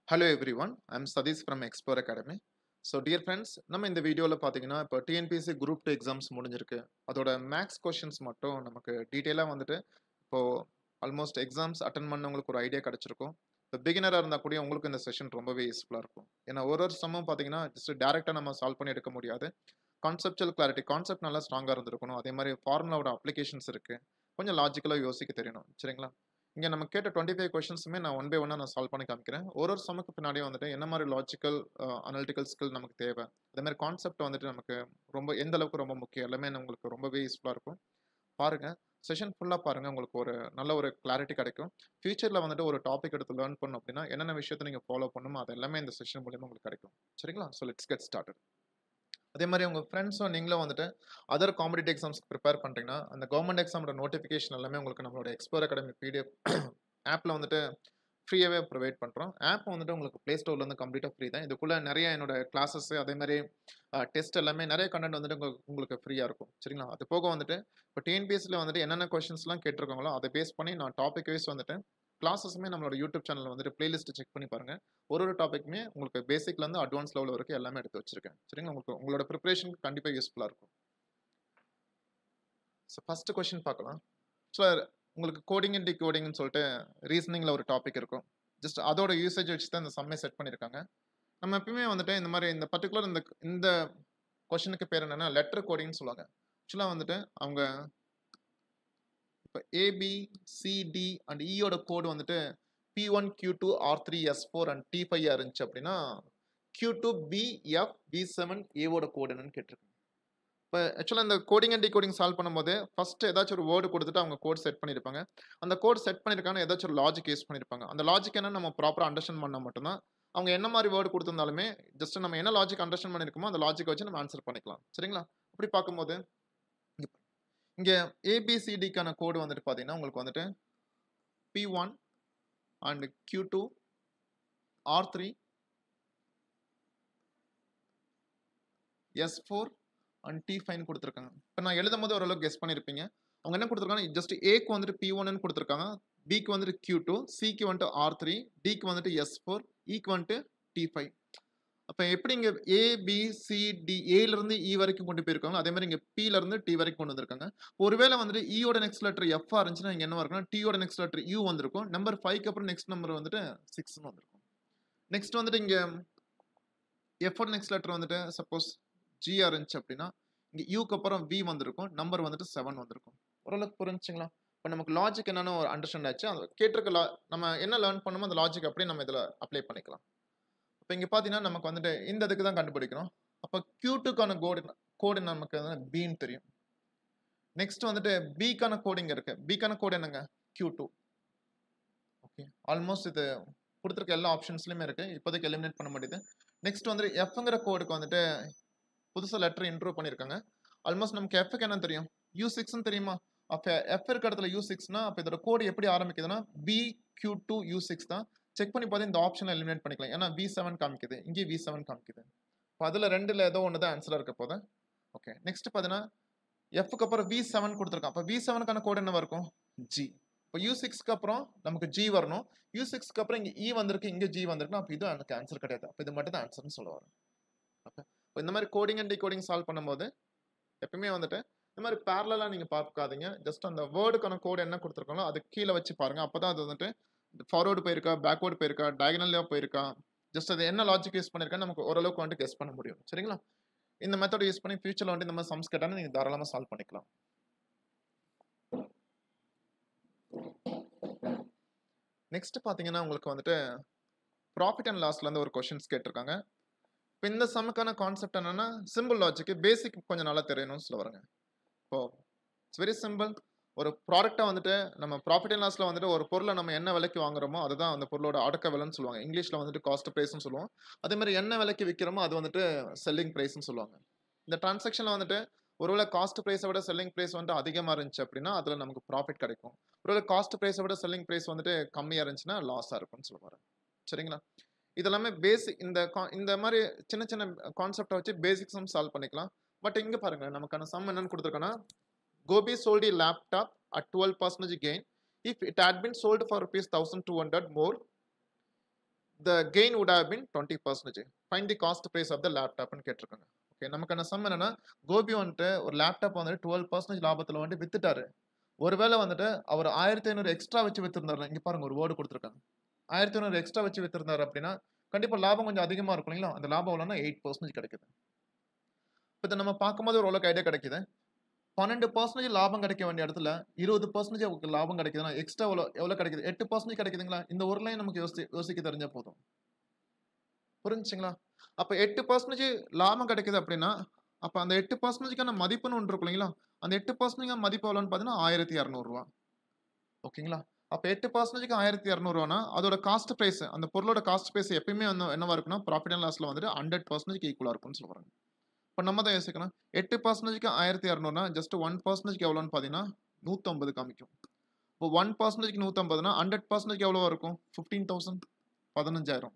hello everyone I'm Satish from Explore Academy so dear friends நம்ம இந்த வீடியோவில் பார்த்தீங்கன்னா இப்போ டிஎன்பிஎஸ்சி குரூப் டூ எக்ஸாம்ஸ் முடிஞ்சிருக்கு அதோட மேக்ஸ் கொஷின்ஸ் மட்டும் நமக்கு டீட்டெயிலாக வந்துட்டு இப்போது ஆல்மோஸ்ட் எக்ஸாம்ஸ் அட்டன் பண்ணவங்களுக்கு ஒரு ஐடியா கிடச்சிருக்கும் இப்போ பிகினராக இருந்தால் கூட உங்களுக்கு இந்த செஷன் ரொம்பவே யூஸ்ஃபுல்லாக இருக்கும் ஏன்னா ஒரு ஒரு சமம் பார்த்தீங்கன்னா ஜஸ்ட் டேரெக்டாக நம்ம சால்வ் பண்ணி எடுக்க முடியாது கான்செப்டுவல் கிளாரிட்டி கான்செப்ட் நல்லா ஸ்ட்ராங்காக இருந்திருக்கணும் அதே மாதிரி ஃபார்முலாவோட அப்ளிகேஷன்ஸ் இருக்குது கொஞ்சம் லாஜிக்கலாக யோசிக்க தெரியணும் சரிங்களா இங்கே நம்ம கேட்ட டுவெண்ட்டி ஃபைவ் கொஷின்ஸுமே நான் ஒன் பை ஒன்னாக நான் சால்வ் பண்ணி காமிக்கிறேன் ஒரு ஒரு சமக்கு பின்னாடி வந்துட்டு என்ன மாதிரி லாஜிக்கல் அனாலிட்டிக்கல் ஸ்கில் நமக்கு தேவை அதே மாதிரி கான்செப்ட் வந்துட்டு நமக்கு ரொம்ப எந்த அளவுக்கு ரொம்ப முக்கியம் எல்லாமே உங்களுக்கு ரொம்பவே யூஸ்ஃபுல்லாக இருக்கும் பாருங்கள் செஷன் ஃபுல்லாக பாருங்கள் உங்களுக்கு ஒரு நல்ல ஒரு கிளாரிட்டி கிடைக்கும் ஃபியூச்சரில் வந்துட்டு ஒரு டாபிக் எடுத்து லேர்ன் பண்ணணும் அப்படின்னா என்னென்ன விஷயத்தை நீங்கள் ஃபாலோ பண்ணணுமோ அது எல்லாமே இந்த செஷன் மூலியமாக உங்களுக்கு கிடைக்கும் சரிங்களா ஸோ லெட்ஸ் கெட் ஸ்டார்டட் அதே மாதிரி உங்கள் ஃப்ரெண்ட்ஸும் நீங்களும் வந்துட்டு அதர் காம்படிட்டிவ் எக்ஸாம்ஸ்க்கு ப்ரிப்பேர் பண்ணுறீங்கன்னா அந்த கவர்மெண்ட் எக்ஸாமோட நோட்டிஃபிகேஷன் எல்லாமே உங்களுக்கு நம்மளோட எக்ஸ்ப்ளோர் அகாடமி பிடிஎஃப் ஆப்பில் வந்துட்டு ஃப்ரீயாகவே ப்ரொவைட் பண்ணுறோம் ஆப் வந்துட்டு உங்களுக்கு ப்ளே ஸ்டோர்லேருந்து கம்ப்ளீட்டாக ஃப்ரீ தான் இதுக்குள்ளே நிறைய என்னோட கிளாஸஸ் அதே மாதிரி டெஸ்ட் எல்லாமே நிறைய கண்டென்ட் வந்துட்டு உங்களுக்கு உங்களுக்கு ஃப்ரீயாக இருக்கும் சரிங்களா அது போக வந்துட்டு இப்போ டிஎன்பிஎஸ்சியில் வந்துட்டு என்னென்ன கொஷின்ஸ்லாம் கேட்டிருக்காங்களோ அதை பேஸ் பண்ணி நான் டாபிக் வைஸ் வந்துட்டு கிளாஸஸுமே நம்மளோட யூடியூப் சேனலில் வந்துட்டு பிளேலிஸ்ட் செக் பண்ணி பாருங்கள் ஒரு ஒரு டாப்பிக்குமே உங்களுக்கு பேசிக்லேருந்து அட்வான்ஸ் லெவல் வரைக்கும் எல்லாமே எடுத்து வச்சிருக்கேன் சரிங்களா உங்களுக்கு உங்களோட ப்ரிப்பரேஷனுக்கு கண்டிப்பாக யூஸ்ஃபுல்லாக இருக்கும் ஸோ ஃபஸ்ட்டு கொஷின் பார்க்கலாம் ஸோ உங்களுக்கு கோடிங் அண்ட் டிகோடிங்னு சொல்லிட்டு ரீசனிங்கில் ஒரு டாபிக் இருக்கும் ஜஸ்ட் அதோட யூசேஜ் வச்சு தான் இந்த சம்மை செட் பண்ணியிருக்காங்க நம்ம எப்பயுமே வந்துட்டு இந்த மாதிரி இந்த பர்டிகுலர் இந்த இந்த கொஷனுக்கு பேர் என்னென்னா லெட்டர் கோடிங்னு சொல்லுவாங்க ஆக்சுவலாக வந்துட்டு அவங்க இப்போ ஏபி சிடி அண்ட் இயோட கோடு வந்துட்டு P one Q two R three S four and T five இருந்துச்சு அப்படின்னா Q two P F P seven ஏவோட கோடு என்னன்னு கேட்டிருக்காங்க இப்போ ஆக்சுவலாக இந்த கோடிங் அண்ட் டிகோடிங் சால்வ் பண்ணும்போது ஃபர்ஸ்ட் ஏதாச்சும் ஒரு வேர்டு கொடுத்துட்டு அவங்க கோட் செட் பண்ணியிருப்பாங்க அந்த கோட் செட் பண்ணியிருக்காங்க ஏதாச்சும் ஒரு லாஜிக் யூஸ் பண்ணியிருப்பாங்க அந்த லாஜிக் என்ன நம்ம ப்ராப்பராக அண்டர்ஸ்டாண்ட் பண்ணால் மட்டும்தான் அவங்க என்ன மாதிரி வேர்டு கொடுத்துருந்தாலுமே ஜஸ்ட் நம்ம என்ன லாஜிக் அண்டர்ஸ்டாண்ட் பண்ணியிருக்கோமோ அந்த லாஜிக் வச்சு நம்ம ஆன்சர் பண்ணிக்கலாம் சரிங்களா அப்படி பார்க்கும்போது இங்கே ஏபிசிடிக்கான கோடு வந்துட்டு பார்த்தீங்கன்னா உங்களுக்கு வந்துட்டு P one and Q two R three S four and T five கொடுத்துருக்காங்க இப்போ நான் எழுதும் போது ஓரளவுக்கு கெஸ் பண்ணியிருப்பீங்க அவங்க என்ன கொடுத்துருக்காங்க ஜஸ்ட் ஏக்கு வந்துட்டு பி ஒன்னு கொடுத்துருக்காங்க பிக்கு வந்துட்டு கியூ டூ சிக்கு வந்துட்டு ஆர் த்ரீ டிக்கு வந்துட்டு எஸ் ஃபோர் இக்கு வந்துட்டு டி ஃபைவ் அப்போ எப்படி இங்கே ஏ பி சி டி ஏலேருந்து இ வரைக்கும் கொண்டு போயிருக்காங்க அதே மாதிரி இங்கே பிலேருந்து டி வரைக்கும் கொண்டு வந்திருக்காங்க ஒருவேளை வந்துட்டு இயோட நெக்ஸ்ட் லெட்டர் எஃப் இருந்துச்சுன்னா இங்கே என்ன இருக்குன்னா டியோட நெக்ஸ்ட் லெட்டர் யூ வந்திருக்கும் நம்பர் ஃபைவ்க்கு அப்புறம் நெக்ஸ்ட் நம்பர் வந்துட்டு சிக்ஸ்னு வந்திருக்கும் நெக்ஸ்ட் வந்துட்டு இங்கே எஃபோட நெக்ஸ்ட் லெட்டர் வந்துட்டு சப்போஸ் ஜிஆர் இருந்துச்சு அப்படின்னா இங்கே யூக்கு அப்புறம் வி வந்திருக்கும் நம்பர் வந்துட்டு செவன் வந்திருக்கும் ஓரளவுக்கு புரிஞ்சுங்களா இப்போ நமக்கு லாஜிக் என்னன்னு ஒரு அண்டர்ஸ்டாண்ட் ஆச்சு அது கேட்டிருக்க லா நம்ம என்ன லேர்ன் பண்ணுமோ அந்த லாஜிக் அப்படியே நம்ம இதில் அப்ளை பண்ணிக்கலாம் இப்போ இங்கே பார்த்தீங்கன்னா நமக்கு வந்துட்டு இந்த இதுக்கு தான் கண்டுபிடிக்கணும் அப்போ கியூட்டுக்கான கோடு கோடு நமக்கு வந்து பின்னு தெரியும் நெக்ஸ்ட் வந்துட்டு பிக்கான கோடிங் இருக்கு பிக்கான கோடு என்னங்க கியூ டூ ஓகே ஆல்மோஸ்ட் இது கொடுத்துருக்க எல்லா ஆப்ஷன்ஸ்லையுமே இருக்கு இப்போதைக்கு எலிமினேட் பண்ண முடியுது நெக்ஸ்ட் வந்துட்டு எஃப்ங்கிற கோடுக்கு வந்துட்டு புதுசாக லெட்டர் இன்ட்ரூவ் பண்ணியிருக்காங்க ஆல்மோஸ்ட் நமக்கு எஃப்க்கு என்ன தெரியும் யூ சிக்ஸ்னு தெரியுமா அப்போ எஃப் இருக்க இடத்துல யூ சிக்ஸ்னா அப்போ இதோட கோடு எப்படி ஆரம்பிக்குதுன்னா P Q two U six தான் செக் பண்ணி பார்த்து இந்த ஆப்ஷனை எலிமினேட் பண்ணிக்கலாம் ஏன்னா வி செவன் காமிக்குது இங்கே வி செவன் காமிக்குது இப்போ அதில் ரெண்டில் ஏதோ ஒன்று தான் ஆன்சராக இருக்க போது ஓகே நெக்ஸ்ட் பார்த்தீங்கன்னா எஃப்க்கு அப்புறம் வி செவன் கொடுத்துருக்கான் அப்போ வி செவனுக்கான கோடு என்னவா இருக்கும் ஜி இப்போ யூ சிக்ஸ்க்கு அப்புறம் நமக்கு ஜி வரணும் யூ சிக்ஸ்க்கு அப்புறம் இங்கே இ வந்திருக்கு இங்கே ஜி வந்திருக்கு அப்போ இது எனக்கு ஆன்சர் கிடையாது அப்போ இது மட்டும் தான் ஆன்சர்னு சொல்ல வரும் ஓகே இப்போ இந்த மாதிரி கோடிங் அண்ட் டிகோடிங் சால்வ் பண்ணும்போது எப்பவுமே வந்துட்டு இந்த மாதிரி பேரலாக நீங்கள் பார்க்காதீங்க ஜஸ்ட் அந்த வேர்டுக்கான கோடு என்ன கொடுத்துருக்காங்களோ அது கீழே வச்சு பாருங்கள் அப்போ தான் அது வந்துட்டு ஃபார்வர்டு போயிருக்கா பேக்வேர்டு போயிருக்கா டயகனலியாக போயிருக்கா ஜஸ்ட் அது என்ன லாஜிக் யூஸ் பண்ணியிருக்கா நமக்கு ஓரளவுக்கு வந்துட்டு கெஸ் பண்ண முடியும் சரிங்களா இந்த மெத்தட் யூஸ் பண்ணி ஃபியூச்சரில் வந்துட்டு இந்த மாதிரி சம்ஸ் கேட்டாலும் நீங்கள் தாராளமாக சால்வ் பண்ணிக்கலாம் நெக்ஸ்ட் பார்த்தீங்கன்னா உங்களுக்கு வந்துட்டு ப்ராஃபிட் அண்ட் லாஸ்லேருந்து ஒரு கொஷின்ஸ் கேட்டிருக்காங்க இப்போ இந்த சம்முக்கான கான்செப்ட் என்னன்னா சிம்பிள் லாஜிக்கு பேசிக் கொஞ்சம் நல்லா தெரியணும்னு சொல்ல வரேங்க இப்போ இட்ஸ் வெரி சிம்பிள் ஒரு ப்ராடக்ட்டை வந்துட்டு நம்ம ப்ராஃபிட் அண்ட் லாஸில் வந்துட்டு ஒரு பொருளை நம்ம என்ன விலைக்கு வாங்குறோமோ அதுதான் அந்த பொருளோட அடக்க விலைன்னு சொல்லுவாங்க இங்கிலீஷில் வந்துட்டு காஸ்ட் ப்ரைஸ்னு சொல்லுவோம் அதே மாதிரி என்ன விலைக்கு விற்கிறோமோ அது வந்துட்டு செல்லிங் ப்ரைஸ்னு சொல்லுவாங்க இந்த டிரான்சாக்ஷனில் வந்துட்டு ஒருவேளை காஸ்ட் ப்ரைஸை விட செல்லிங் ப்ரைஸ் வந்துட்டு அதிகமாக இருந்துச்சு அப்படின்னா அதில் நமக்கு ப்ராஃபிட் கிடைக்கும் ஒருவேளை காஸ்ட் ப்ரைஸை விட செல்லிங் ப்ரைஸ் வந்துட்டு கம்மியாக இருந்துச்சுன்னா லாஸாக இருக்கும்னு சொல்லுவாங்க சரிங்களா இதெல்லாமே பேசிக் இந்த இந்த மாதிரி சின்ன சின்ன கான்செப்டை வச்சு பேசிக் சம் சால்வ் பண்ணிக்கலாம் பட் இங்கே பாருங்க நமக்கான சம் என்னன்னு கொடுத்துருக்கோன்னா Gopi sold a laptop at twelve percentage gain if it had been sold for rupees thousand two hundred more the gain would have been twenty percentage find the cost price of the லேப்டாப்னு கேட்டிருக்காங்க okay நமக்கான some என்னன்னா கோபி வந்துட்டு ஒரு laptop வந்துட்டு twelve percentage லாபத்தில் வந்துட்டு வித்துட்டாரு ஒருவேளை வந்துட்டு அவர் ஆயிரத்தி ஐநூறு எக்ஸ்ட்ரா வச்சு வித்துருந்தாரு இங்க பாருங்க ஒரு வேர்டு கொடுத்துருக்காங்க ஆயிரத்தி ஐநூறு எக்ஸ்ட்ரா வச்சு வித்துருந்தாரு அப்படின்னா கண்டிப்பா லாபம் கொஞ்சம் அதிகமா இருக்கும் இல்லைங்களா அந்த லாபம் எவ்வளோனா எயிட் பர்சன்டேஜ் கிடைக்குது இப்போ இதை நம்ம பார்க்கும்போது ஓரளவுக்கு ஐடியா கிடைக்குது பன்னெண்டு பர்சன்டேஜ் லாபம் கிடைக்க வேண்டிய இடத்துல இருபது பர்சன்டேஜ் உங்களுக்கு லாபம் கிடைக்குதுன்னா எக்ஸ்ட்ரா எவ்வளோ எவ்வளோ கிடைக்குது எட்டு பர்சன்டேஜ் கிடைக்குதுங்களா இந்த ஒரு லைன் நமக்கு யோசி யோசிக்க தெரிஞ்சா போதும் புரிஞ்சுங்களா அப்போ எட்டு பர்சன்டேஜ் லாபம் கிடைக்குது அப்படின்னா அப்போ அந்த எட்டு பர்சன்டேஜ்க்கான மதிப்புன்னு ஒன்று இருக்கும் இல்லைங்களா அந்த எட்டு பர்சன்டேஜ் மதிப்பு எவ்வளோன்னு பார்த்தீங்கன்னா ஆயிரத்தி இரநூறுவா ஓகேங்களா அப்போ எட்டு பர்சன்டேஜ்க்கு ஆயிரத்தி இரநூறுவானா அதோட காஸ்ட் ப்ரைஸ் அந்த பொருளோட காஸ்ட் ப்ரைஸ் எப்பயுமே வந்து என்னவா இருக்குன்னா ப்ராஃபிட் அண்ட் லாஸில் வந்துட்டு ஹண்ட்ரட் பர்சன்டேஜ்க்கு ஈக்குவலாக இருக்கும்னு சொல்லுவாங்க இப்போ நம்ம தான் யோசிக்கணும் எட்டு பர்சன்டேஜ்க்கு ஆயிரத்தி இரநூறுனா ஜஸ்ட் ஒன் பர்சன்டேஜ்க்கு எவ்வளோன்னு பார்த்தீங்கன்னா நூற்றம்பது காமிக்கும் இப்போ ஒன் பர்சன்டேஜ்க்கு நூற்றம்பதுனா ஹண்ட்ரட் பர்சன்டேஜ் எவ்வளோ இருக்கும் ஃபிஃப்டீன் தௌசண்ட் பதினஞ்சாயிரம்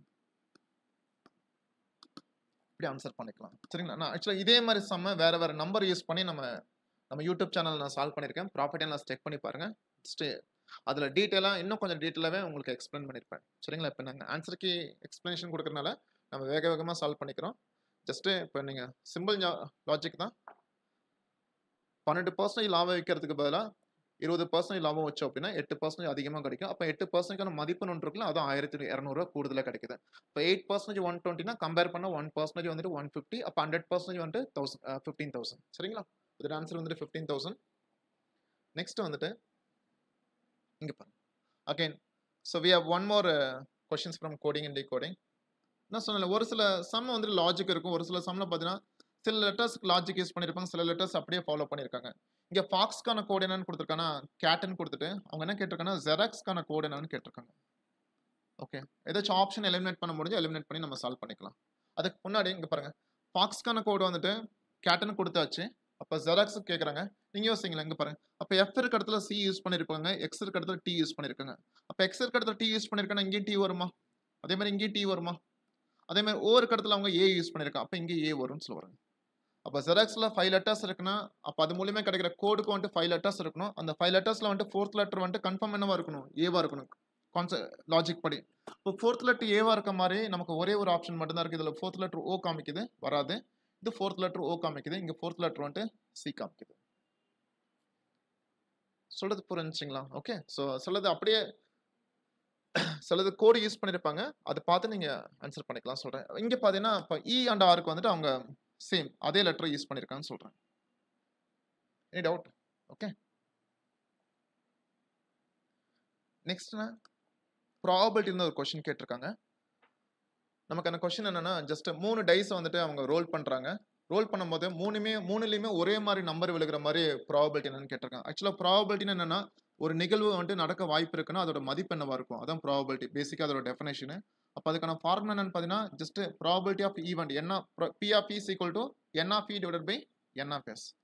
இப்படி ஆன்சர் பண்ணிக்கலாம் சரிங்களா நான் ஆக்சுவலாக இதே மாதிரி செம்ம வேற வேற நம்பர் யூஸ் பண்ணி நம்ம நம்ம யூடியூப் சேனல் நான் சால்வ் பண்ணியிருக்கேன் ப்ராஃபிட் அண்ட் லாஸ் செக் பண்ணி பாருங்க ஸ்டே அதில் டீட்டெயிலாக இன்னும் கொஞ்சம் டீட்டெயிலாகவே உங்களுக்கு எக்ஸ்பிளைன் பண்ணியிருப்பேன் சரிங்களா இப்போ நாங்கள் ஆன்சருக்கு எக்ஸ்ப்ளனேஷன் கொடுக்கறனால நம்ம வேக வேகமாக சால்வ் பண்ணிக்கிறோம் ஜஸ்ட்டு இப்போ நீங்கள் சிம்பிள் லாஜிக் தான் பன்னெண்டு பர்சன்டேஜ் லாபம் வைக்கிறதுக்கு பதிலாக இருபது பர்சன்டேஜ் லாபம் வச்சோம் அப்படின்னா எட்டு பர்சன்டேஜ் அதிகமாக கிடைக்கும் அப்போ எட்டு பர்சன்டேஜ்க்கான மதிப்புன்னு ஒன்று இருக்குல்ல அது ஆயிரத்தி இரநூறுவா கூடுதலாக கிடைக்குது இப்போ எயிட் பர்சன்டேஜ் ஒன் டுவெண்ட்டினா கம்பேர் பண்ண ஒன் பர்சன்டேஜ் வந்துட்டு ஒன் ஃபிஃப்டி அப்போ ஹண்ட்ரட் பர்சன்டேஜ் வந்துட்டு தௌசண்ட் ஃபிஃப்டீன் தௌசண்ட் சரிங்களா இதோட ஆன்சர் வந்துட்டு ஃபிஃப்டீன் தௌசண்ட் நெக்ஸ்ட் வந்துட்டு இங்கே பாருங்க again so we have one more questions from coding and decoding நான் சொன்னல ஒரு சில சம் வந்துட்டு லாஜிக் இருக்கும் ஒரு சில சம்மில் பார்த்தீங்கன்னா சில லெட்டர்ஸ்க்கு லாஜிக் யூஸ் பண்ணியிருப்பாங்க சில லெட்டர்ஸ் அப்படியே ஃபாலோ பண்ணியிருக்காங்க இங்கே ஃபாக்ஸ்க்கான கோட் என்னன்னு கொடுத்துருக்காங்கன்னா கேட்டன் கொடுத்துட்டு அவங்க என்ன கேட்டிருக்காங்கன்னா ஜெராக்ஸ்க்கான கோட் என்னன்னு கேட்டிருக்காங்க ஓகே ஏதாச்சும் ஆப்ஷன் எலிமினேட் பண்ண முடிஞ்சு எலிமினேட் பண்ணி நம்ம சால்வ் பண்ணிக்கலாம் அதுக்கு முன்னாடி இங்கே பாருங்க ஃபாக்ஸ்க்கான கோடு வந்துட்டு கேட்டன் கொடுத்தாச்சு அப்போ ஜெராக்ஸ் கேட்குறாங்க நீங்கள் யோசிங்களா இங்கே பாருங்க அப்போ எஃப் இருக்க இடத்துல சி யூஸ் பண்ணியிருப்பாங்க எக்ஸ் இருக்க இடத்துல டி யூஸ் பண்ணியிருக்காங்க அப்போ எக்ஸ் இருக்க இடத்துல டி யூஸ் பண்ணியிருக்காங்க இங்கேயும் டி வருமா அதே மாதிரி இங்கேயும் டி வருமா அதே மாதிரி ஓ இருக்க இடத்துல அவங்க ஏ யூஸ் பண்ணியிருக்காங்க அப்போ இங்கே ஏ வரும்னு சொல்லுவாங்க அப்போ ஜெராக்ஸில் ஃபைவ் லெட்டர்ஸ் இருக்குன்னா அப்போ அது மூலியமா கிடைக்கிற கோடுக்கு வந்துட்டு ஃபைவ் லெட்டர்ஸ் இருக்கணும் அந்த ஃபைவ் லெட்டர்ஸில் வந்துட்டு ஃபோர்த் லெட்டர் வந்துட்டு கன்ஃபார்ம் என்னவா இருக்கணும் ஏவா இருக்கணும் கான்செ லாஜிக் படி இப்போ ஃபோர்த் லெட்டர் ஏவா இருக்க மாதிரி நமக்கு ஒரே ஒரு ஆப்ஷன் மட்டும்தான் இருக்குது இதில் ஃபோர்த் லெட்டர் ஓ காமிக்குது வராது இது ஃபோர்த் லெட்டர் ஓ காமிக்குது இங்கே ஃபோர்த் லெட்டர் வந்துட்டு சி காமிக்குது சொல்றது புரிஞ்சுங்களா ஓகே ஸோ சொல்றது அப்படியே சிலது கோடு யூஸ் பண்ணியிருப்பாங்க அதை பார்த்து நீங்கள் ஆன்சர் பண்ணிக்கலாம் சொல்கிறேன் இங்கே பார்த்தீங்கன்னா இப்போ இ அண்ட் ஆருக்கு வந்துட்டு அவங்க சேம் அதே லெட்டர் யூஸ் பண்ணியிருக்காங்கன்னு சொல்கிறேன் எனி டவுட் ஓகே நெக்ஸ்ட்னா ப்ராபபிலிட்டின்னு ஒரு கொஷின் கேட்டிருக்காங்க நமக்கு அந்த கொஷின் என்னன்னா ஜஸ்ட் மூணு டைஸ் வந்துட்டு அவங்க ரோல் பண்ணுறாங்க ரோல் பண்ணும்போது மூணுமே மூணுலேயுமே ஒரே மாதிரி நம்பர் விழுகிற மாதிரி ப்ராபபிலிட்டி என்னன்னு கேட்டிருக்காங்க ஆக்சுவலாக ப்ராபபிலிட்டின்னு என்னன்னா ஒரு நிகழ்வு வந்துட்டு நடக்க வாய்ப்பு இருக்குன்னா அதோட மதிப்பு என்னவா இருக்கும் அதான் ப்ராபபிலிட்டி பேசிக்காக அதோட டெஃபினேஷனு அப்போ அதுக்கான ஃபார்முலா என்னன்னு பார்த்தீங்கன்னா ஜஸ்ட் ப்ராபபிலிட்டி ஆஃப் ஈவெண்ட் என்ன P of is equal to N of E divide by N of S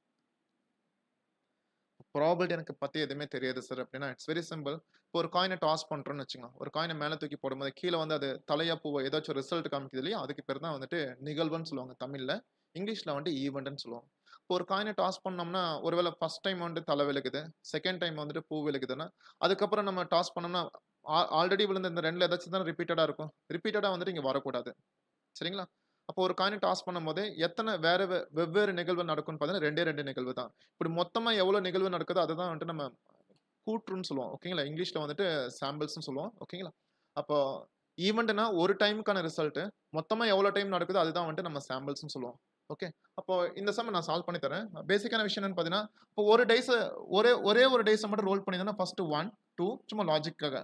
probability எனக்கு பற்றி எதுவுமே தெரியாது சார் அப்படின்னா இட்ஸ் வெரி சிம்பிள் இப்போ ஒரு காயினை டாஸ் பண்ணுறோன்னு வச்சுங்க ஒரு காயினை மேலே தூக்கி போடும்போது கீழே வந்து அது தலையா பூவோ ஏதாச்சும் ரிசல்ட் காமிக்குது இல்லையா அதுக்கு பேர் தான் வந்துட்டு நிகழ்வுன்னு சொல்லுவாங்க தமிழில் இங்கிலீஷில் வந்துட்டு ஈவெண்ட்னு சொல்லுவோம் இப்போ ஒரு காயினை டாஸ் பண்ணோம்னா ஒருவேளை ஃபர்ஸ்ட் டைம் வந்துட்டு தலை விழுகுது செகண்ட் டைம் வந்துட்டு பூ விழுகுதுன்னா அதுக்கப்புறம் நம்ம டாஸ் பண்ணோம்னா ஆல்ரெடி விழுந்த இந்த ரெண்டில் ஏதாச்சும் தான் ரிப்பீட்டடாக இருக்கும் ரிப்பீட்டடாக வந்துட்டு இங்கே வரக்கூடாது சரிங்களா அப்போ ஒரு காயினை டாஸ் பண்ணும்போது எத்தனை வேற வே- வெவ்வேறு நிகழ்வு நடக்கும்னு பார்த்தீங்கன்னா ரெண்டே ரெண்டு நிகழ்வு தான் இப்படி மொத்தமாக எவ்வளோ நிகழ்வு நடக்குதோ அதுதான் வந்துட்டு நம்ம கூற்றுன்னு சொல்லுவோம் ஓகேங்களா இங்கிலீஷில் வந்துட்டு சாம்பிள்ஸ்னு சொல்லுவோம் ஓகேங்களா அப்போ ஈவெண்ட்னா ஒரு டைமுக்கான ரிசல்ட்டு மொத்தமாக எவ்வளோ டைம் நடக்குதோ அதுதான் வந்துட்டு நம்ம சாம்பிள்ஸ்னு சொல்லுவோம் ஓகே அப்போ இந்த சம் நான் சால்வ் பண்ணி தரேன் பேசிக்கான விஷயம் என்னன்னு பார்த்தீங்கன்னா இப்போ ஒரு டைஸ் ஒரே ஒரே ஒரு டைஸை மட்டும் ரோல் பண்ணியிருந்தேன்னா ஃபர்ஸ்ட் ஒன் டூ சும்மா லாஜிக்காக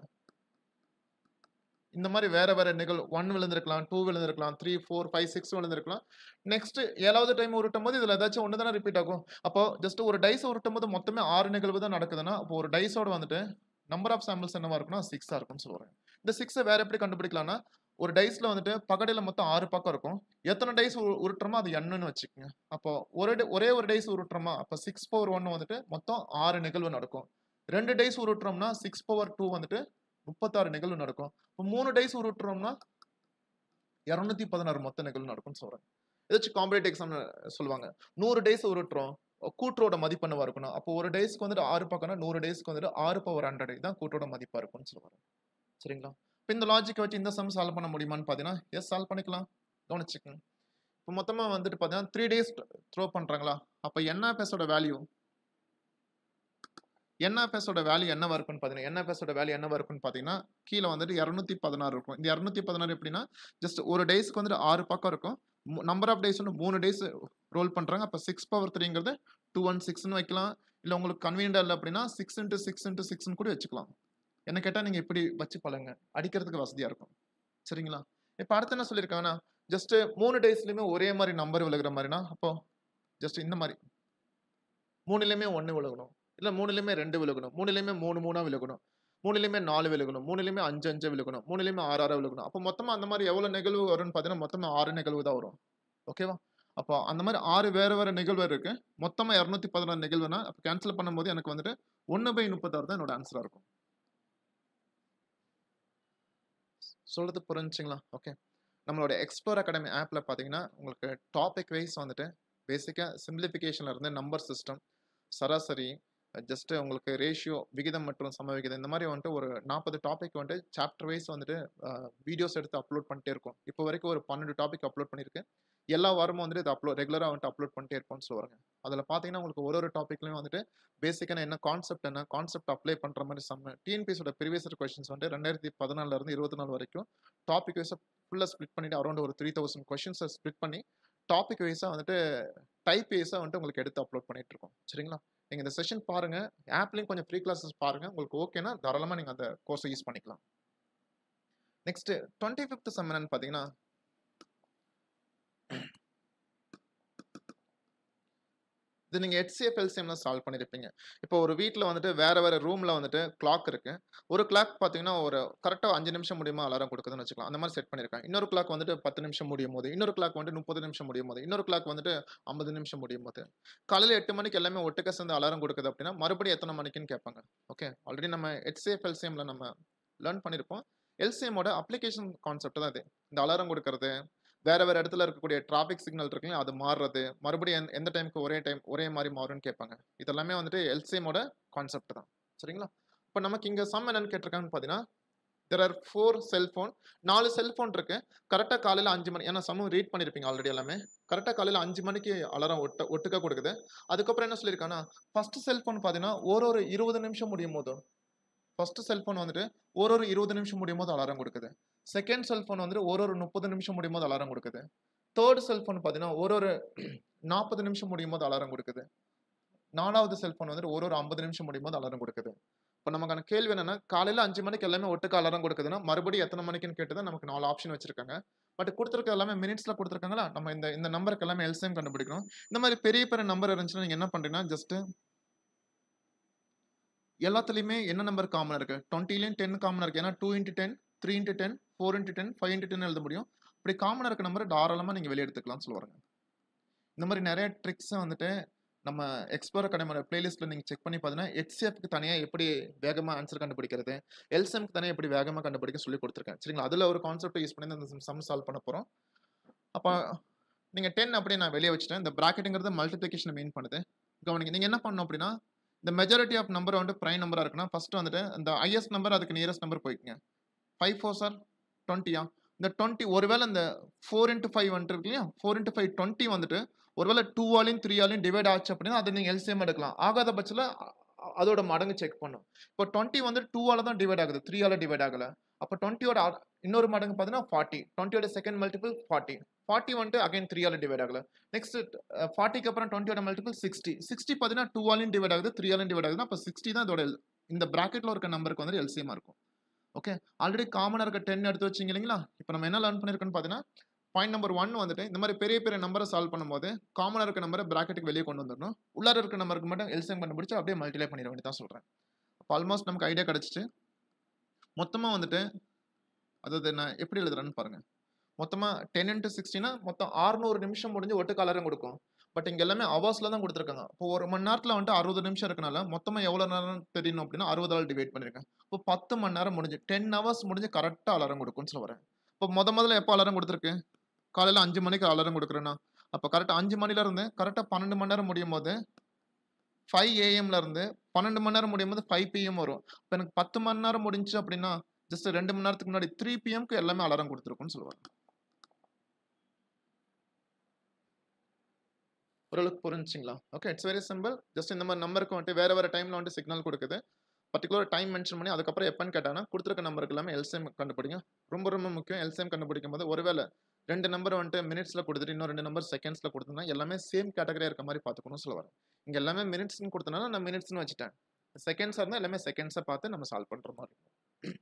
இந்த மாதிரி வேற வேற நிகழ்வு ஒன் விழுந்திருக்கலாம் டூ விழுந்திருக்கலாம் த்ரீ ஃபோர் ஃபைவ் சிக்ஸ் விழுந்திருக்கலாம் நெக்ஸ்ட் ஏழாவது டைம் உருட்டும் போது இதில் ஏதாச்சும் ஒன்று தானே ரிப்பீட் ஆகும் அப்போ ஜஸ்ட் ஒரு டைஸ் உருட்டும் போது மொத்தமே ஆறு நிகழ்வு தான் நடக்குதுன்னா அப்போ ஒரு டைஸோட வந்துட்டு நம்பர் ஆஃப் சாம்பிள்ஸ் என்னவா இருக்குன்னா சிக்ஸாக இருக்கும்னு சொல்லுவாங்க இந்த சிக்ஸை வேற எப்படி கண்டுபிடிக்கலாம்னா ஒரு டைஸ்ல வந்துட்டு பகடையில் மொத்தம் ஆறு பக்கம் இருக்கும் எத்தனை டைஸ் உருட்டுறோமோ அது எண்ணுன்னு வச்சுக்கோங்க அப்போ ஒரு di- ஒரே ஒரு டைஸ் உருட்டுறோமா அப்போ சிக்ஸ் பவர் ஒன் வந்துட்டு மொத்தம் ஆறு நிகழ்வு நடக்கும் ரெண்டு டைஸ் உருட்டுறோம்னா சிக்ஸ் பவர் டூ வந்துட்டு முப்பத்தாறு நிகழ்வு நடக்கும் இப்போ மூணு டைஸ் உருட்டுறோம்னா இரநூத்தி பதினாறு மொத்த நிகழ்வு நடக்கும்னு சொல்றேன் ஏதாச்சும் காம்படேட்டிவ் எக்ஸாம் சொல்லுவாங்க நூறு டேஸ் உருட்டுறோம் கூற்றோட மதிப்பு என்னவா இருக்கணும் அப்போ ஒரு டேஸ்க்கு வந்துட்டு ஆறு பக்கம்னா நூறு டேஸ்க்கு வந்துட்டு ஆறு பவர் ஹண்ட்ரட் தான் கூட்டோட மதிப்பா இருக்கும்னு சொல்லுவாங்க சரிங்களா இப்போ இந்த லாஜிக்கை வச்சு இந்த சம் சால்வ் பண்ண முடியுமான்னு பார்த்தீங்கன்னா எஸ் சால்வ் பண்ணிக்கலாம் கவனிச்சுக்கோங்க இப்போ மொத்தமாக வந்துட்டு பார்த்தீங்கன்னா த்ரீ டேஸ் த்ரோ பண்ணுறாங்களா அப்போ என்எஃப்எஸோட வேல்யூ என்எஃப்எஸோட வேல்யூ என்னவா இருக்குன்னு பார்த்தீங்கன்னா என்எஃப்எஸோட வேல்யூ என்னவா இருக்குன்னு பார்த்தீங்கன்னா கீழே வந்துட்டு இரநூத்தி பதினாறு இருக்கும் இந்த இரநூத்தி பதினாறு எப்படின்னா ஜஸ்ட் ஒரு டேஸ்க்கு வந்துட்டு ஆறு பக்கம் இருக்கும் நம்பர் ஆஃப் டேஸ் வந்து மூணு டேஸ் ரோல் பண்ணுறாங்க அப்போ சிக்ஸ் பவர் த்ரீங்கிறது டூ ஒன் சிக்ஸ்னு வைக்கலாம் இல்லை உங்களுக்கு கன்வீனியண்டாக இல்லை அப்படின்னா சிக்ஸ் இன்ட்டு சிக்ஸ் இன்ட்டு சிக்ஸ்னு கூட வச்சுக்கலாம் என்ன கேட்டால் நீங்கள் இப்படி வச்சு பழங்க அடிக்கிறதுக்கு வசதியாக இருக்கும் சரிங்களா இப்போ அடுத்து என்ன சொல்லியிருக்காங்கன்னா ஜஸ்ட் மூணு டேஸ்லையுமே ஒரே மாதிரி நம்பர் விழுகிற மாதிரினா அப்போ ஜஸ்ட் இந்த மாதிரி மூணுலேயுமே ஒன்று விழுகணும் இல்லை மூணுலேயுமே ரெண்டு விழுகணும் மூணுலேயுமே மூணு மூணாக விழுகணும் மூணுலேயுமே நாலு விழுகணும் மூணுலேயுமே அஞ்சு அஞ்சு விழுகணும் மூணுலேயுமே ஆறு ஆறு விழுகணும் அப்போ மொத்தமாக அந்த மாதிரி எவ்வளோ நிகழ்வு வரும்னு பார்த்தீங்கன்னா மொத்தமாக ஆறு நிகழ்வு தான் வரும் ஓகேவா அப்போ அந்த மாதிரி ஆறு வேறு வேறு நிகழ்வு இருக்கு மொத்தமாக இரநூத்தி பதினாறு நிகழ்வுனா அப்போ கேன்சல் பண்ணும்போது எனக்கு வந்துட்டு ஒன்று பை முப்பத்தாறு தான் என்னோட ஆன்சராக இருக்கும் சொல்றது புரிஞ்சுங்களா ஓகே நம்மளோட எக்ஸ்ப்ளோர் அகாடமி ஆப்பில் பார்த்தீங்கன்னா உங்களுக்கு டாபிக் வைஸ் வந்துட்டு பேசிக்காக சிம்பிளிஃபிகேஷனில் இருந்து நம்பர் சிஸ்டம் சராசரி ஜஸ்ட் உங்களுக்கு ரேஷியோ விகிதம் மற்றும் சம விகிதம் இந்த மாதிரி வந்துட்டு ஒரு நாற்பது டாபிக் வந்துட்டு சாப்டர் வைஸ் வந்துட்டு வீடியோஸ் எடுத்து அப்லோட் பண்ணிட்டே இருக்கும் இப்போ வரைக்கும் ஒரு பன்னெண்டு டாபிக் அப்லோட் பண்ணியிருக்கேன் எல்லா வாரமும் வந்துட்டு இது அப்லோட் ரெகுலராக வந்துட்டு அப்லோட் பண்ணிட்டே இருப்போம்னு சொல்லுவாங்க அதில் பார்த்தீங்கன்னா உங்களுக்கு ஒரு ஒரு டாப்பிக்லையும் வந்துட்டு பேசிக்கான என்ன கான்செப்ட் என்ன கான்செப்ட் அப்ளை பண்ணுற மாதிரி சம்ம டிஎன்பிஎஸோட ப்ரீவியஸ் கொஸ்டின்ஸ் வந்துட்டு ரெண்டாயிரத்தி பதினாலிருந்து இருபத்தி நாலு வரைக்கும் டாபிக் வைஸாக ஃபுல்லாக ஸ்ப்ளிட் பண்ணிட்டு அரௌண்ட் ஒரு த்ரீ தௌசண்ட் கொஷின்ஸை ஸ்ப்ளிட் பண்ணி டாபிக் வைஸாக வந்துட்டு டைப் வைஸாக வந்துட்டு உங்களுக்கு எடுத்து அப்லோட் பண்ணிட்டு இருக்கோம் சரிங்களா நீங்கள் இந்த செஷன் பாருங்க ஆப்லையும் கொஞ்சம் ஃப்ரீ கிளாஸஸ் பாருங்க உங்களுக்கு ஓகேனா தாராளமாக நீங்கள் அந்த கோர்ஸை யூஸ் பண்ணிக்கலாம் நெக்ஸ்ட் டுவெண்ட்டி ஃபிஃப்த் செம் என்னன்னு பார்த்தீங்கன்னா இது நீங்கள் ஹெச்சிஎஃப் எல்சிஎம்ல சால்வ் பண்ணியிருப்பீங்க இப்போ ஒரு வீட்டில் வந்துட்டு வேற வேற ரூமில் வந்துட்டு கிளாக் இருக்கு ஒரு கிளாக் பார்த்தீங்கன்னா ஒரு கரெக்டாக அஞ்சு நிமிஷம் முடியுமா அலாரம் கொடுக்குதுன்னு வச்சுக்கலாம் அந்த மாதிரி செட் பண்ணியிருக்கேன் இன்னொரு கிளாக் வந்துட்டு பத்து நிமிஷம் முடியும் போது இன்னொரு கிளாக் வந்துட்டு முப்பது நிமிஷம் முடியும் போது இன்னொரு கிளாக் வந்துட்டு ஐம்பது நிமிஷம் முடியும் போது காலையில் எட்டு மணிக்கு எல்லாமே ஒட்டுக்க சேர்ந்து அலாரம் கொடுக்குது அப்படின்னா மறுபடியும் எத்தனை மணிக்குன்னு கேட்பாங்க ஓகே ஆல்ரெடி நம்ம ஹெச்சிஎஃப் எல்சிஎம்ல நம்ம லேர்ன் பண்ணியிருப்போம் எல்சிஎம்மோட அப்ளிகேஷன் கான்செப்ட் தான் இது இந்த அலாரம் கொடுக்கறது வேற வேற இடத்துல இருக்கக்கூடிய டிராஃபிக் சிக்னல் இருக்குல்ல அது மாறுறது மறுபடியும் எந்த- எந்த டைமுக்கு ஒரே டைம் ஒரே மாதிரி மாறும்னு கேட்பாங்க இதெல்லாமே வந்துட்டு எல்சிஎம்மோட கான்செப்ட் தான் சரிங்களா இப்போ நமக்கு இங்கே சம் என்னன்னு கேட்டிருக்காங்கன்னு பார்த்தீங்கன்னா தெர் ஆர் ஃபோர் செல்ஃபோன் நாலு செல்ஃபோன் இருக்கு கரெக்டாக காலையில் அஞ்சு மணி ஏன்னா சம்மு ரீட் பண்ணியிருப்பீங்க ஆல்ரெடி எல்லாமே கரெக்டாக காலையில் அஞ்சு மணிக்கு அலாரம் ஒட்ட ஒட்டுக்க கொடுக்குது அதுக்கப்புறம் என்ன சொல்லியிருக்காங்கன்னா ஃபர்ஸ்ட் செல்ஃபோன் பார்த்தீங்கன்னா ஒரு ஒரு இருபது நிமிஷம் முடியும் போதும் ஃபர்ஸ்ட் செல்ஃபோன் வந்துட்டு ஒரு ஒரு இருபது நிமிஷம் முடியும் போது அலாரம் கொடுக்குது செகண்ட் செல்ஃபோன் வந்துட்டு ஒரு ஒரு முப்பது நிமிஷம் முடியும் போது அலாரம் கொடுக்குது தேர்ட் செல்ஃபோன் பார்த்தீங்கன்னா ஒரு ஒரு நாற்பது நிமிஷம் முடியும் போது அலாரம் கொடுக்குது நாலாவது செல்ஃபோன் வந்துட்டு ஒரு ஒரு ஐம்பது நிமிஷம் முடியும் போது அலாரம் கொடுக்குது இப்போ நமக்கான கேள்வி என்னன்னா காலையில் அஞ்சு மணிக்கு எல்லாமே ஒட்டுக்க அலாரம் கொடுக்குதுன்னா மறுபடியும் எத்தனை மணிக்குன்னு கேட்டு தான் நமக்கு நாலு ஆப்ஷன் வச்சிருக்காங்க பட் கொடுத்துருக்க எல்லாமே மினிட்ஸில் கொடுத்துருக்காங்களா நம்ம இந்த இந்த நம்பருக்கு எல்லாமே எல்சிஎம் கண்டுபிடிக்கணும் இந்த மாதிரி பெரிய பெரிய நம்பர் இருந்துச்சுன்னா நீங்கள் என்ன பண்ணுறீங்கன்னா ஜஸ்ட் எல்லாத்துலேயுமே என்ன நம்பர் காமன் இருக்கு டுவெண்ட்டிலையும் டென் காமன் இருக்கு ஏன்னா two into ten three into ten four into ten five into ten எழுத முடியும் அப்படி காமனாக இருக்க நம்பரை தாராளமாக நீங்கள் வெளியே எடுத்துக்கலாம்னு சொல்லுவாங்க இந்த மாதிரி நிறைய ட்ரிக்ஸை வந்துட்டு நம்ம எக்ஸ்ப்ளோர் அகாடமியோட பிளேலிஸ்ட்டில் நீங்கள் செக் பண்ணி பார்த்தீங்கன்னா ஹெச்சிஎஃப்க்கு தனியாக எப்படி வேகமாக ஆன்சர் கண்டுபிடிக்கிறது எல்சிஎம்க்கு தனியாக எப்படி வேகமாக கண்டுபிடிக்க சொல்லி கொடுத்துருக்கேன் சரிங்களா அதில் ஒரு கான்செப்ட் யூஸ் பண்ணி இந்த சம் சால்வ் பண்ண போகிறோம் அப்போ நீங்கள் டென் அப்படியே நான் வெளியே வச்சுட்டேன் இந்த ப்ராக்கெட்டுங்கிறது மல்டிப்ளிகேஷன் மீன் பண்ணுது கவனிங்க நீங்கள் என்ன பண்ணணும் அப்படின்னா இந்த மெஜாரிட்டி ஆஃப் நம்பர் வந்து ப்ரைம் நம்பராக இருக்குன்னா ஃபர்ஸ்ட் வந்துட்டு இந்த ஹையஸ்ட் நம்பர் அதுக்கு நியரஸ்ட் நம்பர் போய்க்குங்க ஃபைவ் ஃபோர் சார் டுவெண்ட்டியா இந்த டுவெண்ட்டி ஒருவேளை இந்த ஃபோர் இன்ட்டு ஃபைவ் வந்துட்டு இருக்கு இல்லையா ஃபோர் இன்ட்டு ஃபைவ் டுவெண்ட்டி வந்துட்டு ஒருவேளை டூ ஆலையும் த்ரீ ஆலையும் டிவைட் ஆச்சு அப்படின்னா அதை நீங்கள் எல்சிஎம் எடுக்கலாம் ஆகாத பட்சத்தில் அ- அதோட மடங்கு செக் பண்ணும் இப்போ டுவெண்ட்டி வந்து டூ ஆல தான் டிவைட் ஆகுது த்ரீ ஆல டிவைட் ஆகல அப்போ டுவெண்ட்டியோட இன்னொரு மடங்கு பார்த்தீங்கன்னா ஃபார்ட்டி டுவெண்ட்டியோட செகண்ட் மல்டிபிள் ஃபார்ட்டி ஃபார்ட்டி வந்துட்டு அகைன் த்ரீ ஆல டிவைட் ஆகல நெக்ஸ்ட் ஃபார்ட்டிக்கு அப்புறம் டுவெண்ட்டியோட மல்டிபிள் சிக்ஸ்டி சிக்ஸ்டி பார்த்தீங்கன்னா டூ ஆலையும் டிவைட் ஆகுது த்ரீ ஆலையும் டிவைட் ஆகுதுன்னா அப்போ சிக்ஸ்டி தான் இதோட L- இந்த ப்ராக்கெட்டில் இருக்க நம்பருக்கு வந்து எல்சிஎமாக இருக்கும் ஓகே ஆல்ரெடி காமனாக இருக்க டென் எடுத்து வச்சிங்க இல்லைங்களா இப்போ நம்ம என்ன லேர்ன் பண்ணியிருக்கோன்னு பார்த்தீங்கன்னா பாயிண்ட் நம்பர் ஒன் வந்துட்டு இந்த மாதிரி பெரிய பெரிய நம்பரை சால்வ் பண்ணும்போது காமனாக இருக்க நம்பரை ப்ராக்கெட்டுக்கு வெளியே கொண்டு வந்துடணும் உள்ளார இருக்க நம்பருக்கு மட்டும் எல்சிஎம் கண்டுபிடிச்சு அப்படியே மல்டிப்ளை பண்ணிட வேண்டியது தான் சொல்கிறேன் அப்போ ஆல்மோஸ்ட் நமக்கு ஐடியா கிடச்சிச்சு மொத்தமாக வந்துட்டு அதாவது நான் எப்படி எழுதுறேன்னு பாருங்க மொத்தமாக டென் இன்ட்டு சிக்ஸ்டினா மொத்தம் 600 நிமிஷம் முடிஞ்சு ஒட்டு கலரும் கொடுக்கும் பட் இங்கே எல்லாமே ஹவர்ஸில் தான் கொடுத்துருக்காங்க இப்போ ஒரு மணி நேரத்தில் வந்துட்டு அறுபது நிமிஷம் இருக்கனால மொத்தமாக எவ்வளோ நேரம் தெரியணும் அப்படின்னா அறுபதால் டிவைட் பண்ணியிருக்கேன் இப்போ பத்து மணி நேரம் முடிஞ்சு டென் ஹவர்ஸ் முடிஞ்சு கரெக்டாக அலாரம் கொடுக்கும்னு சொல்ல வரேன் இப்போ முத முதல்ல எப்போ அலாரம் கொடுத்துருக்கு காலையில் அஞ்சு மணிக்கு அலாரம் கொடுக்குறேன்னா அப்போ கரெக்டாக அஞ்சு மணில இருந்து கரெக்டாக பன்னெண்டு மணி நேரம் முடியும் போது ஃபைவ் ஏஎம்ல இருந்து பன்னெண்டு மணி நேரம் முடியும் போது ஃபைவ் பிஎம் வரும் இப்போ எனக்கு பத்து மணி நேரம் முடிஞ்சு அப்படின்னா ஜஸ்ட் ரெண்டு மணி நேரத்துக்கு முன்னாடி த்ரீ பிஎம்க்கு எல்லாமே அலாரம் கொடுத்துருக்கும்னு சொல்லுவாங்க ஓரளவுக்கு புரிஞ்சுங்களா okay it's very simple just இந்த மாதிரி நம்பருக்கு வந்துட்டு வேற வேற டைம்ல வந்துட்டு சிக்னல் கொடுக்குது பர்டிகுலர் டைம் மென்ஷன் பண்ணி அதுக்கப்புறம் எப்பன்னு கேட்டாங்கன்னா கொடுத்துருக்க நம்பருக்கு எல்லாமே எல்சிஎம் கண்டுபிடிங்க ரொம்ப ரொம்ப முக்கியம் எல்சிஎம் கண்டுபிடிக்கும் போது ஒருவேளை ரெண்டு நம்பர் வந்துட்டு மினிட்ஸில் கொடுத்துட்டு இன்னும் ரெண்டு நம்பர் செகண்ட்ஸில் கொடுத்தோம்னா எல்லாமே சேம் கேட்டகரியாக இருக்க மாதிரி பார்த்துக்கணும் சொல்ல வரேன் இங்கே எல்லாமே மினிட்ஸ்னு கொடுத்தனால நான் மினிட்ஸ்னு வச்சுட்டேன் செகண்ட்ஸாக இருந்தால் எல்லாமே செகண்ட்ஸை பார்த்து நம்ம சால்வ் பண்ணுற மாதிரி இருக்கும்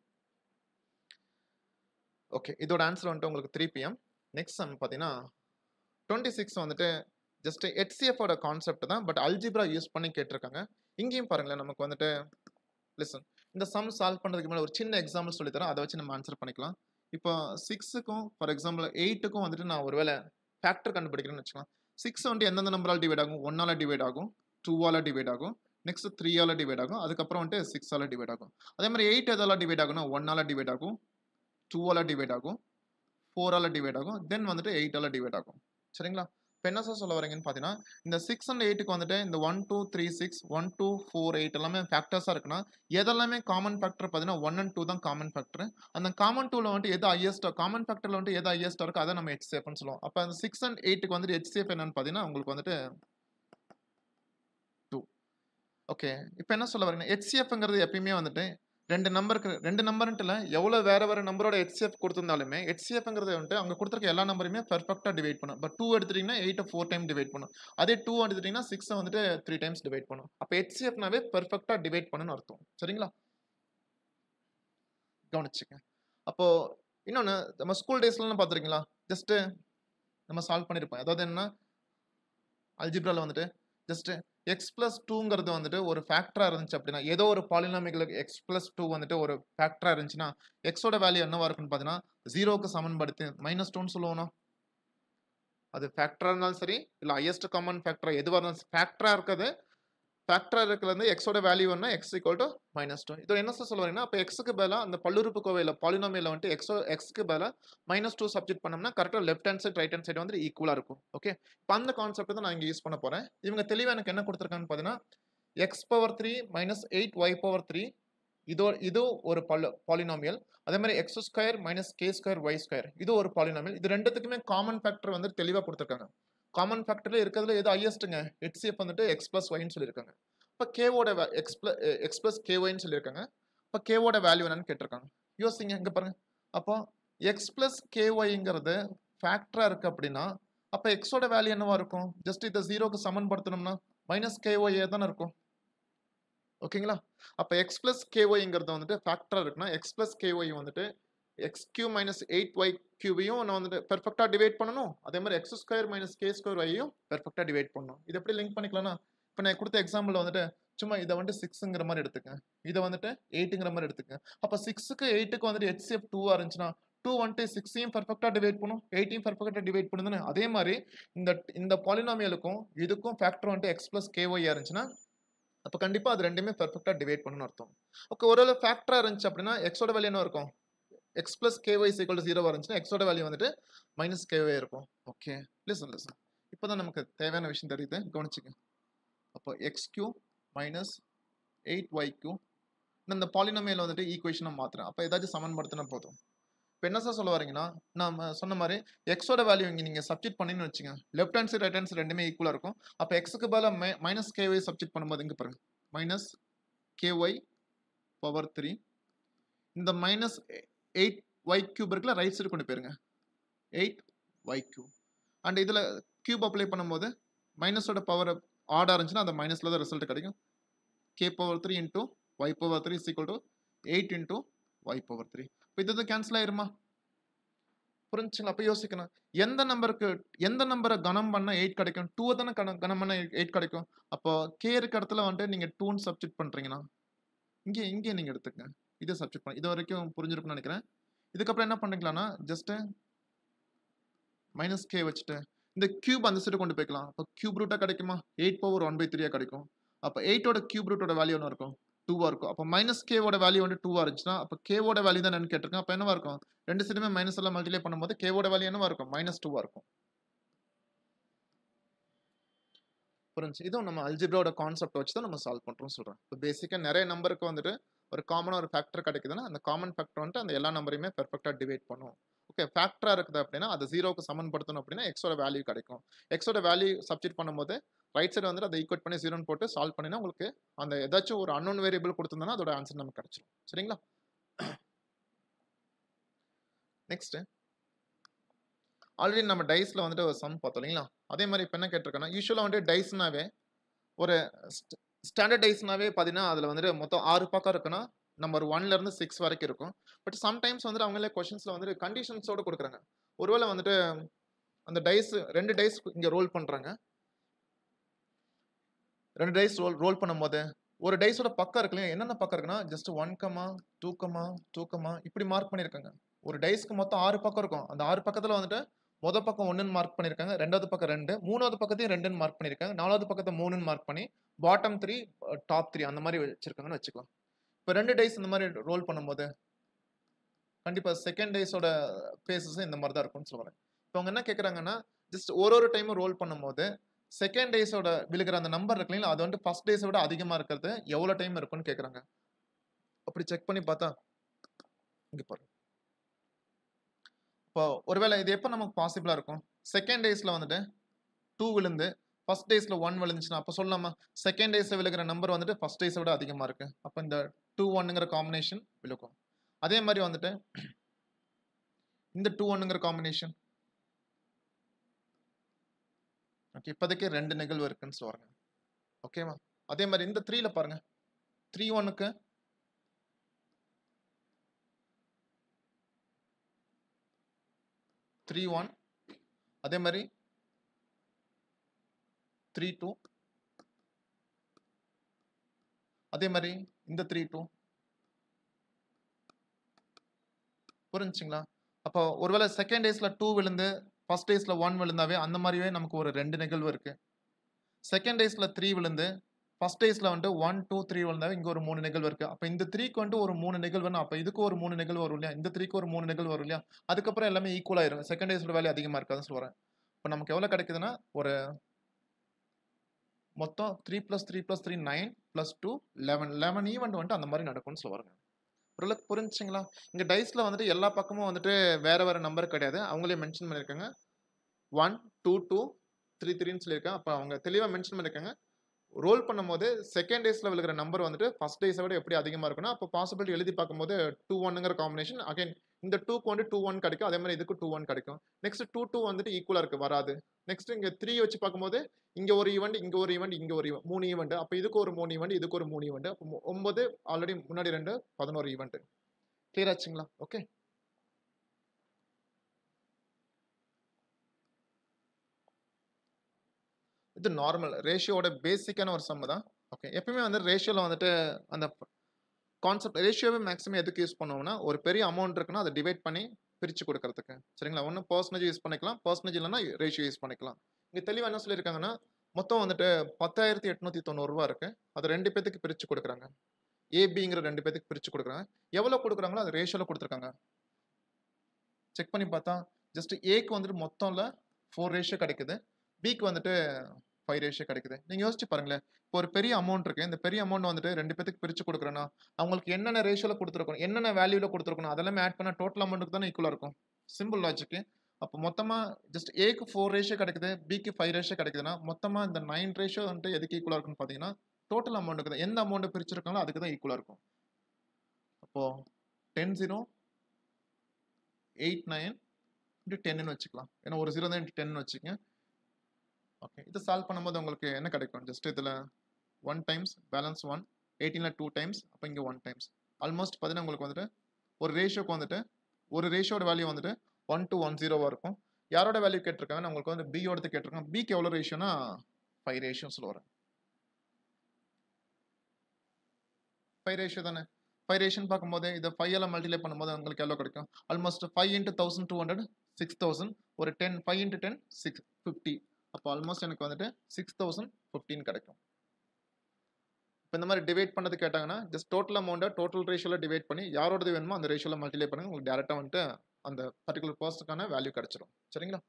ஓகே இதோட ஆன்சர் வந்துட்டு உங்களுக்கு த்ரீ பிஎம் நெக்ஸ்ட் சம் பார்த்தீங்கன்னா டுவெண்ட்டி சிக்ஸ் வந்துட்டு ஜஸ்ட் ஹெச்சிஎஃபோட கான்செப்ட் தான் பட் அல்ஜிப்ரா யூஸ் பண்ணி கேட்டிருக்காங்க இங்கேயும் பாருங்களேன் நமக்கு வந்துட்டு லிசன் இந்த சம் சால்வ் பண்ணுறதுக்கு மேலே ஒரு சின்ன எக்ஸாம்பிள் சொல்லித்தரேன் அதை வச்சு நம்ம ஆன்சர் பண்ணிக்கலாம் இப்போ சிக்ஸுக்கும் ஃபார் எக்ஸாம்பிள் எயிட்டுக்கும் வந்துட்டு நான் ஒருவேளை ஃபேக்டர் கண்டுபிடிக்கிறேன்னு வச்சுக்கலாம் சிக்ஸ் வந்துட்டு எந்தெந்த நம்பரால் டிவைட் ஆகும் ஒன்னால டிவைட் ஆகும் டூவால் டிவைட் ஆகும் நெக்ஸ்ட் த்ரீயால் டிவைட் ஆகும் அதுக்கப்புறம் வந்துட்டு சிக்ஸால் டிவைட் ஆகும் அதே மாதிரி எயிட் எதால டிவைட் ஆகும்னா ஒன்னால டிவைட் ஆகும் டூவால் டிவைட் ஆகும் ஃபோரால் டிவைட் ஆகும் தென் வந்துட்டு எயிட்டால் டிவைட் ஆகும் சரிங்களா இப்போ என்ன சார் சொல்ல வரீங்கன்னு பார்த்தீங்கன்னா இந்த சிக்ஸ் அண்ட் எயிட்டுக்கு வந்துட்டு இந்த one two three six one two four eight எல்லாமே ஃபேக்டர்ஸாக இருக்குன்னா எதெல்லாமே காமன் ஃபேக்டர் பார்த்தீங்கன்னா ஒன் அண்ட் டூ தான் காமன் ஃபேக்டர் அந்த காமன் டூவில் வந்துட்டு எது ஹையஸ்ட்டாக காமன் ஃபேக்டரில் வந்துட்டு எது ஹையஸ்ட்டாக இருக்கோ அதை நம்ம ஹெச்சிஎஃப்னு சொல்லுவோம் அப்போ அந்த சிக்ஸ் அண்ட் எயிட்டுக்கு வந்துட்டு ஹெச்சிஎஃப் என்னன்னு பார்த்தீங்கன்னா உங்களுக்கு வந்துட்டு டூ ஓகே இப்போ என்ன சொல்ல வரீங்க ஹெச்சிஎஃப்ங்கிறது எப்பயுமே வந்துட்டு ரெண்டு நம்பருக்கு ரெண்டு நம்பர்ன்ட்டு இல்லை எவ்வளோ வேற வேற நம்பரோட ஹெச்சிஎஃப் கொடுத்துருந்தாலுமே ஹெச்சிஎஃப்ங்கிறது வந்துட்டு அங்கே கொடுத்துருக்க எல்லா நம்பருமே பெர்ஃபெக்டாக டிவைட் பண்ணும் பட் டூ எடுத்துட்டீங்கன்னா எயிட்டை ஃபோர் டைம் டிவைட் பண்ணும் அதே டூ எடுத்துட்டீங்கன்னா சிக்ஸை வந்துட்டு த்ரீ டைம்ஸ் டிவைட் பண்ணும் அப்போ ஹெச்சிஎஃப்னாவே பெர்ஃபெக்டாக டிவைட் பண்ணுன்னு அர்த்தம் சரிங்களா கவனிச்சுங்க அப்போ இன்னொன்று நம்ம ஸ்கூல் டேஸ்லாம் பார்த்துருக்கீங்களா ஜஸ்ட்டு நம்ம சால்வ் பண்ணியிருப்போம் அதாவது என்ன அல்ஜிப்ராவில் வந்துட்டு ஜஸ்ட்டு எக்ஸ் ப்ளஸ் டூங்கிறது வந்துட்டு ஒரு ஃபேக்டராக இருந்துச்சு அப்படின்னா ஏதோ ஒரு பாலினாமிகளுக்கு எக்ஸ் ப்ளஸ் டூ வந்துட்டு ஒரு ஃபேக்டராக இருந்துச்சுன்னா எக்ஸோட வேல்யூ என்னவா இருக்குன்னு பார்த்தீங்கன்னா ஜீரோக்கு சமன்படுத்தி மைனஸ் டூன்னு சொல்லுவோம்னா அது ஃபேக்டராக இருந்தாலும் சரி இல்லை ஹையஸ்ட் காமன் ஃபேக்டராக எதுவாக இருந்தாலும் ஃபேக்டராக இருக்கிறது ஃபேக்டராக இருக்கிறது எக்ஸோட வேல்யூ என்ன x equal to minus two இதோட என்ன சார் சொல்லுவாங்கன்னா அப்போ எக்ஸுக்கு பதிலாக அந்த பல்லுறுப்பு கோவையில் பாலினாமியில் வந்துட்டு எக்ஸோ எக்ஸ்க்கு பதிலாக மைனஸ் டூ சப்ஜெக்ட் பண்ணோம்னா கரெக்டாக left hand side right hand side வந்து ஈக்குவலாக இருக்கும் ஓகே இப்போ அந்த கான்செப்ட் தான் நான் இங்கே யூஸ் பண்ண போகிறேன் இவங்க தெளிவாக எனக்கு என்ன கொடுத்துருக்காங்கன்னு பார்த்தீங்கன்னா x power three minus eight y power three இதோ இது ஒரு பல் பாலினாமியல் அதே மாதிரி x square minus k square y square இது ஒரு பாலினாமியல் இது ரெண்டுத்துக்குமே காமன் ஃபேக்டர் வந்து தெளிவாக கொடுத்துருக்காங்க காமன் ஃபேக்டர்ல இருக்கிறதுல எது ஹையஸ்ட்டுங்க ஹெச்சிஎஃப் வந்துட்டு எக்ஸ் ப்ளஸ் ஒய்னு சொல்லியிருக்காங்க இப்போ கேவோட எக்ஸ் ப்ளஸ் எக்ஸ் ப்ளஸ் கேஒய்னு சொல்லியிருக்காங்க இப்போ கேவோட வேல்யூ என்னன்னு கேட்டிருக்காங்க யோசிங்க இங்கே பாருங்க அப்போ எக்ஸ் ப்ளஸ் கேஒய்ங்கிறது ஃபேக்டராக இருக்குது அப்படின்னா அப்போ எக்ஸோட வேல்யூ என்னவா இருக்கும் ஜஸ்ட் இதை ஜீரோக்கு சமன்படுத்தணும்னா மைனஸ் கேஒய் தானே இருக்கும் ஓகேங்களா அப்போ எக்ஸ் ப்ளஸ் கேஒய்ங்கிறது வந்துட்டு ஃபேக்டராக இருக்குன்னா எக்ஸ் ப்ளஸ் கேஒய் வந்துட்டு x cube minus eight y கியூவையும் நான் வந்துட்டு பெர்ஃபெக்டாக டிவைட் பண்ணணும் அதே மாதிரி x square minus k square ஒய்யும் பெர்ஃபெக்டாக டிவைட் பண்ணணும் இது எப்படி லிங்க் பண்ணிக்கலாம்னா இப்போ நான் கொடுத்த எக்ஸாம்பிள் வந்துட்டு சும்மா இதை வந்துட்டு சிக்ஸுங்கிற மாதிரி எடுத்துக்கங்க இதை வந்துட்டு எயிட்டுங்கிற மாதிரி எடுத்துக்கங்க அப்போ சிக்ஸுக்கு எயிட்டுக்கு வந்துட்டு ஹெச்சிஎஃப் டூவாக இருந்துச்சுன்னா டூ வந்துட்டு சிக்ஸையும் பர்ஃபெக்டாக டிவைட் பண்ணும் எயிட்டையும் பர்ஃபெக்டாக டிவைட் பண்ணுதுன்னு அதே மாதிரி இந்த இந்த பாலினாமியலுக்கும் இதுக்கும் ஃபேக்டர் வந்துட்டு எக்ஸ் ப்ளஸ் கேஒய்யாக இருந்துச்சுன்னா அப்போ கண்டிப்பாக அது ரெண்டுமே பர்ஃபெக்டாக டிவைட் பண்ணணும்னு அர்த்தம் ஓகே ஒருவேளை ஃபேக்டராக இருந்துச்சு அப்படின்னா எக்ஸோட வேல்யூ என்ன இருக்கும் எக்ஸ் ப்ளஸ் கேஒய் சீக்வல் ஜீரோவாக இருந்துச்சுன்னா எக்ஸோட வேல்யூ வந்துட்டு மைனஸ் கேஒய் இருக்கும் ஓகே ப்ளீஸ் லிசன் இப்போ தான் நமக்கு தேவையான விஷயம் தெரியுது கவனிச்சுங்க அப்போ x cube minus eight y cube இந்த பாலினமையில் வந்துட்டு ஈக்குவேஷனை மாற்றுறேன் அப்போ ஏதாச்சும் சமன்படுத்தினா போதும் இப்போ என்ன சார் சொல்ல வரீங்கன்னா நம்ம சொன்ன மாதிரி எக்ஸோட வேல்யூ இங்கே நீங்கள் சப்ஜெக்ட் பண்ணின்னு வச்சுங்க left hand side right hand side ரெண்டுமே ஈக்குவலாக இருக்கும் அப்போ எக்ஸுக்கு பதிலாக மை மைனஸ் கேஒய் சப்ஜெக்ட் பண்ணும்போது இங்கே பாருங்க மைனஸ் கேஒய் பவர் த்ரீ இந்த மைனஸ் எயிட் ஒய் கியூப் இருக்குல்ல ரைட் சைடு கொண்டு போயிருங்க எயிட் ஒய் கியூப் அண்ட் இதில் கியூப் அப்ளை பண்ணும்போது மைனஸோட பவர் ஆடாக இருந்துச்சுன்னா அந்த மைனஸில் தான் ரிசல்ட் கிடைக்கும் k power three into y power three equal to eight into y power three இப்போ இது கேன்சல் ஆயிருமா புரிஞ்சுங்களா அப்போ யோசிக்கணும் எந்த நம்பருக்கு எந்த நம்பரை கணம் பண்ணால் எயிட் கிடைக்கும் டூ தானே கணம் கணம் பண்ணால் எயிட் கிடைக்கும் அப்போ கே இருக்க இடத்துல வந்துட்டு நீங்கள் டூன்னு சப்ஜெக்ட் பண்ணுறீங்கன்னா இங்கே இங்கே நீங்கள் எடுத்துக்கங்க இதை சப்ஜெக்ட் பண்ண இது வரைக்கும் புரிஞ்சிருக்கும்னு நினைக்கிறேன் இதுக்கப்புறம் என்ன பண்ணிக்கலாம்னா ஜஸ்ட்டு மைனஸ் கே வச்சுட்டு இந்த கியூப் அந்த சைடு கொண்டு போய்க்கலாம் அப்போ கியூப் ரூட்டாக கிடைக்குமா எயிட் பவர் ஒன் பை த்ரீயாக கிடைக்கும் அப்போ எயிட்டோட கியூப் ரூட்டோட வேல்யூ ஒன்று இருக்கும் டூவாக இருக்கும் அப்போ மைனஸ் கேவோட வேல்யூ வந்து டூவாக இருந்துச்சுன்னா அப்போ கேவோட வேல்யூ தான் என்னன்னு கேட்டிருக்கேன் அப்போ என்னவா இருக்கும் ரெண்டு சைடுமே மைனஸ் எல்லாம் மல்டிப்ளை பண்ணும்போது கேவோட வேல்யூ என்னவா இருக்கும் மைனஸ் டூவாக இருக்கும் புரிஞ்சு இதுவும் நம்ம அல்ஜிப்ராவோட கான்செப்ட் வச்சு தான் நம்ம சால்வ் பண்ணுறோம் சொல்கிறேன் இப்போ பேசிக்காக நிறைய நம்பருக்கு வந்துட்டு ஒரு காமனாக ஒரு ஃபேக்டர் கிடைக்குதுன்னா அந்த காமன் ஃபேக்டர் வந்துட்டு அந்த எல்லா நம்பரையுமே பெர்ஃபெக்டாக டிவைட் பண்ணும் ஓகே ஃபேக்டராக இருக்குது அப்படின்னா அது ஜீரோக்கு சமன்படுத்தணும் அப்படின்னா எக்ஸோட வேல்யூ கிடைக்கும் எக்ஸோட வேல்யூ சப்ஜெக்ட் பண்ணும்போது ரைட் சைடு வந்துட்டு அதை ஈக்குவேட் பண்ணி ஜீரோன்னு போட்டு சால்வ் பண்ணினா உங்களுக்கு அந்த ஏதாச்சும் ஒரு அன்னோன் வேரியபிள் கொடுத்துருந்தோன்னா அதோட ஆன்சர் நமக்கு கிடைச்சிடும் சரிங்களா நெக்ஸ்ட் ஆல்ரெடி நம்ம டைஸில் வந்துட்டு ஒரு சம் பார்த்தோம் இல்லைங்களா அதே மாதிரி இப்போ என்ன கேட்டிருக்கேன்னா யூஸ்வலாக வந்துட்டு டைஸ்னாவே ஒரு ஸ்டாண்டர்ட் டைஸ்னாவே பார்த்தீங்கன்னா அதில் வந்துட்டு மொத்தம் ஆறு பக்கம் இருக்குன்னா நம்பர் ஒன்லேருந்து சிக்ஸ் வரைக்கும் இருக்கும் பட் சம்டைம்ஸ் வந்துட்டு அவங்களே கொஷின்ஸில் வந்துட்டு கண்டிஷன்ஸோடு கொடுக்குறாங்க ஒருவேளை வந்துட்டு அந்த டைஸ் ரெண்டு டைஸ் இங்கே ரோல் பண்ணுறாங்க ரெண்டு டைஸ் ரோல் ரோல் பண்ணும்போது ஒரு டைஸோட பக்கம் இருக்கு இல்லையா என்னென்ன பக்கம் இருக்குன்னா just one comma two comma two comma இப்படி மார்க் பண்ணியிருக்காங்க ஒரு டைஸ்க்கு மொத்தம் ஆறு பக்கம் இருக்கும் அந்த ஆறு பக்கத்தில் வந்துட்டு முத பக்கம் ஒன்றுன்னு மார்க் பண்ணியிருக்காங்க ரெண்டாவது பக்கம் ரெண்டு மூணாவது பக்கத்தையும் ரெண்டுன்னு மார்க் பண்ணியிருக்காங்க நாலாவது பக்கத்தை மூணுன்னு மார்க் பண்ணி பாட்டம் த்ரீ டாப் த்ரீ அந்த மாதிரி வச்சிருக்காங்கன்னு வச்சுக்கலாம் இப்போ ரெண்டு டைஸ் இந்த மாதிரி ரோல் பண்ணும்போது கண்டிப்பாக செகண்ட் டைஸோட ஃபேஸஸும் இந்த மாதிரி தான் இருக்கும்னு சொல்லுவாங்க இப்போ அவங்க என்ன கேட்குறாங்கன்னா ஜஸ்ட் ஒரு ஒரு டைமும் ரோல் பண்ணும்போது செகண்ட் டேஸோட விழுகிற அந்த நம்பர் இருக்கு இல்லைங்களா அது வந்துட்டு ஃபர்ஸ்ட் டேஸை விட அதிகமாக இருக்கிறது எவ்வளோ டைம் இருக்குன்னு கேட்குறாங்க அப்படி செக் பண்ணி பார்த்தா இங்கே பாருங்க இப்போ ஒருவேளை இது எப்போ நமக்கு பாசிபிளாக இருக்கும் செகண்ட் டேஸில் வந்துட்டு டூ விழுந்து ஃபர்ஸ்ட் டேஸில் ஒன் விழுந்துச்சுன்னா அப்போ சொல்லலாமா செகண்ட் டேஸில் விழுகிற நம்பர் வந்துட்டு ஃபர்ஸ்ட் டேஸை விட அதிகமாக இருக்கு அப்போ இந்த டூ ஒன்னுங்கிற காம்பினேஷன் விழுக்கும் அதே மாதிரி வந்துட்டு இந்த டூ ஒன்னுங்கிற காம்பினேஷன் ஓகே இப்போதைக்கு ரெண்டு நிகழ்வு இருக்குன்னு சொல்லுவாங்க ஓகேவா அதே மாதிரி இந்த த்ரீல பாருங்க த்ரீ ஒன்னுக்கு த்ரீ ஒன் அதே மாதிரி த்ரீ டூ அதே மாதிரி இந்த த்ரீ டூ புரிஞ்சுங்களா அப்போ ஒருவேளை செகண்ட் டேஸில் டூ விழுந்து ஃபர்ஸ்ட் டேஸில் ஒன் விழுந்தாவே அந்த மாதிரியே நமக்கு ஒரு ரெண்டு நிகழ்வு இருக்கு செகண்ட் டேஸில் த்ரீ விழுந்து ஃபர்ஸ்ட் டேஸில் வந்துட்டு ஒன் டூ த்ரீ விழுந்தாவே இங்கே ஒரு மூணு நிகழ்வு இருக்கு அப்போ இந்த த்ரீக்கு வந்துட்டு ஒரு மூணு நிகழ்வுனா அப்போ இதுக்கு ஒரு மூணு நிகழ்வு வரும் இல்லையா இந்த த்ரீக்கு ஒரு மூணு நிகழ்வு வரும் இல்லையா அதுக்கப்புறம் எல்லாமே ஈக்குவல் ஆயிரும் செகண்ட் டேஸோட வேல்யூ அதிகமாக இருக்காதுன்னு சொல்கிறேன் இப்போ நமக்கு எவ்வளோ கிடைக்குதுன்னா ஒரு மொத்தம் three plus three plus three nine plus two eleven eleven event வந்துட்டு அந்த மாதிரி நடக்கும்னு சொல்லுவாங்க ஓரளவுக்கு புரிஞ்சுங்களா இங்கே டைஸில் வந்துட்டு எல்லா பக்கமும் வந்துட்டு வேற வேற நம்பர் கிடையாது அவங்களே மென்ஷன் பண்ணியிருக்காங்க ஒன் டூ டூ த்ரீ த்ரீன்னு சொல்லியிருக்காங்க அப்போ அவங்க தெளிவாக மென்ஷன் பண்ணியிருக்காங்க ரோல் பண்ணும்போது செகண்ட் டேஸில் விழுகிற நம்பர் வந்துட்டு ஃபர்ஸ்ட் டேஸை விட எப்படி அதிகமாக இருக்குன்னா அப்போ பாசிபிலிட்டி எழுதி பார்க்கும்போது டூ ஒன்னுங்கிற காம்பினேஷன் அகைன் இந்த டூக்கு வந்து டூ ஒன் கிடைக்கும் அதே மாதிரி இதுக்கு டூ ஒன் கிடைக்கும் நெக்ஸ்ட் டூ டூ வந்துட்டு ஈக்குவலாக இருக்குது வராது நெக்ஸ்ட் இங்கே த்ரீ வச்சு பார்க்கும்போது இங்கே ஒரு ஈவெண்ட் இங்கே ஒரு ஈவெண்ட் இங்கே ஒரு ஈவெண்ட் மூணு ஈவெண்ட் அப்போ இதுக்கு ஒரு மூணு ஈவெண்ட் இதுக்கு ஒரு மூணு ஈவெண்ட் அப்போ மொ- ஒன்பது ஆல்ரெடி முன்னாடி ரெண்டு பதினோரு ஈவெண்ட் கிளியர் ஆச்சுங்களா ஓகே இது நார்மல் ரேஷியோட பேசிக்கான ஒரு சம் தான் ஓகே எப்பயுமே வந்து ரேஷியோவில் வந்துட்டு அந்த கான்செப்ட் ரேஷியோவே மேக்ஸிமம் எதுக்கு யூஸ் பண்ணுவோம்னா ஒரு பெரிய அமௌண்ட் இருக்குன்னா அதை டிவைட் பண்ணி பிரித்து கொடுக்கறதுக்கு சரிங்களா ஒன்று பர்சன்டேஜ் யூஸ் பண்ணிக்கலாம் பர்சன்டேஜ் இல்லைன்னா ரேஷியோ யூஸ் பண்ணிக்கலாம் இங்கே தெளிவாக என்ன சொல்லியிருக்காங்கன்னா மொத்தம் வந்துட்டு பத்தாயிரத்தி எட்நூற்றி தொண்ணூறுரூவா இருக்கு அது ரெண்டு பேத்துக்கு பிரித்து கொடுக்குறாங்க ஏபிங்கிற ரெண்டு பேத்துக்கு பிரித்து கொடுக்குறாங்க எவ்வளோ கொடுக்குறாங்களோ அது ரேஷியோவில் கொடுத்துருக்காங்க செக் பண்ணி பார்த்தா ஜஸ்ட் ஏக்கு வந்துட்டு மொத்தம்ல ஃபோர் ரேஷியோ கிடைக்குது பிக்கு வந்துட்டு ஃபைவ் ரேஷியோ கிடைக்குது நீங்கள் யோசிச்சு பாருங்களேன் இப்போ ஒரு பெரிய அமௌண்ட் இருக்கு இந்த பெரிய அமௌண்ட் வந்துட்டு ரெண்டு பேத்துக்கு பிரித்து கொடுக்குறேன்னா அவங்களுக்கு என்னென்ன ரேஷியோவில் கொடுத்துருக்கணும் என்னென்ன வேல்யூவில் கொடுத்துருக்கணும் அதெல்லாமே ஆட் பண்ணால் டோட்டல் அமௌண்ட்டுக்கு தானே ஈக்குவலாக இருக்கும் சிம்பிள் லாஜிக்கு அப்போ மொத்தமாக ஜஸ்ட் ஏக்கு ஃபோர் ரேஷியோ கிடைக்குது பிக்கு ஃபைவ் ரேஷியோ கிடைக்குதுன்னா மொத்தமாக இந்த நைன் ரேஷியோ வந்துட்டு எதுக்கு ஈக்குவலாக இருக்குன்னு பார்த்தீங்கன்னா டோட்டல் அமௌண்ட்டுக்கு தான் எந்த அமௌண்ட் பிரிச்சிருக்காங்களோ அதுக்கு தான் ஈக்குவலாக இருக்கும் அப்போது ten zero eight nine into டென்னு வச்சுக்கலாம் ஏன்னா ஒரு ஜீரோ தான் இன்ட்டு டென்னு வச்சுக்கங்க ஓகே இது சால்வ் பண்ணும்போது உங்களுக்கு என்ன கிடைக்கும் ஜஸ்ட் இதில் ஒன் டைம்ஸ் பேலன்ஸ் ஒன் எயிட்டீனில் டூ டைம்ஸ் அப்போ இங்கே ஒன் டைம்ஸ் ஆல்மோஸ்ட் பார்த்தீங்கன்னா உங்களுக்கு வந்துட்டு ஒரு ரேஷியோக்கு வந்துட்டு ஒரு ரேஷியோட வேல்யூ வந்துட்டு ஒன் to ஒன் ஜீரோவாக இருக்கும் யாரோட வேல்யூ கேட்டிருக்காங்க நான் உங்களுக்கு வந்து பியோடது கேட்டிருக்கேன் பிக்கு எவ்வளோ ரேஷியோனா ஃபைவ் ரேஷியோன்னு சொல்லுவார் ஃபைவ் ரேஷியோ தானே ஃபைவ் ரேஷன் பார்க்கும்போது இதை ஃபைவ் எல்லாம் மல்டிப்ளை பண்ணும்போது உங்களுக்கு எவ்வளோ கிடைக்கும் almost five into thousand two hundred six thousand ஒரு ten five into ten six fifty அப்போ ஆல்மோஸ்ட் எனக்கு வந்துட்டு சிக்ஸ் தௌசண்ட் ஃபிஃப்டின் கிடைக்கும் இப்போ இந்த மாதிரி டிவைட் பண்ணது கேட்டாங்கன்னா ஜஸ்ட் டோட்டல் அமௌண்ட்டை டோட்டல் ரேஷியோவில் டிவைட் பண்ணி யாரோடது வேணுமோ அந்த ரேஷியோவில் மல்டிப்ளை பண்ணுங்க உங்களுக்கு டேரெக்டாக வந்துட்டு அந்த பர்டிகுலர் பர்சனுக்கான வேல்யூ கிடைச்சிரும் சரிங்களா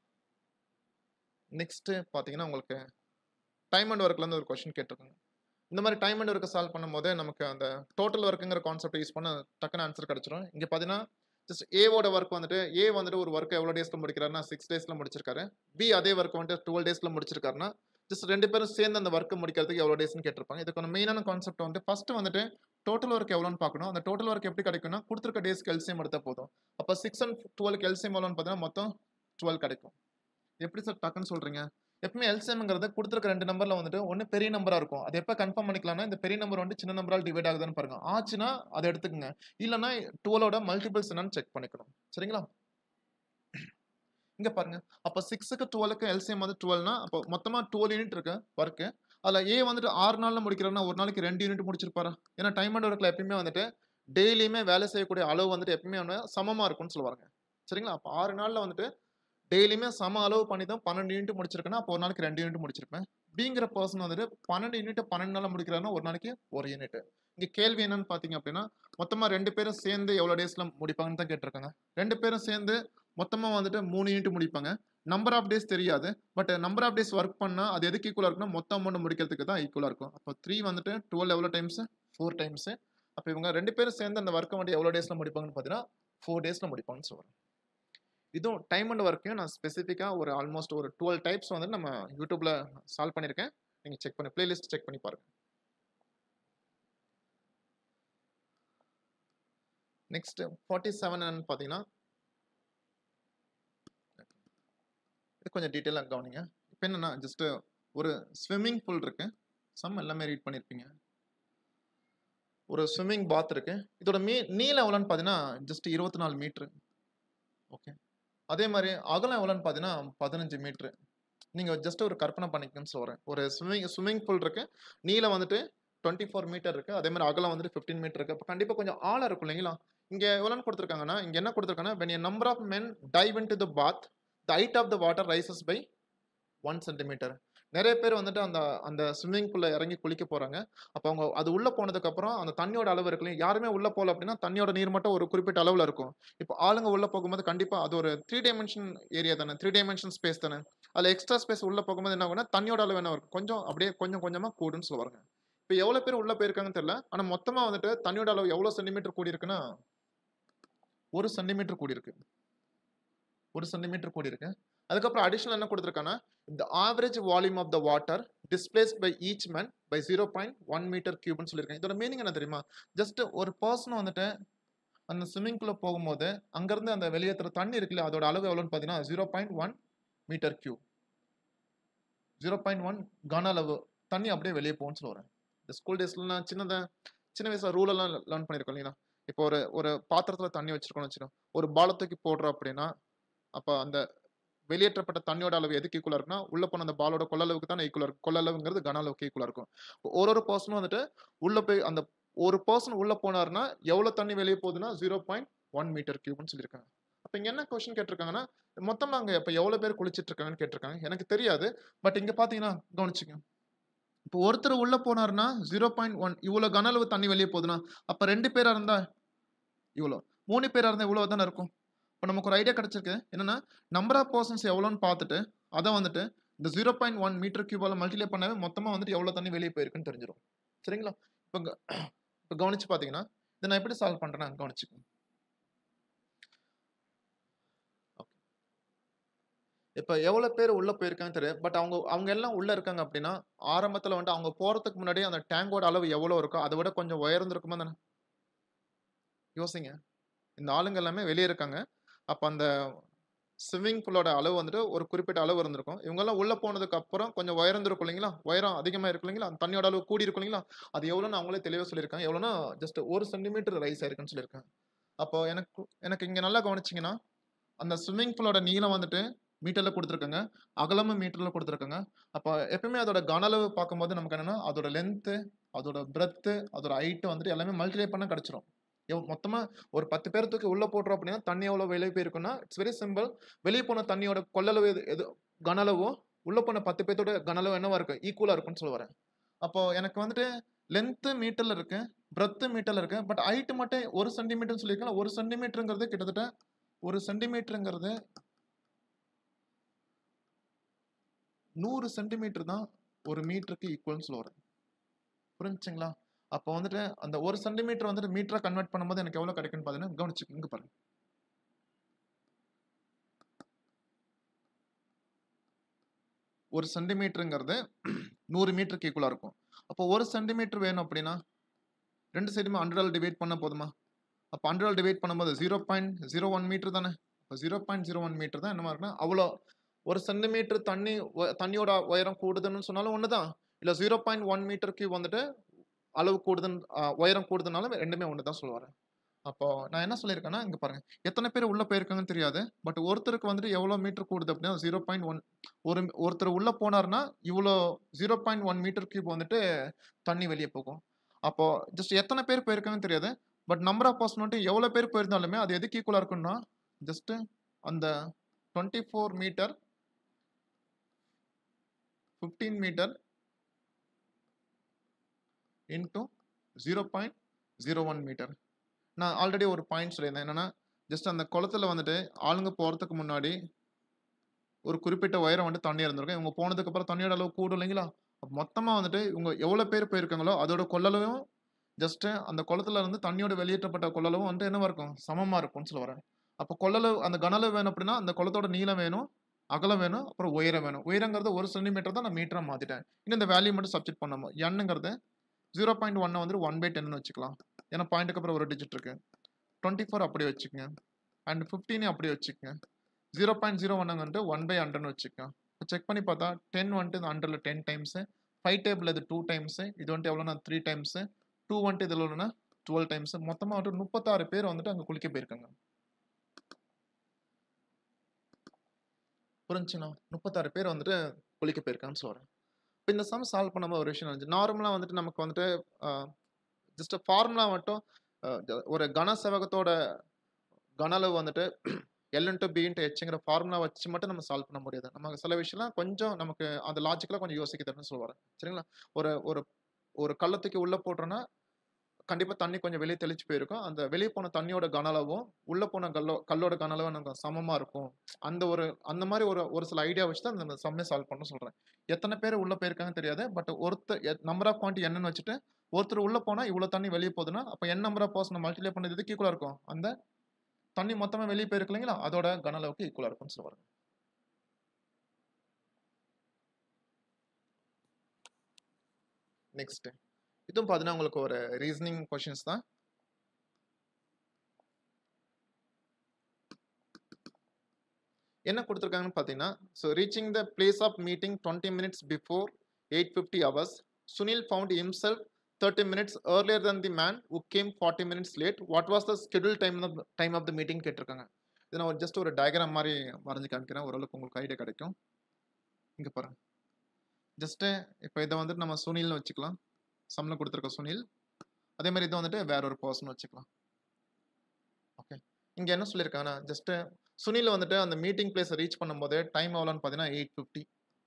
நெக்ஸ்ட்டு பார்த்தீங்கன்னா உங்களுக்கு டைம் அண்ட் ஒர்க்லேருந்து ஒரு கொஷின் கேட்டிருக்காங்க இந்த மாதிரி டைம் அண்ட் ஒர்க்கை சால்வ் பண்ணும்போது நமக்கு அந்த டோட்டல் ஒர்க்குங்கிற கான்செப்ட் யூஸ் பண்ண டக்குன்னு ஆன்சர் கிடச்சிரும் இங்கே பார்த்தீங்கன்னா ஜஸ்ட் ஏவோட ஒர்க் வந்துட்டு ஏ வந்துட்டு ஒரு ஒர்க் எவ்வளோ டேஸில் முடிக்கிறாருன்னா சிக்ஸ் டேஸில் முடிச்சிருக்காரு பி அதே ஒர்க் வந்துட்டு டுவெல் டேஸில் முடிச்சிருக்காருன்னா ஜஸ்ட் ரெண்டு பேரும் சேர்ந்து அந்த ஒர்க்கு முடிக்கிறதுக்கு எவ்வளோ டேஸ்னு கேட்டிருப்பாங்க இதுக்கான மெயினான கான்செப்ட் வந்து ஃபர்ஸ்ட் வந்துட்டு டோட்டல் ஒர்க் எவ்வளோன்னு பார்க்கணும் அந்த டோட்டல் ஒர்க் எப்படி கிடைக்கும்னா கொடுத்துருக்க டேஸ்க்கு எல்சிஎம் எடுத்தால் போதும் அப்போ சிக்ஸ் அண்ட் டுவெல்க்கு எல்சிஎம் எவ்வளோன்னு பார்த்தீங்கன்னா மொத்தம் டுவெல் கிடைக்கும் எப்படி சார் டக்குன்னு சொல்கிறீங்க எப்பவுமே எல்சிஎம்ங்கிறது கொடுத்துருக்க ரெண்டு நம்பரில் வந்துட்டு ஒன்று பெரிய நம்பராக இருக்கும் அது எப்போ கன்ஃபார்ம் பண்ணிக்கலாம்னா இந்த பெரிய நம்பர் வந்து சின்ன நம்பரால் டிவைட் ஆகுதுன்னு பாருங்க ஆச்சுன்னா அதை எடுத்துக்கங்க இல்லைன்னா டுவெலோட மல்டிபிள்ஸ் என்னன்னு செக் பண்ணிக்கணும் சரிங்களா இங்க பாருங்க அப்போ சிக்ஸுக்கு டுவெலுக்கு எல்சிஎம் வந்து டுவெல்னா அப்போ மொத்தமாக டுவெல் யூனிட் இருக்கு ஒர்க்கு அதில் ஏ வந்துட்டு ஆறு நாளில் முடிக்கிறோன்னா ஒரு நாளைக்கு ரெண்டு யூனிட் முடிச்சிருப்பாரா ஏன்னா டைம் அண்ட் ஒர்க்கில் எப்பயுமே வந்துட்டு டெய்லியுமே வேலை செய்யக்கூடிய அளவு வந்துட்டு எப்பயுமே வந்து சமமாக இருக்கும்னு சொல்லுவாங்க சரிங்களா அப்போ ஆறு நாளில் வந்துட்டு டெய்லியுமே சம அளவு பண்ணி தான் பன்னெண்டு யூனிட் முடிச்சிருக்கேன்னா அப்போ ஒரு நாளைக்கு ரெண்டு யூனிட் முடிச்சிருப்பேன் பிங்கிற பர்சன் வந்துட்டு பன்னெண்டு யூனிட் பன்னெண்டு நாளில் முடிக்கிறாருன்னா ஒரு நாளைக்கு ஒரு யூனிட் இங்கே கேள்வி என்னன்னு பார்த்தீங்க அப்படின்னா மொத்தமாக ரெண்டு பேரும் சேர்ந்து எவ்வளோ டேஸில் முடிப்பாங்கன்னு தான் கேட்டிருக்காங்க ரெண்டு பேரும் சேர்ந்து மொத்தமாக வந்துட்டு மூணு யூனிட் முடிப்பாங்க நம்பர் ஆஃப் டேஸ் தெரியாது but number of days work பண்ணால் அது எதுக்கு ஈக்குவலாக இருக்குன்னா மொத்த அமௌண்ட் முடிக்கிறதுக்கு தான் ஈக்குவலாக இருக்கும் அப்போ த்ரீ வந்துட்டு டுவெல் எவ்வளோ டைம்ஸ் ஃபோர் டைம்ஸு அப்போ இவங்க ரெண்டு பேரும் சேர்ந்து அந்த ஒர்க்கை வந்துட்டு எவ்வளோ டேஸில் முடிப்பாங்கன்னு பார்த்தீங்கன்னா ஃபோர் டேஸில் முடிப்பாங்கன்னு சொல்கிறேன் இதுவும் டைம் அண்ட் ஒர்க்கையும் நான் ஸ்பெசிஃபிக்காக ஒரு ஆல்மோஸ்ட் ஒரு டுவெல் டைப்ஸ் வந்து நம்ம யூடியூப்பில் சால்வ் பண்ணியிருக்கேன் நீங்கள் செக் பண்ணி பிளேலிஸ்ட் செக் பண்ணி பாருங்கள் நெக்ஸ்ட் ஃபார்ட்டி செவன் பார்த்தீங்கன்னா இது கொஞ்சம் டீட்டெயிலாக கவனிங்க இப்போ என்னென்னா ஜஸ்ட்டு ஒரு ஸ்விம்மிங் பூல் இருக்கு சம் எல்லாமே ரீட் பண்ணியிருப்பீங்க ஒரு ஸ்விம்மிங் பாத் இருக்கு இதோட மீ நீளம் எவ்வளோன்னு பார்த்தீங்கன்னா ஜஸ்ட் இருபத்தி நாலு மீட்ரு ஓகே அதே மாதிரி அகலம் எவ்வளோன்னு பார்த்தீங்கன்னா பதினஞ்சு மீட்ரு நீங்கள் ஜஸ்ட் ஒரு கற்பனை பண்ணிக்கன்னு சொல்கிறேன் ஒரு ஸ்விம்மிங் ஸ்விம்மிங் பூல் இருக்கு நீளம் வந்துட்டு டுவெண்ட்டி ஃபோர் மீட்டர் இருக்கு அதே மாதிரி அகலம் வந்துட்டு ஃபிஃப்டீன் மீட்டர் இருக்கு அப்போ கண்டிப்பாக கொஞ்சம் ஆழம் இருக்கும் இல்லைங்களா இங்கே எவ்வளோன்னு கொடுத்துருக்காங்கன்னா இங்கே என்ன கொடுத்துருக்காங்கன்னா when a number of men dive into the bath the height of the water rises by one centimetre நிறைய பேர் வந்துட்டு அந்த அந்த ஸ்விம்மிங் பூல்ல இறங்கி குளிக்க போறாங்க அப்போ அவங்க அது உள்ள போனதுக்கு அப்புறம் அந்த தண்ணியோட அளவு இருக்குல்ல யாருமே உள்ள போகல அப்படின்னா தண்ணியோட நீர் மட்டும் ஒரு குறிப்பிட்ட அளவுல இருக்கும் இப்போ ஆளுங்க உள்ள போகும்போது கண்டிப்பா அது ஒரு த்ரீ டைமென்ஷன் ஏரியா தானே த்ரீ டைமென்ஷன் ஸ்பேஸ் தானே அதுல எக்ஸ்ட்ரா ஸ்பேஸ் உள்ள போகும்போது என்ன ஆகும்னா தண்ணியோட அளவு என்ன இருக்கும் கொஞ்சம் அப்படியே கொஞ்சம் கொஞ்சமா கூடுன்னு சொல்லுவாங்க இப்போ எவ்வளவு பேர் உள்ள போயிருக்காங்கன்னு தெரியல ஆனா மொத்தமா வந்துட்டு தண்ணியோட அளவு எவ்வளவு சென்டிமீட்டர் கூடி இருக்குன்னா ஒரு சென்டிமீட்டர் கூடி இருக்கு ஒரு சென்டிமீட்டர் கூடி இருக்கு அதுக்கப்புறம் அடிஷனல் என்ன கொடுத்துருக்காங்கன்னா the average volume of the water displaced by each man by zero point one metre கியூப்னு சொல்லியிருக்கேன் இதோட மீனிங் என்ன தெரியுமா ஜஸ்ட் ஒரு பர்சன் வந்துட்டு அந்த ஸ்விம்மிங் பூல போகும்போது அங்கேருந்து அந்த வெளியேற்றுற தண்ணி இருக்குல்ல அதோட அளவு எவ்வளோன்னு பார்த்தீங்கன்னா zero point one metre cube zero point one கன அளவு தண்ணி அப்படியே வெளியே போகும்னு சொல்லுவேன் இந்த ஸ்கூல் டேஸ்லாம் சின்னத சின்ன வயசுல ரூல் எல்லாம் லேர்ன் பண்ணியிருக்கோம் இல்லைங்களா இப்போ ஒரு ஒரு பாத்திரத்துல தண்ணி வச்சிருக்கோம்னு வச்சுக்கோங்க ஒரு பாலை தூக்கி போடுறோம் அப்படின்னா அப்போ அந்த வெளியேற்றப்பட்ட தண்ணியோட அளவு எதுக்கு ஈக்குவலாக இருக்குன்னா உள்ள போன அந்த பாலோட கொள்ளளவுக்கு தான் ஈக்குவலாக இருக்கும் கொள்ளளவுங்கிறது கன அளவுக்கு ஈக்குவலாக இருக்கும் ஒரு ஒரு பர்சனும் வந்துட்டு உள்ள போய் அந்த ஒரு பர்சன் உள்ள போனாருன்னா எவ்வளோ தண்ணி வெளியே போகுதுன்னா ஜீரோ பாயிண்ட் ஒன் மீட்டர் கியூப்னு சொல்லியிருக்காங்க அப்போ இங்கே என்ன கொஸ்டின் கேட்டிருக்காங்கன்னா மொத்தமாக அங்கே இப்போ எவ்வளோ பேர் குளிச்சிட்டு இருக்காங்கன்னு கேட்டிருக்காங்க எனக்கு தெரியாது பட் இங்கே பார்த்தீங்கன்னா கவனிச்சுங்க இப்போ ஒருத்தர் உள்ள போனாருன்னா ஜீரோ பாயிண்ட் ஒன் இவ்வளோ கன அளவு தண்ணி வெளியே போகுதுன்னா அப்போ ரெண்டு பேராக இருந்தா இவ்வளோ மூணு பேராக இருந்தால் இவ்வளோ தானே இருக்கும் இப்போ நமக்கு ஒரு ஐடியா கிடச்சிருக்கு என்னன்னா நம்பர் ஆஃப் பர்சன்ஸ் எவ்வளோன்னு பார்த்துட்டு அதை வந்துட்டு இந்த ஜீரோ பாயிண்ட் ஒன் மீட்டர் கியூபால் மல்டிப்ளை பண்ணவே மொத்தமாக வந்துட்டு எவ்வளோ தண்ணி வெளியே போயிருக்குன்னு தெரிஞ்சிடும் சரிங்களா இப்போ க- இப்போ கவனிச்சு பார்த்தீங்கன்னா இதை நான் எப்படி சால்வ் பண்ணுறேன்னா கவனிச்சுக்கோங்க ஓகே இப்போ எவ்வளோ பேர் உள்ளே போயிருக்காங்கன்னு தெரியும் பட் அவங்க அவங்க எல்லாம் உள்ளே இருக்காங்க அப்படின்னா ஆரம்பத்தில் வந்துட்டு அவங்க போகிறதுக்கு முன்னாடி அந்த டேங்கோட அளவு எவ்வளோ இருக்கோ அதை விட கொஞ்சம் உயர்ந்திருக்குமா தானே யோசிங்க இந்த ஆளுங்க எல்லாமே வெளியே இருக்காங்க அப்போ அந்த ஸ்விம்மிங் பூலோட அளவு வந்துட்டு ஒரு குறிப்பிட்ட அளவு இருந்திருக்கும் இவங்கெல்லாம் உள்ளே போனதுக்கு அப்புறம் கொஞ்சம் உயர்ந்திருக்கும் இல்லைங்களா உயரம் அதிகமாக இருக்கும் இல்லைங்களா அந்த தண்ணியோட அளவு கூடி இருக்கும் இல்லைங்களா அது எவ்வளோன்னு அவங்களே தெளிவாக சொல்லியிருக்காங்க எவ்வளோன்னா ஜஸ்ட் ஒரு சென்டிமீட்டர் ரைஸ் ஆயிருக்குன்னு சொல்லியிருக்காங்க அப்போ எனக்கு எனக்கு இங்கே நல்லா கவனிச்சிங்கன்னா அந்த ஸ்விம்மிங் பூலோட நீளம் வந்துட்டு மீட்டரில் கொடுத்துருக்காங்க அகலமும் மீட்டரில் கொடுத்துருக்காங்க அப்போ எப்பவுமே அதோட கன அளவு பார்க்கும்போது நமக்கு என்னன்னா அதோட லென்த்து அதோட பிரெத்து அதோட ஹைட்டு வந்துட்டு எல்லாமே மல்டிப்ளை பண்ண கிடச்சிரும் எவ் மொத்தமாக ஒரு பத்து பேர் தூக்கி உள்ளே போடுறோம் அப்படின்னா தண்ணி எவ்வளோ வெளியே போயிருக்குன்னா இட்ஸ் வெரி சிம்பிள் வெளியே போன தண்ணியோட கொள்ளளவு எது எது கன அளவோ உள்ளே போன பத்து பேர்த்தோட கன அளவு என்னவா இருக்கு ஈக்குவலாக இருக்கும்னு சொல்ல வரேன் அப்போ எனக்கு வந்துட்டு லென்த்து மீட்டரில் இருக்கு பிரெத்து மீட்டரில் இருக்கு பட் ஹைட்டு மட்டும் ஒரு சென்டிமீட்டர்னு சொல்லியிருக்கேன் ஒரு சென்டிமீட்டருங்கிறது கிட்டத்தட்ட ஒரு சென்டிமீட்டருங்கிறது நூறு சென்டிமீட்டர் தான் ஒரு மீட்டருக்கு ஈக்குவல்னு சொல்ல வரேன் புரிஞ்சுங்களா அப்போ வந்துட்டு அந்த ஒரு சென்டிமீட்டர் வந்துட்டு மீட்டரா கன்வெர்ட் பண்ணும்போது எனக்கு எவ்வளவு கிடைக்குன்னு பார்த்தீங்கன்னா கவனிச்சு இங்க பாருங்க ஒரு சென்டிமீட்டருங்கிறது நூறு மீட்டருக்கு ஈக்குவலாக இருக்கும் அப்போ ஒரு சென்டிமீட்டர் வேணும் அப்படின்னா ரெண்டு சைடுமே ஹண்ட்ரடால் டிவைட் பண்ண போதுமா அப்போ ஹண்ட்ரடால் டிவைட் பண்ணும்போது zero point zero one metre தானே இப்போ zero point zero one metre தான் என்னமா இருக்குன்னா அவ்வளோ ஒரு சென்டிமீட்டர் தண்ணி உய- தண்ணியோட உயரம் கூடுதுன்னு சொன்னாலும் ஒன்று தான் இல்லை ஜீரோ பாயிண்ட் ஒன் மீட்டருக்கு வந்துட்டு அளவு கூடுதுன்னு ஆ, உயரம் கூடுதுனாலும் ரெண்டுமே ஒன்று தான் சொல்லுவார் அப்போ நான் என்ன சொல்லியிருக்கேன்னா இங்கே பாருங்க எத்தனை பேர் உள்ள போயிருக்காங்கன்னு தெரியாது பட் ஒருத்தருக்கு வந்துட்டு எவ்வளோ மீட்டர் கூடுது அப்படின்னா ஜீரோ பாயிண்ட் ஒன் ஒரு ஒருத்தர் உள்ள போனார்னா இவ்வளோ zero point one metre cube வந்துட்டு தண்ணி வெளியே போகும் அப்போ ஜஸ்ட் எத்தனை பேர் போயிருக்காங்கன்னு தெரியாது பட் நம்பர் ஆஃப் பர்சன் வந்துட்டு எவ்வளோ பேர் போயிருந்தாலுமே அது எதுக்கு ஈக்குவலாக இருக்குன்னா ஜஸ்ட் அந்த twenty four metre fifteen metre into zero point zero one metre நான் ஆல்ரெடி ஒரு பாயிண்ட் சொல்லியிருந்தேன் என்னன்னா ஜஸ்ட் அந்த குளத்துல வந்துட்டு ஆளுங்க போகிறதுக்கு முன்னாடி ஒரு குறிப்பிட்ட உயரம் வந்துட்டு தண்ணி இருந்திருக்கும் இவங்க போனதுக்கு அப்புறம் தண்ணியோட அளவு கூடும் இல்லைங்களா அப்ப மொத்தமா வந்துட்டு இவங்க எவ்வளவு பேர் போயிருக்காங்களோ அதோட கொள்ளளவும் ஜஸ்ட் அந்த குளத்துல இருந்து தண்ணியோட வெளியேற்றப்பட்ட கொள்ளளவும் வந்துட்டு என்னவா இருக்கும் சமமா இருக்கும்னு சொல்ல வரேன் அப்போ கொள்ளளவு அந்த கனளவு வேணும் அப்படின்னா அந்த குளத்தோட நீளம் வேணும் அகலம் வேணும் அப்புறம் உயரம் வேணும் உயரங்கிறது ஒரு சென்டிமீட்டர் தான் நான் மீட்டரா மாத்திட்டேன் இன்னும் இந்த வேல்யூ மட்டும் சப்ஜெக்ட் பண்ணணும் என்னங்கிறது ஜீரோ பாயிண்ட் ஒன்னை வந்து ஒன் பை டென்னு வச்சுக்கலாம் ஏன்னா பாயிண்ட்டுக்கு அப்புறம் ஒரு டிஜிட் இருக்கு டுவெண்ட்டி ஃபோர் அப்படியே வச்சுக்கோங்க அண்ட் ஃபிஃப்டீனே அப்படியே வச்சுக்கோங்க ஜீரோ பாயிண்ட் ஜீரோ ஒன் வந்துட்டு ஒன் பை ஹண்ட்ரட்னு வச்சுக்கோங்க செக் பண்ணி பார்த்தா டென் வந்துட்டு இந்த ஹண்ட்ரட்ல டென் டைம்ஸு ஃபைவ் டேபிள் இது டூ டைம்ஸு இது வந்துட்டு எவ்வளோனா த்ரீ டைம்ஸு டூ வந்துட்டு இதில் எவ்வளோனா டுவெல் டைம்ஸ் மொத்தமாக வந்துட்டு முப்பத்தாறு பேர் வந்துட்டு அங்கே குளிக்க போயிருக்காங்க புரிஞ்சுண்ணா முப்பத்தாறு பேர் வந்துட்டு குளிக்க போயிருக்கான்னு சொல்கிறேன் இப்போ இந்த சம் சால்வ் பண்ணும்போது ஒரு விஷயம் இருந்துச்சு நார்மலாக வந்துட்டு நமக்கு வந்துட்டு ஜஸ்ட் ஃபார்முலா மட்டும் அஹ், ஜ- ஒரு கன செவகத்தோட கன அளவு வந்துட்டு எல் இன்ட்டு பி இன்ட்டு ஹெச்ங்கிற ஃபார்முலா வச்சு மட்டும் நம்ம சால்வ் பண்ண முடியாது நமக்கு சில விஷயம்லாம் கொஞ்சம் நமக்கு அந்த லாஜிக்கலாக கொஞ்சம் யோசிக்க தரணும்னு சொல்லுவார் சரிங்களா ஒரு ஒரு ஒரு கள்ளத்துக்கு உள்ளே போட்டோன்னா கண்டிப்பாக தண்ணி கொஞ்சம் வெளியே தெளிச்சு போயிருக்கும் அந்த வெளியே போன தண்ணியோட கன அளவும் உள்ளே போன கல்லோ கல்லோட கன அளவும் நமக்கு சமமாக இருக்கும் அந்த ஒரு அந்த மாதிரி ஒரு ஒரு சில ஐடியா வச்சு தான் அந்த சம்மே சால்வ் பண்ண சொல்கிறேன் எத்தனை பேர் உள்ளே போயிருக்காங்கன்னு தெரியாது பட் ஒருத்தர் நம்பர் ஆஃப் குவான்டி என்னன்னு வச்சுட்டு ஒருத்தர் உள்ளே போனால் இவ்வளோ தண்ணி வெளியே போகுதுன்னா அப்போ N number of person multiply பண்ணது இதுக்கு ஈக்குவலாக இருக்கும் அந்த தண்ணி மொத்தமாக வெளியே போயிருக்கு இல்லைங்களா அதோட கன அளவுக்கு ஈக்குவலாக இருக்கும்னு சொல்லுவாங்க நெக்ஸ்ட் இதுவும் பார்த்தீங்கன்னா உங்களுக்கு ஒரு ரீசனிங் கொஷின்ஸ் தான் என்ன கொடுத்துருக்காங்கன்னு பார்த்தீங்கன்னா so reaching the place of meeting twenty minutes before eight fifty hours Sunil found himself thirty minutes earlier than the man who came forty minutes late what was the scheduled time of time of the meeting கேட்டிருக்காங்க இதை நான் ஒரு just ஒரு diagram மாதிரி வரைஞ்சு காமிக்கிறேன் ஓரளவுக்கு உங்களுக்கு ஐடியா கிடைக்கும் இங்கே பாருங்க ஜஸ்ட்டு இப்போ இதை வந்துட்டு நம்ம சுனில்னு வச்சுக்கலாம் சம்மில் கொடுத்துருக்க சுனில் அதே மாதிரி இதை வந்துட்டு வேற ஒரு பர்சன் வச்சுக்கலாம் ஓகே இங்கே என்ன சொல்லியிருக்காங்கன்னா ஜஸ்ட்டு சுனில் வந்துட்டு அந்த மீட்டிங் பிளேஸை ரீச் பண்ணும்போது டைம் எவ்வளோன்னு பார்த்தீங்கன்னா எயிட் ஃபிஃப்டி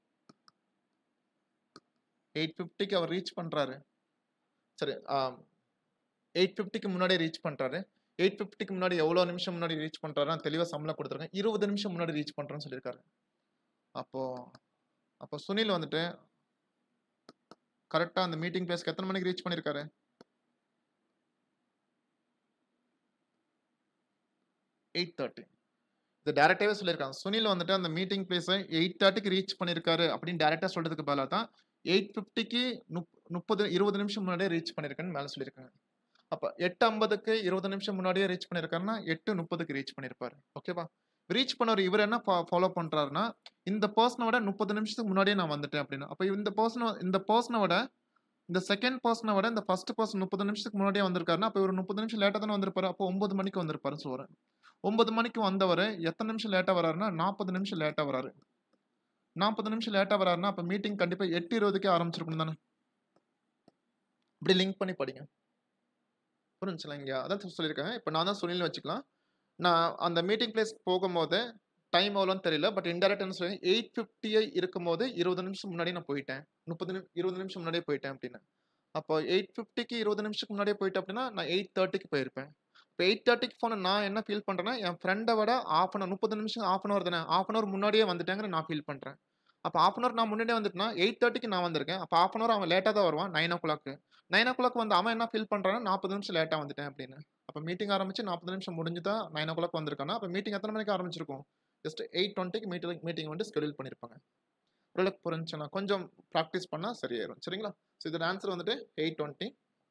எயிட் ஃபிஃப்டிக்கு அவர் ரீச் பண்ணுறாரு சரி எயிட் ஃபிஃப்டிக்கு முன்னாடியே ரீச் பண்ணுறாரு எயிட் ஃபிஃப்டிக்கு முன்னாடி எவ்வளோ நிமிஷம் முன்னாடி ரீச் பண்ணுறாரு தெளிவாக சம்பளம் கொடுத்துருக்கேன் இருபது நிமிஷம் முன்னாடி ரீச் பண்ணுறேன்னு சொல்லியிருக்காரு அப்போது அப்போ சுனில் வந்துட்டு கரெக்டாக அந்த மீட்டிங் பிளேஸ்க்கு எத்தனை மணிக்கு ரீச் பண்ணியிருக்காரு எயிட் தேர்ட்டி இது டேரெக்டாகவே சொல்லியிருக்காங்க சுனில் வந்துட்டு அந்த மீட்டிங் பிளேஸை எயிட் தேர்ட்டிக்கு ரீச் பண்ணியிருக்காரு அப்படின்னு டேரெக்டாக சொல்கிறதுக்கு பதிலாக தான் எயிட் ஃபிஃப்டிக்கு முப் முப்பது இருபது நிமிஷம் முன்னாடியே ரீச் பண்ணியிருக்கேன்னு மேலே சொல்லியிருக்காங்க அப்போ எட்டு ஐம்பதுக்கு இருபது நிமிஷம் முன்னாடியே ரீச் பண்ணியிருக்காருன்னா எட்டு முப்பதுக்கு ரீச் பண்ணியிருப்பாரு ஓகேவா ரீச் பண்ணவர் இவர் என்ன ஃபாலோ பண்ணுறாருன்னா இந்த பர்சனை விட முப்பது நிமிஷத்துக்கு முன்னாடியே நான் வந்துட்டேன் அப்படின்னு அப்போ இந்த பர்சனை இந்த பர்சனை விட இந்த செகண்ட் பர்சனை விட இந்த ஃபர்ஸ்ட் பர்சன் முப்பது நிமிஷத்துக்கு முன்னாடியே வந்திருக்காருன்னா அப்போ ஒரு முப்பது நிமிஷம் லேட்டாக தானே வந்திருப்பாரு அப்போ ஒன்பது மணிக்கு வந்திருப்பாருன்னு சொல்கிறேன் ஒன்பது மணிக்கு வந்தவர் எத்தனை நிமிஷம் லேட்டாக வராருன்னா நாற்பது நிமிஷம் லேட்டாக வராரு நாற்பது நிமிஷம் லேட்டாக வராருன்னா அப்போ மீட்டிங் கண்டிப்பாக எட்டு இருபதுக்கே ஆரம்பிச்சிருக்கணும் தானே இப்படி லிங்க் பண்ணி படிங்க புரிஞ்சுலாம் இங்கே அதான் சொல்லியிருக்காங்க இப்போ நான் தான் சுனில் வச்சுக்கலாம் நான் அந்த மீட்டிங் பிளேஸ் போகும்போது டைம் எவ்வளோன்னு தெரியல பட் இன்டெரக்ட் என்ன சொல்லி எயிட் ஃபிஃப்டியை இருக்கும்போது இருபது நிமிஷம் முன்னாடி நான் போயிட்டேன் முப்பது நிமி இருபது நிமிஷம் முன்னாடியே போயிட்டேன் அப்படின்னு அப்போ எயிட் ஃபிஃப்டிக்கு இருபது நிமிஷத்துக்கு முன்னாடியே போயிட்டேன் அப்படின்னா நான் எயிட் தேர்ட்டிக்கு போயிருப்பேன் இப்போ எயிட் தேர்ட்டிக்கு போன நான் என்ன ஃபீல் பண்ணுறேன்னா என் ஃப்ரெண்டை விட ஆஃப் அன் முப்பது நிமிஷம் ஆஃப் அன் ஹவர் தானே ஆஃப் அன் ஹவர் முன்னாடியே வந்துட்டேங்கிற நான் ஃபீல் பண்ணுறேன் அப்போ ஆஃப் அன் அவர் நான் முன்னாடியே வந்துட்டுனா எயிட் தேர்ட்டிக்கு நான் வந்திருக்கேன் அப்போ ஆஃப் அன் அவர் அவன் லேட்டாக தான் வருவான் nine o'clock nine o'clock வந்து அவன் என்ன ஃபீல் பண்ணுறான்னா நாற்பது நிமிஷம் லேட்டாக வந்துட்டேன் அப்படின்னு அப்போ மீட்டிங் ஆரம்பிச்சு நாற்பது நிமிஷம் முடிஞ்சு தான் நைன் ஓ கிளாக் வந்திருக்கானா அப்போ மீட்டிங் எத்தனை மணிக்கு ஆரம்பிச்சிருக்கும் ஜஸ்ட் எயிட் டுவெண்ட்டிக்கு மீட்டிங் மீட்டிங் வந்து ஸ்கெடியூல் பண்ணியிருப்பாங்க ஓரளவுக்கு புரிஞ்சுன்னா கொஞ்சம் ப்ராக்டிஸ் பண்ணால் சரியாயிரும் சரிங்களா ஸோ இதோட ஆன்சர் வந்துட்டு எயிட் டுவெண்ட்டி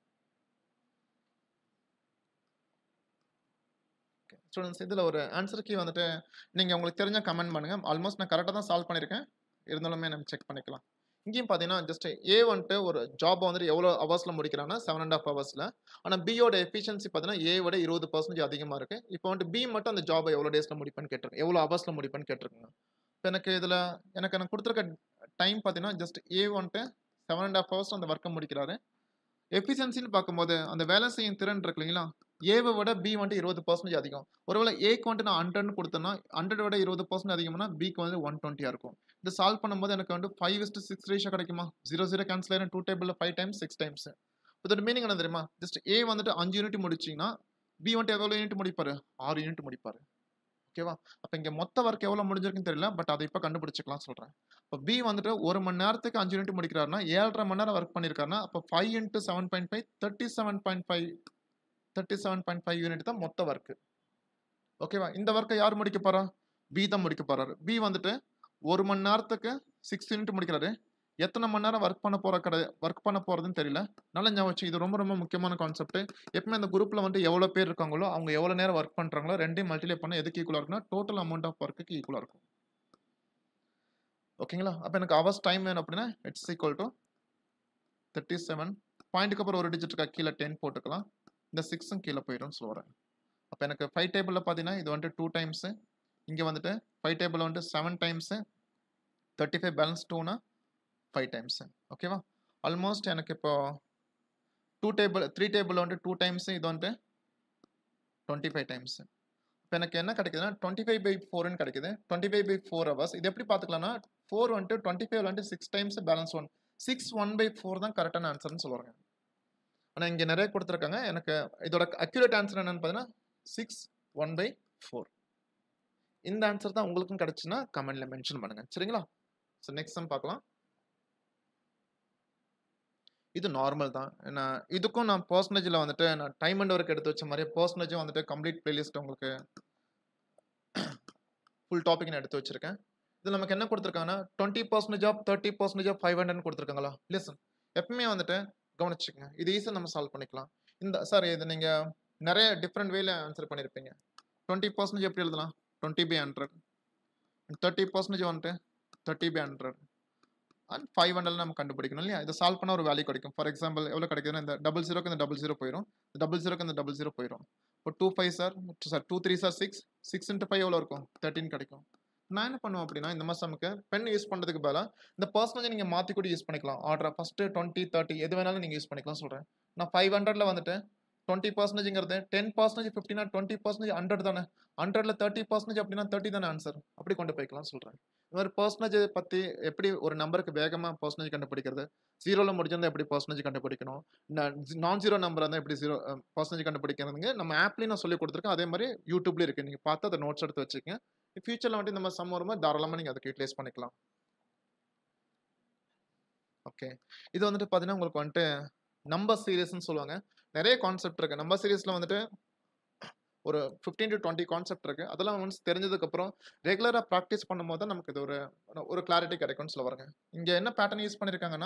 ஸ்டூடெண்ட்ஸ் இதில் ஒரு ஆன்சருக்கு வந்துட்டு நீங்கள் உங்களுக்கு தெரிஞ்ச கமெண்ட் பண்ணுங்கள் ஆல்மோஸ்ட் நான் கரெக்டாக தான் சால்வ் பண்ணியிருக்கேன் இருந்தாலுமே நம்ம செக் பண்ணிக்கலாம் இங்கேயும் பார்த்தீங்கன்னா ஜஸ்ட் ஏ வந்துட்டு ஒரு ஜாப் வந்துட்டு எவ்வளோ ஹவர்ஸில் முடிக்கிறாங்கன்னா செவன் அண்ட் ஆஃப் ஹவர்ஸில் ஆனால் பியோட எஃபிஷியன்சி பார்த்தீங்கன்னா ஏ விட இருபது பர்சன்டேஜ் அதிகமாக இருக்குது இப்போ வந்துட்டு பி மட்டும் அந்த ஜாபை எவ்வளோ டேஸில் முடிப்பேன்னு கேட்டிருக்கேன் எவ்வளோ ஹவர்ஸில் முடிப்பேன்னு கேட்டிருக்கேங்க இப்போ எனக்கு இதில் எனக்கு எனக்கு கொடுத்துருக்க டைம் பார்த்தீங்கன்னா ஜஸ்ட் ஏ வந்துட்டு செவன் அண்ட் ஆஃப் ஹவர்ஸ் அந்த ஒர்க்கை முடிக்கிறாரு எஃபிஷியன்சின்னு பார்க்கும்போது அந்த வேலை செய்யும் திறன் இருக்கு இல்லைங்களா ஏவை விட பி வந்துட்டு இருபது பர்சன்டேஜ் அதிகம் ஒருவேளை ஏக்கு வந்துட்டு நான் ஹண்ட்ரட்னு கொடுத்தேன்னா ஹண்ட்ரட் விட இருபது பர்சன்ட் அதிகம்னா பிக்கு வந்து ஒன் டுவெண்ட்டியாக இருக்கும் இது சால்வ் பண்ணும்போது எனக்கு வந்து ஃபைவ் இஸ்ட் சிக்ஸ் ரேஷியோ கிடைக்குமா ஜீரோ ஜீரோ கேன்சல் ஆயிரும் டூ டேபிளில் ஃபைவ் டைம்ஸ் சிக்ஸ் டைம்ஸ் இதோட மீனிங் என்ன தெரியுமா ஜஸ்ட் ஏ வந்துட்டு அஞ்சு யூனிட் முடிச்சிங்கன்னா பி வந்துட்டு எவ்வளோ யூனிட் முடிப்பாரு ஆறு யூனிட் முடிப்பாரு ஓகேவா அப்போ இங்கே மொத்த ஒர்க் எவ்வளோ முடிஞ்சிருக்குன்னு தெரியல பட் அதை இப்போ கண்டுபிடிச்சிக்கலாம் சொல்கிறேன் இப்போ பி வந்துட்டு ஒரு மணி நேரத்துக்கு அஞ்சு யூனிட் முடிக்கிறாருன்னா ஏழரை மணி நேரம் ஒர்க் பண்ணியிருக்காருன்னா அப்போ five into seven point five thirty seven point five thirty seven point five unit தான் மொத்த ஒர்க்கு ஓகேவா இந்த ஒர்க்கை யார் முடிக்க போறா பி தான் முடிக்க போறாரு பி வந்துட்டு ஒரு மணி நேரத்துக்கு சிக்ஸ் யூனிட் முடிக்கிறாரு எத்தனை மணி நேரம் ஒர்க் பண்ண போற கடை ஒர்க் பண்ண போறதுன்னு தெரியல நல்ல ஞாபகம் வச்சு இது ரொம்ப ரொம்ப முக்கியமான கான்செப்ட் எப்பவுமே அந்த குரூப்ல வந்து எவ்வளோ பேர் இருக்காங்களோ அவங்க எவ்வளோ நேரம் ஒர்க் பண்றாங்களோ ரெண்டையும் மல்டிப்ளை பண்ண எதுக்கு ஈக்குவலாக இருக்குன்னா டோட்டல் அமௌண்ட் ஆஃப் ஒர்க்குக்கு ஈக்குவலாக இருக்கும் ஓகேங்களா அப்போ எனக்கு அவர்ஸ் டைம் வேணும் அப்படின்னா it's equal to thirty seven பாயிண்ட்டுக்கு அப்புறம் ஒரு டிஜிட்டுக்கா கீழே டென் போட்டுக்கலாம் இந்த சிக்ஸும் கீழே போயிடும்னு சொல்கிறேன் அப்போ எனக்கு ஃபைவ் டேபிளில் பார்த்தீங்கன்னா இது வந்துட்டு டூ டைம்ஸு இங்கே வந்துட்டு ஃபைவ் டேபிளில் வந்துட்டு seven times thirty five balance டூனா ஃபைவ் டைம்ஸு ஓகேவா ஆல்மோஸ்ட் எனக்கு இப்போ டூ டேபிள் த்ரீ டேபிளில் வந்துட்டு டூ டைம்ஸு இது வந்துட்டு டுவெண்ட்டி ஃபைவ் டைம்ஸு இப்போ எனக்கு என்ன கிடைக்குதுன்னா டுவெண்ட்டி ஃபைவ் பை ஃபோர்னு கிடைக்குது twenty five by four hours இது எப்படி பார்த்துக்கலாம்னா ஃபோர் வந்துட்டு டுவெண்ட்டி ஃபைவ் வந்துட்டு six times balance one six one by four தான் கரெக்டான ஆன்சர்னு சொல்லுவாங்க ஆனால் இங்கே நிறைய கொடுத்துருக்காங்க எனக்கு இதோட அக்யூரேட் ஆன்சர் என்னன்னு பார்த்தீங்கன்னா சிக்ஸ் ஒன் பை ஃபோர் இந்த ஆன்சர் தான் உங்களுக்கும் கிடச்சுன்னா கமெண்ட்ல மென்ஷன் பண்ணுங்க சரிங்களா ஸோ நெக்ஸ்ட் சம் பார்க்கலாம் இது நார்மல் தான் நான் இதுக்கும் நான் பர்சன்டேஜில் வந்துட்டு நான் டைம் அண்ட் ஒர்க் எடுத்து வச்ச மாதிரி பர்சன்டேஜும் வந்துட்டு கம்ப்ளீட் பிளேலிஸ்ட் உங்களுக்கு ஃபுல் டாபிக் நான் எடுத்து வச்சிருக்கேன் இது நமக்கு என்ன கொடுத்துருக்காங்கன்னா twenty percentage of thirty percentage of five hundred கொடுத்துருக்காங்களா லிசன் எப்பவுமே வந்துட்டு கவனிச்சுக்கங்க இது ஈஸியாக நம்ம சால்வ் பண்ணிக்கலாம் இந்த சார் இது நீங்கள் நிறைய டிஃப்ரெண்ட் வேல ஆன்சர் பண்ணியிருப்பீங்க டுவெண்ட்டி பர்சன்டேஜ் எப்படி எழுதலாம் twenty by hundred thirty percentage வந்துட்டு thirty by hundred and five hundred நம்ம கண்டுபிடிக்கணும் இல்லையா இதை சால்வ் பண்ண ஒரு வேல்யூ கிடைக்கும் ஃபார் எக்ஸாம்பிள் எவ்வளோ கிடைக்குதுன்னா இந்த டபுள் ஜீரோக்கு இந்த டபுள் ஜீரோ போயிடும் இந்த டபுள் ஜீரோக்கு இந்த டபுள் ஜீரோ போயிடும் இப்போ two five sir sir two three sir six six into five எவ்வளோ இருக்கும் தேர்ட்டின் கிடைக்கும் நான் என்ன பண்ணுவேன் அப்படின்னா இந்த மாதிரி நமக்கு பென் யூஸ் பண்ணுறதுக்கு பதிலாக இந்த பர்சனேஜ் நீங்கள் மாற்றி கூட யூஸ் பண்ணிக்கலாம் ஆர்டர் ஃபஸ்ட்டு டுவெண்ட்டி தேர்ட்டி எது வேணாலும் நீங்கள் யூஸ் பண்ணிக்கலாம் சொல்கிறேன் நான் ஃபைவ் ஹண்ட்ரட்ல வந்துட்டு டுவெண்ட்டி பர்சன்டேஜ்ங்கிறது டென் பர்சன்டேஜ் ஃபிஃப்டினா டுவெண்ட்டி பர்சன்டேஜ் ஹண்ட்ரட் தானே ஹண்ட்ரட்ல தேர்ட்டி பர்சன்டேஜ் அப்படின்னா தேர்ட்டி தானே ஆன்சர் அப்படி கொண்டு போய்க்கலாம் சொல்கிறேன் இந்த மாதிரி பர்சன்டேஜ் பற்றி எப்படி ஒரு நம்பருக்கு வேகமாக பர்சன்டேஜ் கண்டுபிடிக்கிறது ஜீரோவில் முடிஞ்சிருந்தா எப்படி பர்சன்டேஜ் கண்டுபிடிக்கணும் நான் ஜீரோ நம்பர் இருந்தால் எப்படி ஜீரோ பர்சன்டேஜ் கண்டுபிடிக்கிறதுங்க நம்ம ஆப்லேயும் நான் சொல்லி கொடுத்துருக்கேன் அதே மாதிரி யூடியூப்லேயும் இருக்குது நீங்கள் பார்த்து அதை நோட்ஸ் எடுத்து வச்சுக்கங்க ஃபியூச்சரில் வந்துட்டு இந்த மாதிரி சம் வரும்போது தாராளமாக நீங்கள் அதுக்கு யூட்டிலைஸ் பண்ணிக்கலாம் ஓகே இது வந்துட்டு பார்த்தீங்கன்னா உங்களுக்கு வந்துட்டு நம்பர் சீரியஸ்னு சொல்லுவாங்க நிறைய கான்செப்ட் இருக்கு நம்பர் சீரியஸில் வந்துட்டு ஒரு ஃபிஃப்டீன் டு டுவெண்ட்டி கான்செப்ட் இருக்கு அதெல்லாம் ஒன்ஸ் தெரிஞ்சதுக்கப்புறம் ரெகுலராக ப்ராக்டிஸ் பண்ணும்போது தான் நமக்கு இது ஒரு ஒரு கிளாரிட்டி கிடைக்கும்னு சொல்ல வரேங்க இங்கே என்ன பேட்டர்ன் யூஸ் பண்ணியிருக்காங்கன்னா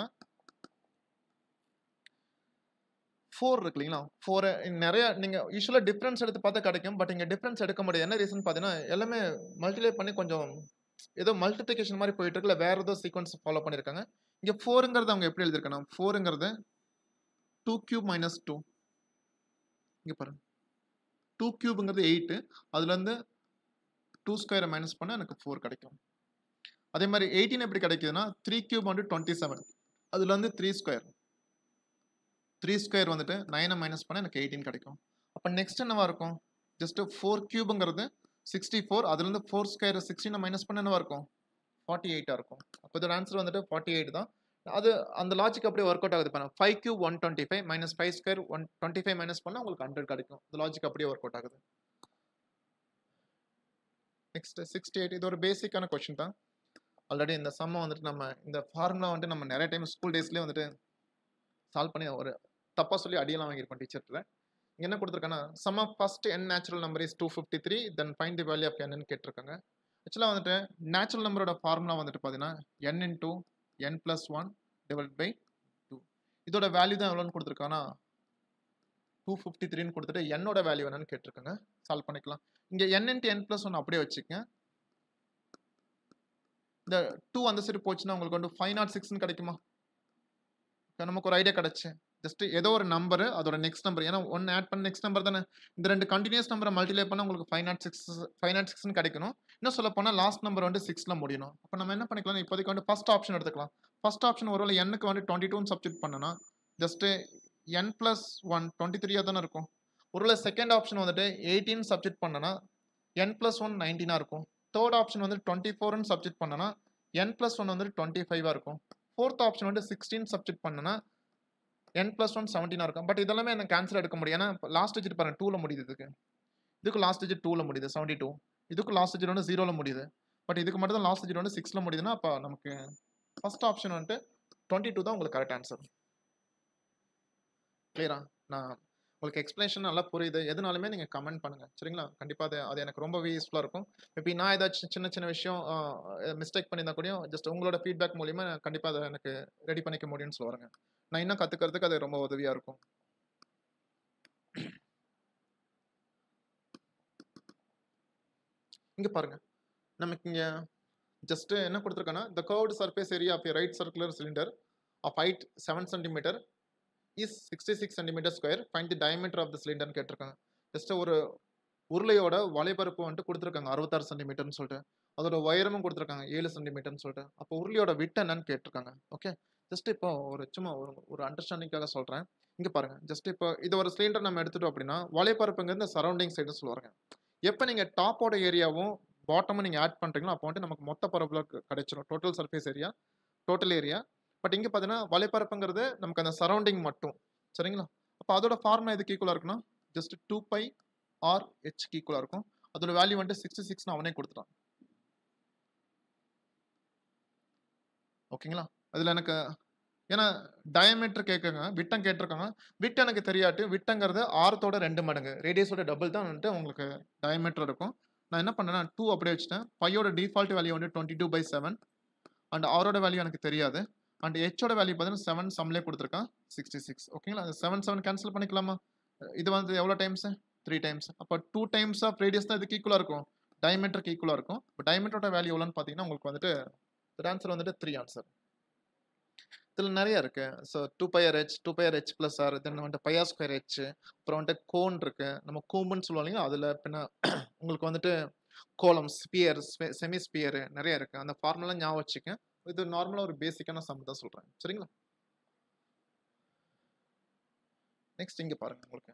ஃபோர் இருக்கு இல்லைங்களா ஃபோர் நிறைய நீங்கள் யூஸ்வலாக டிஃப்ரென்ஸ் எடுத்து பார்த்தா கிடைக்கும் பட் இங்கே டிஃப்ரென்ஸ் எடுக்க முடியாது என்ன ரீசன் பார்த்தீங்கன்னா எல்லாமே மல்டிப்ளை பண்ணி கொஞ்சம் ஏதோ மல்டிப்ளிகேஷன் மாதிரி போயிட்டு இருக்குல்ல வேற ஏதோ சீக்வன்ஸ் ஃபாலோ பண்ணியிருக்காங்க இங்கே ஃபோருங்கிறது அவங்க எப்படி எழுதியிருக்காங்க ஃபோருங்கிறது டூ கியூப் மைனஸ் டூ இங்கே பாருங்க டூ கியூபுங்கிறது எயிட்டு அதுலேருந்து டூ ஸ்கொயரை மைனஸ் பண்ணால் எனக்கு ஃபோர் கிடைக்கும் அதே மாதிரி எயிட்டீன் எப்படி கிடைக்குதுன்னா த்ரீ கியூப் வந்து டுவெண்ட்டி செவன் அதுலேருந்து த்ரீ ஸ்கொயர் த்ரீ ஸ்கொயர் வந்துட்டு நைனை மைனஸ் பண்ணால் எனக்கு எயிட்டீன் கிடைக்கும் அப்போ நெக்ஸ்ட் என்னவா இருக்கும் ஜஸ்ட் ஃபோர் கியூபுங்கிறது சிக்ஸ்டி ஃபோர் அதுலேருந்து ஃபோர் ஸ்கொயர் சிக்ஸ்டீனை மைனஸ் பண்ண என்னவா இருக்கும் ஃபார்ட்டி எயிட்டாக இருக்கும் அப்போ இதோட ஆன்சர் வந்துட்டு ஃபார்ட்டி எயிட் தான் அது அந்த லாஜிக் அப்படியே ஒர்க் அவுட் ஆகுது பண்ண five cube one twenty five minus five square one twenty five minus பண்ணால் உங்களுக்கு ஹண்ட்ரட் கிடைக்கும் இந்த லாஜிக் அப்படியே ஒர்க் அவுட் ஆகுது நெக்ஸ்ட் சிக்ஸ்டி எயிட் இது ஒரு பேசிக்கான கொஸ்டின் தான் ஆல்ரெடி இந்த சம்மை வந்துட்டு நம்ம இந்த ஃபார்முலா வந்துட்டு நம்ம நிறைய டைம் ஸ்கூல் டேஸ்லேயே வந்துட்டு சால்வ் பண்ணி ஒரு தப்பாக சொல்லி அடியெல்லாம் வாங்கியிருப்போம் டீச்சர்கிட்ட இங்கே என்ன கொடுத்துருக்காங்கன்னா sum of first N natural number is two fifty three then find the value of என்னன்னு கேட்டிருக்காங்க ஆக்சுவலாக வந்துட்டு நேச்சுரல் நம்பரோட ஃபார்முலா வந்துட்டு பார்த்தீங்கன்னா N into N plus one divide by two இதோட வேல்யூ தான் எவ்வளோன்னு கொடுத்துருக்காங்கன்னா டூ ஃபிஃப்டி த்ரீன்னு கொடுத்துட்டு என்னோட வேல்யூ என்னன்னு கேட்டிருக்காங்க சால்வ் பண்ணிக்கலாம் இங்கே N into N plus one அப்படியே வச்சுக்கங்க இந்த டூ அந்த சைடு போச்சுன்னா உங்களுக்கு வந்து ஃபைவ் நாட் சிக்ஸ்னு கிடைக்குமா இப்ப நமக்கு ஒரு ஐடியா கிடச்சி ஜஸ்ட் ஏதோ ஒரு நம்பர் அதோட நெக்ஸ்ட் நம்பர் ஏன்னா ஒன்று ஆட் பண்ண நெக்ஸ்ட் நம்பர் தானே இந்த ரெண்டு கண்டினியூஸ் நம்பரை மல்டிப்ளை பண்ணால் உங்களுக்கு five not six five not சிக்ஸ்னு கிடைக்கணும் இன்னும் சொல்ல போனால் லாஸ்ட் நம்பர் வந்து சிக்ஸில் முடியணும் அப்போ நம்ம என்ன பண்ணிக்கலாம் இப்போதைக்கு வந்து ஃபர்ஸ்ட் ஆப்ஷன் எடுத்துக்கலாம் ஃபர்ஸ்ட் ஆப்ஷன் ஒருவேளை எண்ணுக்கு வந்து டுவெண்ட்டி டூன்னு சப்ஜெக்ட் பண்ணனா just N plus one twenty த்ரீயாக தானே இருக்கும் ஒருவேளை செகண்ட் ஆப்ஷன் வந்துட்டு எயிட்டீன் சப்ஜெக்ட் பண்ணனா என் ப்ளஸ் ஒன் நைன்டீனாக இருக்கும் தேர்ட் ஆப்ஷன் வந்து டுவெண்ட்டி ஃபோர்னு சப்ஜெக்ட் பண்ணனா என் ப்ளஸ் ஒன் வந்து டுவெண்ட்டி ஃபைவாக இருக்கும் ஃபோர்த் ஆப்ஷன் வந்து சிக்ஸ்டீன் சப்ஜெக்ட் பண்ணனா என் ப்ளஸ் ஒன் செவன்டீனாக இருக்கும் பட் இதெல்லாமே எனக்கு கேன்சல் எடுக்க முடியும் ஏன்னா லாஸ்ட் டிஜிட் பாருங்க டூவில் முடியுது இதுக்கு இதுக்கு லாஸ்ட் டிஜிட் டூவில் முடியுது செவன்ட்டி டூ இதுக்கு லாஸ்ட் டிஜிட் வந்து ஜீரோவில் முடியுது பட் இதுக்கு மட்டும் தான் லாஸ்ட் டிஜிட் வந்து சிக்ஸில் முடியுதுன்னா அப்போ நமக்கு ஃபர்ஸ்ட் ஆப்ஷன் வந்துட்டு டுவெண்ட்டி டூ தான் உங்களுக்கு கரெக்ட் ஆன்சர் கிளியரா நான் உங்களுக்கு எக்ஸ்பிளேஷன் நல்லா புரியுது எதுனாலுமே நீங்கள் கமெண்ட் பண்ணுங்கள் சரிங்களா கண்டிப்பாக அது அது எனக்கு ரொம்பவே யூஸ்ஃபுல்லாக இருக்கும் மேபி நான் ஏதாச்சும் சின்ன சின்ன விஷயம் மிஸ்டேக் பண்ணியிருந்தா கூடயும் ஜஸ்ட் உங்களோட ஃபீட்பேக் மூலிமா கண்டிப்பாக அதை எனக்கு ரெடி பண்ணிக்க முடியும்னு சொல்லுவாங்க நான் இன்னும் கற்றுக்கிறதுக்கு அது ரொம்ப உதவியாக இருக்கும் இங்கே பாருங்க நமக்கு இங்கே ஜஸ்ட் என்ன கொடுத்துருக்கேன்னா the curved surface area of a right circular cylinder of height 7 centimeter is 66 centimeter square find the diameter of the cylinder னு கேட்டிருக்காங்க ஜஸ்ட் ஒரு உருளையோட வலைபரப்பு வந்துட்டு கொடுத்துருக்காங்க அறுபத்தாறு சென்டிமீட்டர்னு சொல்லிட்டு அதோட உயரமும் கொடுத்துருக்காங்க ஏழு சென்டிமீட்டர்னு சொல்லிட்டு அப்போ உருளையோட விட்டு என்னன்னு கேட்டிருக்காங்க ஓகே ஜஸ்ட் இப்போ ஒரு சும்மா ஒரு ஒரு அண்டர்ஸ்டாண்டிங்காக சொல்கிறேன் இங்கே பாருங்க ஜஸ்ட் இப்போ இது ஒரு சிலிண்டர் நம்ம எடுத்துட்டோம் அப்படின்னா வலைப்பரப்புங்கிறது சரௌண்டிங் சைடு சொல்லுவாங்க எப்போ நீங்கள் டாப்போட ஏரியாவும் பாட்டமும் நீங்கள் ஆட் பண்ணுறீங்களோ அப்போ வந்துட்டு நமக்கு மொத்த பரப்பில் கிடைச்சிரும் total surface area total area but இங்கே பார்த்தீங்கன்னா வலைப்பரப்புங்கிறது நமக்கு அந்த சரௌண்டிங் மட்டும் சரிங்களா அப்போ அதோட ஃபார்முலா எதுக்கு ஈக்குவலாக இருக்குன்னா ஜஸ்ட் டூ பை ஆர் ஹெச்க்கு ஈக்குவலாக இருக்கும் அதோட வேல்யூ வந்துட்டு சிக்ஸ்டி சிக்ஸ்னு அவனே கொடுத்துட்டான் ஓகேங்களா அதில் எனக்கு ஏன்னா டயமீட்டர் கேட்குங்க விட்டம் கேட்டிருக்காங்க விட்டம் எனக்கு தெரியாட்டு விட்டங்கிறது ஆரத்தோட ரெண்டு மடங்கு ரேடியஸோட டபுள் தான் வந்துட்டு உங்களுக்கு டயமீட்டர் இருக்கும் நான் என்ன பண்ணேன்னா டூ அப்படியே வச்சுட்டேன் பையோட டிஃபால்ட் வேல்யூ வந்து twenty two pi seven and ஆரோட வேல்யூ எனக்கு தெரியாது அண்ட் ஹெச்சோட வேல்யூ பார்த்தீங்கன்னா செவன் சம்லே கொடுத்துருக்கான் சிக்ஸ்டி சிக்ஸ் ஓகேங்களா அந்த செவன் செவன் கேன்சல் பண்ணிக்கலாமா இது வந்து எவ்வளோ டைம்ஸ் த்ரீ டைம்ஸ் அப்போ டூ டைம்ஸ் ஆஃப் ரேடியஸ் தான் இதுக்கு ஈக்குவலாக இருக்கும் டயமீட்டருக்கு ஈக்குவலாக இருக்கும் இப்போ டயமீட்டரோட வேல்யூ எவ்வளோன்னு பார்த்தீங்கன்னா உங்களுக்கு வந்துட்டு ஆன்சர் வந்துட்டு த்ரீ ஆன்சர் இதில் நிறைய இருக்கு so two pi r h two pi r h plus r then வந்துட்டு பையா ஸ்கொயர் ஹெச் அப்புறம் வந்துட்டு கோன் இருக்கு நம்ம கூம்புன்னு சொல்லுவோம் இல்லைங்களா அதில் பின்ன உங்களுக்கு வந்துட்டு கோலம் ஸ்பியர் செமி ஸ்பியர் நிறைய இருக்கு அந்த ஃபார்முலா ஞாபகம் வச்சுக்க இது நார்மலாக ஒரு பேசிக்கான சம் தான் சொல்கிறேன் சரிங்களா நெக்ஸ்ட் இங்கே பாருங்க உங்களுக்கு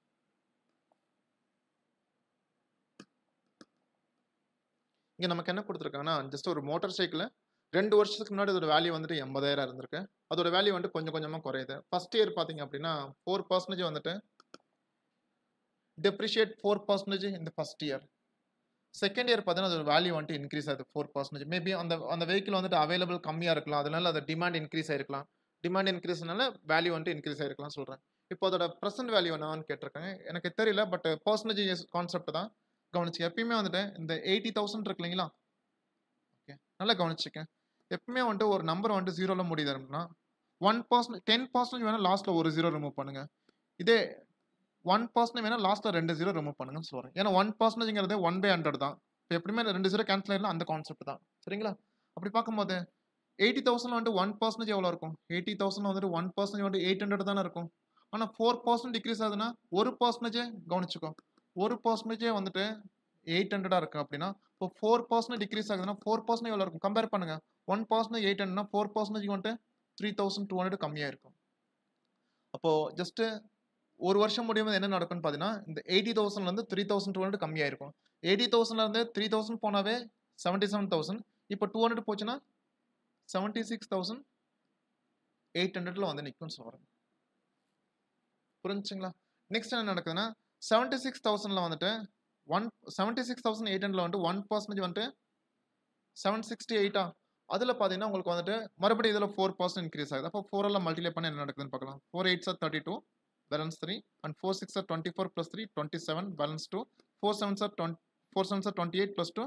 இங்கே நமக்கு என்ன கொடுத்துருக்காங்கன்னா ஜஸ்ட் ஒரு மோட்டார் சைக்கிள் ரெண்டு வருஷத்துக்கு முன்னாடி அதோட வேல்யூ வந்துட்டு எண்பதாயிரம் இருந்திருக்கு அதோட வேல்யூ வந்துட்டு கொஞ்சம் கொஞ்சமாக குறையுது ஃபர்ஸ்ட் இயர் பார்த்தீங்க அப்படின்னா ஃபோர் பர்சன்டேஜ் வந்துட்டு டெப்ரிஷியேட் ஃபோர் பர்சன்டேஜ் இந்த ஃபர்ஸ்ட் இயர் செகண்ட் இயர் பார்த்தீங்கன்னா அதோட வேல்யூ வந்துட்டு இன்க்ரீஸ் ஆகுது ஃபோர் பர்சன்டேஜ் மேபி அந்த அந்த வெஹிக்கிள் வந்துட்டு அவைலபிள் கம்மியாக இருக்கலாம் அதனால அது டிமாண்ட் இன்க்ரீஸ் ஆயிருக்கலாம் டிமாண்ட் இன்க்ரீஸ்னால வேல்யூ வந்துட்டு இன்க்ரீஸ் ஆயிருக்கலாம் சொல்கிறேன் இப்போ அதோட ப்ரெசென்ட் வேல்யூ என்னன்னு கேட்டிருக்காங்க எனக்கு தெரியல பட் பர்சன்டேஜ் கான்செப்ட் தான் கவனிச்சு எப்பயுமே வந்துட்டு இந்த எயிட்டி தௌசண்ட் இருக்கு இல்லைங்களா ஓகே நல்லா கவனிச்சுக்கேன் எப்பவுமே வந்துட்டு ஒரு நம்பர் வந்துட்டு ஜீரோவில் முடியுது அப்படின்னா ஒன் பர்சன்ட் டென் பர்சன்டேஜ் வேணால் லாஸ்ட்டில் ஒரு ஜீரோ ரிமூவ் பண்ணுங்க இதே ஒன் பர்சன்டேஜ் வேணால் லாஸ்ட்டில் ரெண்டு ஜீரோ ரிமூவ் பண்ணுங்கன்னு சொல்கிறேன் ஏன்னா ஒன் பர்சன்டேஜ்ங்கிறது ஒன் பை ஹண்ட்ரட் தான் இப்போ எப்படியுமே ரெண்டு ஜீரோ கேன்சல் ஆயிடலாம் அந்த கான்செப்ட் தான் சரிங்களா அப்படி பார்க்கும்போது எயிட்டி தௌசண்ட் வந்துட்டு ஒன் பர்சன்டேஜ் எவ்வளோ இருக்கும் எயிட்டி தௌசண்ட் வந்துட்டு ஒன் பர்சன்டேஜ் வந்துட்டு எயிட் ஹண்ட்ரட் தானே இருக்கும் ஆனால் ஃபோர் பர்சன்ட் டிக்ரீஸ் ஆகுதுன்னா ஒரு பர்சன்டேஜே கவனிச்சுக்கோ ஒரு பர்சன்டேஜே வந்துட்டு எயிட் ஹண்ட்ரடாக இருக்குது அப்படின்னா இப்போ ஃபோர் பர்சன்ட் டிக்ரீஸ் ஆகுதுன்னா ஃபோர் பர்சன்ட் எவ்வளோ இருக்கும் கம்பேர் பண்ணுங்க ஒன் பர்சன்டேஜ் எயிட் ஹண்ட்ரட்னா ஃபோர் பர்சன்டேஜ் வந்துட்டு த்ரீ தௌசண்ட் டூ ஹண்ட்ரட் கம்மியாக இருக்கும் அப்போது ஜஸ்ட்டு ஒரு வருஷம் முடியும் போது என்ன நடக்கும்னு பார்த்தீங்கன்னா இந்த எயிட்டி தௌசண்ட்லேருந்து த்ரீ தௌசண்ட் டூ ஹண்ட்ரட் கம்மியாக இருக்கும் எயிட்டி தௌசண்ட்லேருந்து த்ரீ தௌசண்ட் போனாவே செவன்ட்டி செவன் தௌசண்ட் இப்போ டூ ஹண்ட்ரட் போச்சுன்னா செவன்ட்டி சிக்ஸ் தௌசண்ட் எயிட் ஹண்ட்ரட்ல வந்து நிற்கும்னு சொல்கிறேன் புரிஞ்சுங்களா நெக்ஸ்ட் என்ன நடக்குதுன்னா செவன்ட்டி சிக்ஸ் தௌசண்டில் வந்துட்டு one seventy six thousand eight ஹண்ட்ரட்ல வந்துட்டு ஒன் பர்சன்டேஜ் வந்துட்டு செவன் சிக்ஸ்டி எயிட்டா அதில் பார்த்தீங்கன்னா உங்களுக்கு வந்துட்டு மறுபடியும் இதில் ஃபோர் பர்சன்ட் இன்க்ரீஸ் ஆகுது அப்போ ஃபோர் எல்லாம் மல்டிப்ளை பண்ணி என்ன நடக்குதுன்னு பார்க்கலாம் four eight sir thirty two balance three and four six sir twenty four plus three twenty seven balance two four seven sir twenty four seven sir twenty eight plus two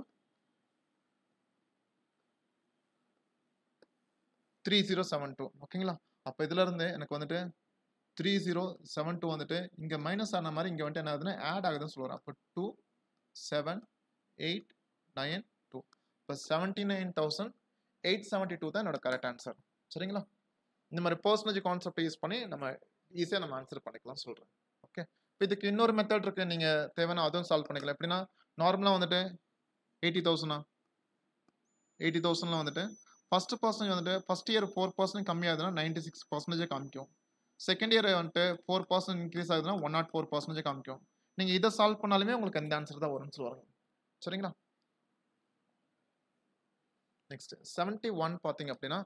three zero seven two ஓகேங்களா அப்போ இதுல இருந்து எனக்கு வந்துட்டு three zero seven two வந்துட்டு இங்கே minus ஆன மாதிரி இங்கே வந்துட்டு என்ன ஆகுதுன்னா ஆட் ஆகுதுன்னு சொல்லுவார் அப்போ two seven eight nine two இப்போ seventy nine thousand eight seventy two தான் என்னோட கரெக்ட் ஆன்சர் சரிங்களா இந்த மாதிரி பர்சனேஜ் கான்செப்ட் யூஸ் பண்ணி நம்ம ஈஸியாக நம்ம ஆன்சர் பண்ணிக்கலாம் சொல்கிறேன் ஓகே இப்போ இதுக்கு இன்னொரு மெத்தட் இருக்குது நீங்கள் தேவைன்னா அதுவும் சால்வ் பண்ணிக்கலாம் எப்படின்னா நார்மலாக வந்துட்டு எயிட்டி தௌசண்டா எயிட்டி தௌசண்ட்ல வந்துட்டு ஃபர்ஸ்ட் பர்சன்டேஜ் வந்துட்டு ஃபர்ஸ்ட் இயர் ஃபோர் பர்சன்ட் கம்மியாகுதுன்னா நைன்டி சிக்ஸ் பர்சன்டேஜ் காமிக்கும் செகண்ட் இயர் வந்துட்டு ஃபோர் பர்சன்ட் இன்க்ரீஸ் ஆகுதுன்னா ஒன் நாட் ஃபோர் பர்சன்டேஜ் காமிக்கும் நீங்கள் இதை சால்வ் பண்ணாலுமே உங்களுக்கு அந்த ஆன்சர் தான் வரும்னு சொல்லுவாங்க சரிங்களா நெக்ஸ்ட் செவன்ட்டி ஒன் பார்த்தீங்க அப்படின்னா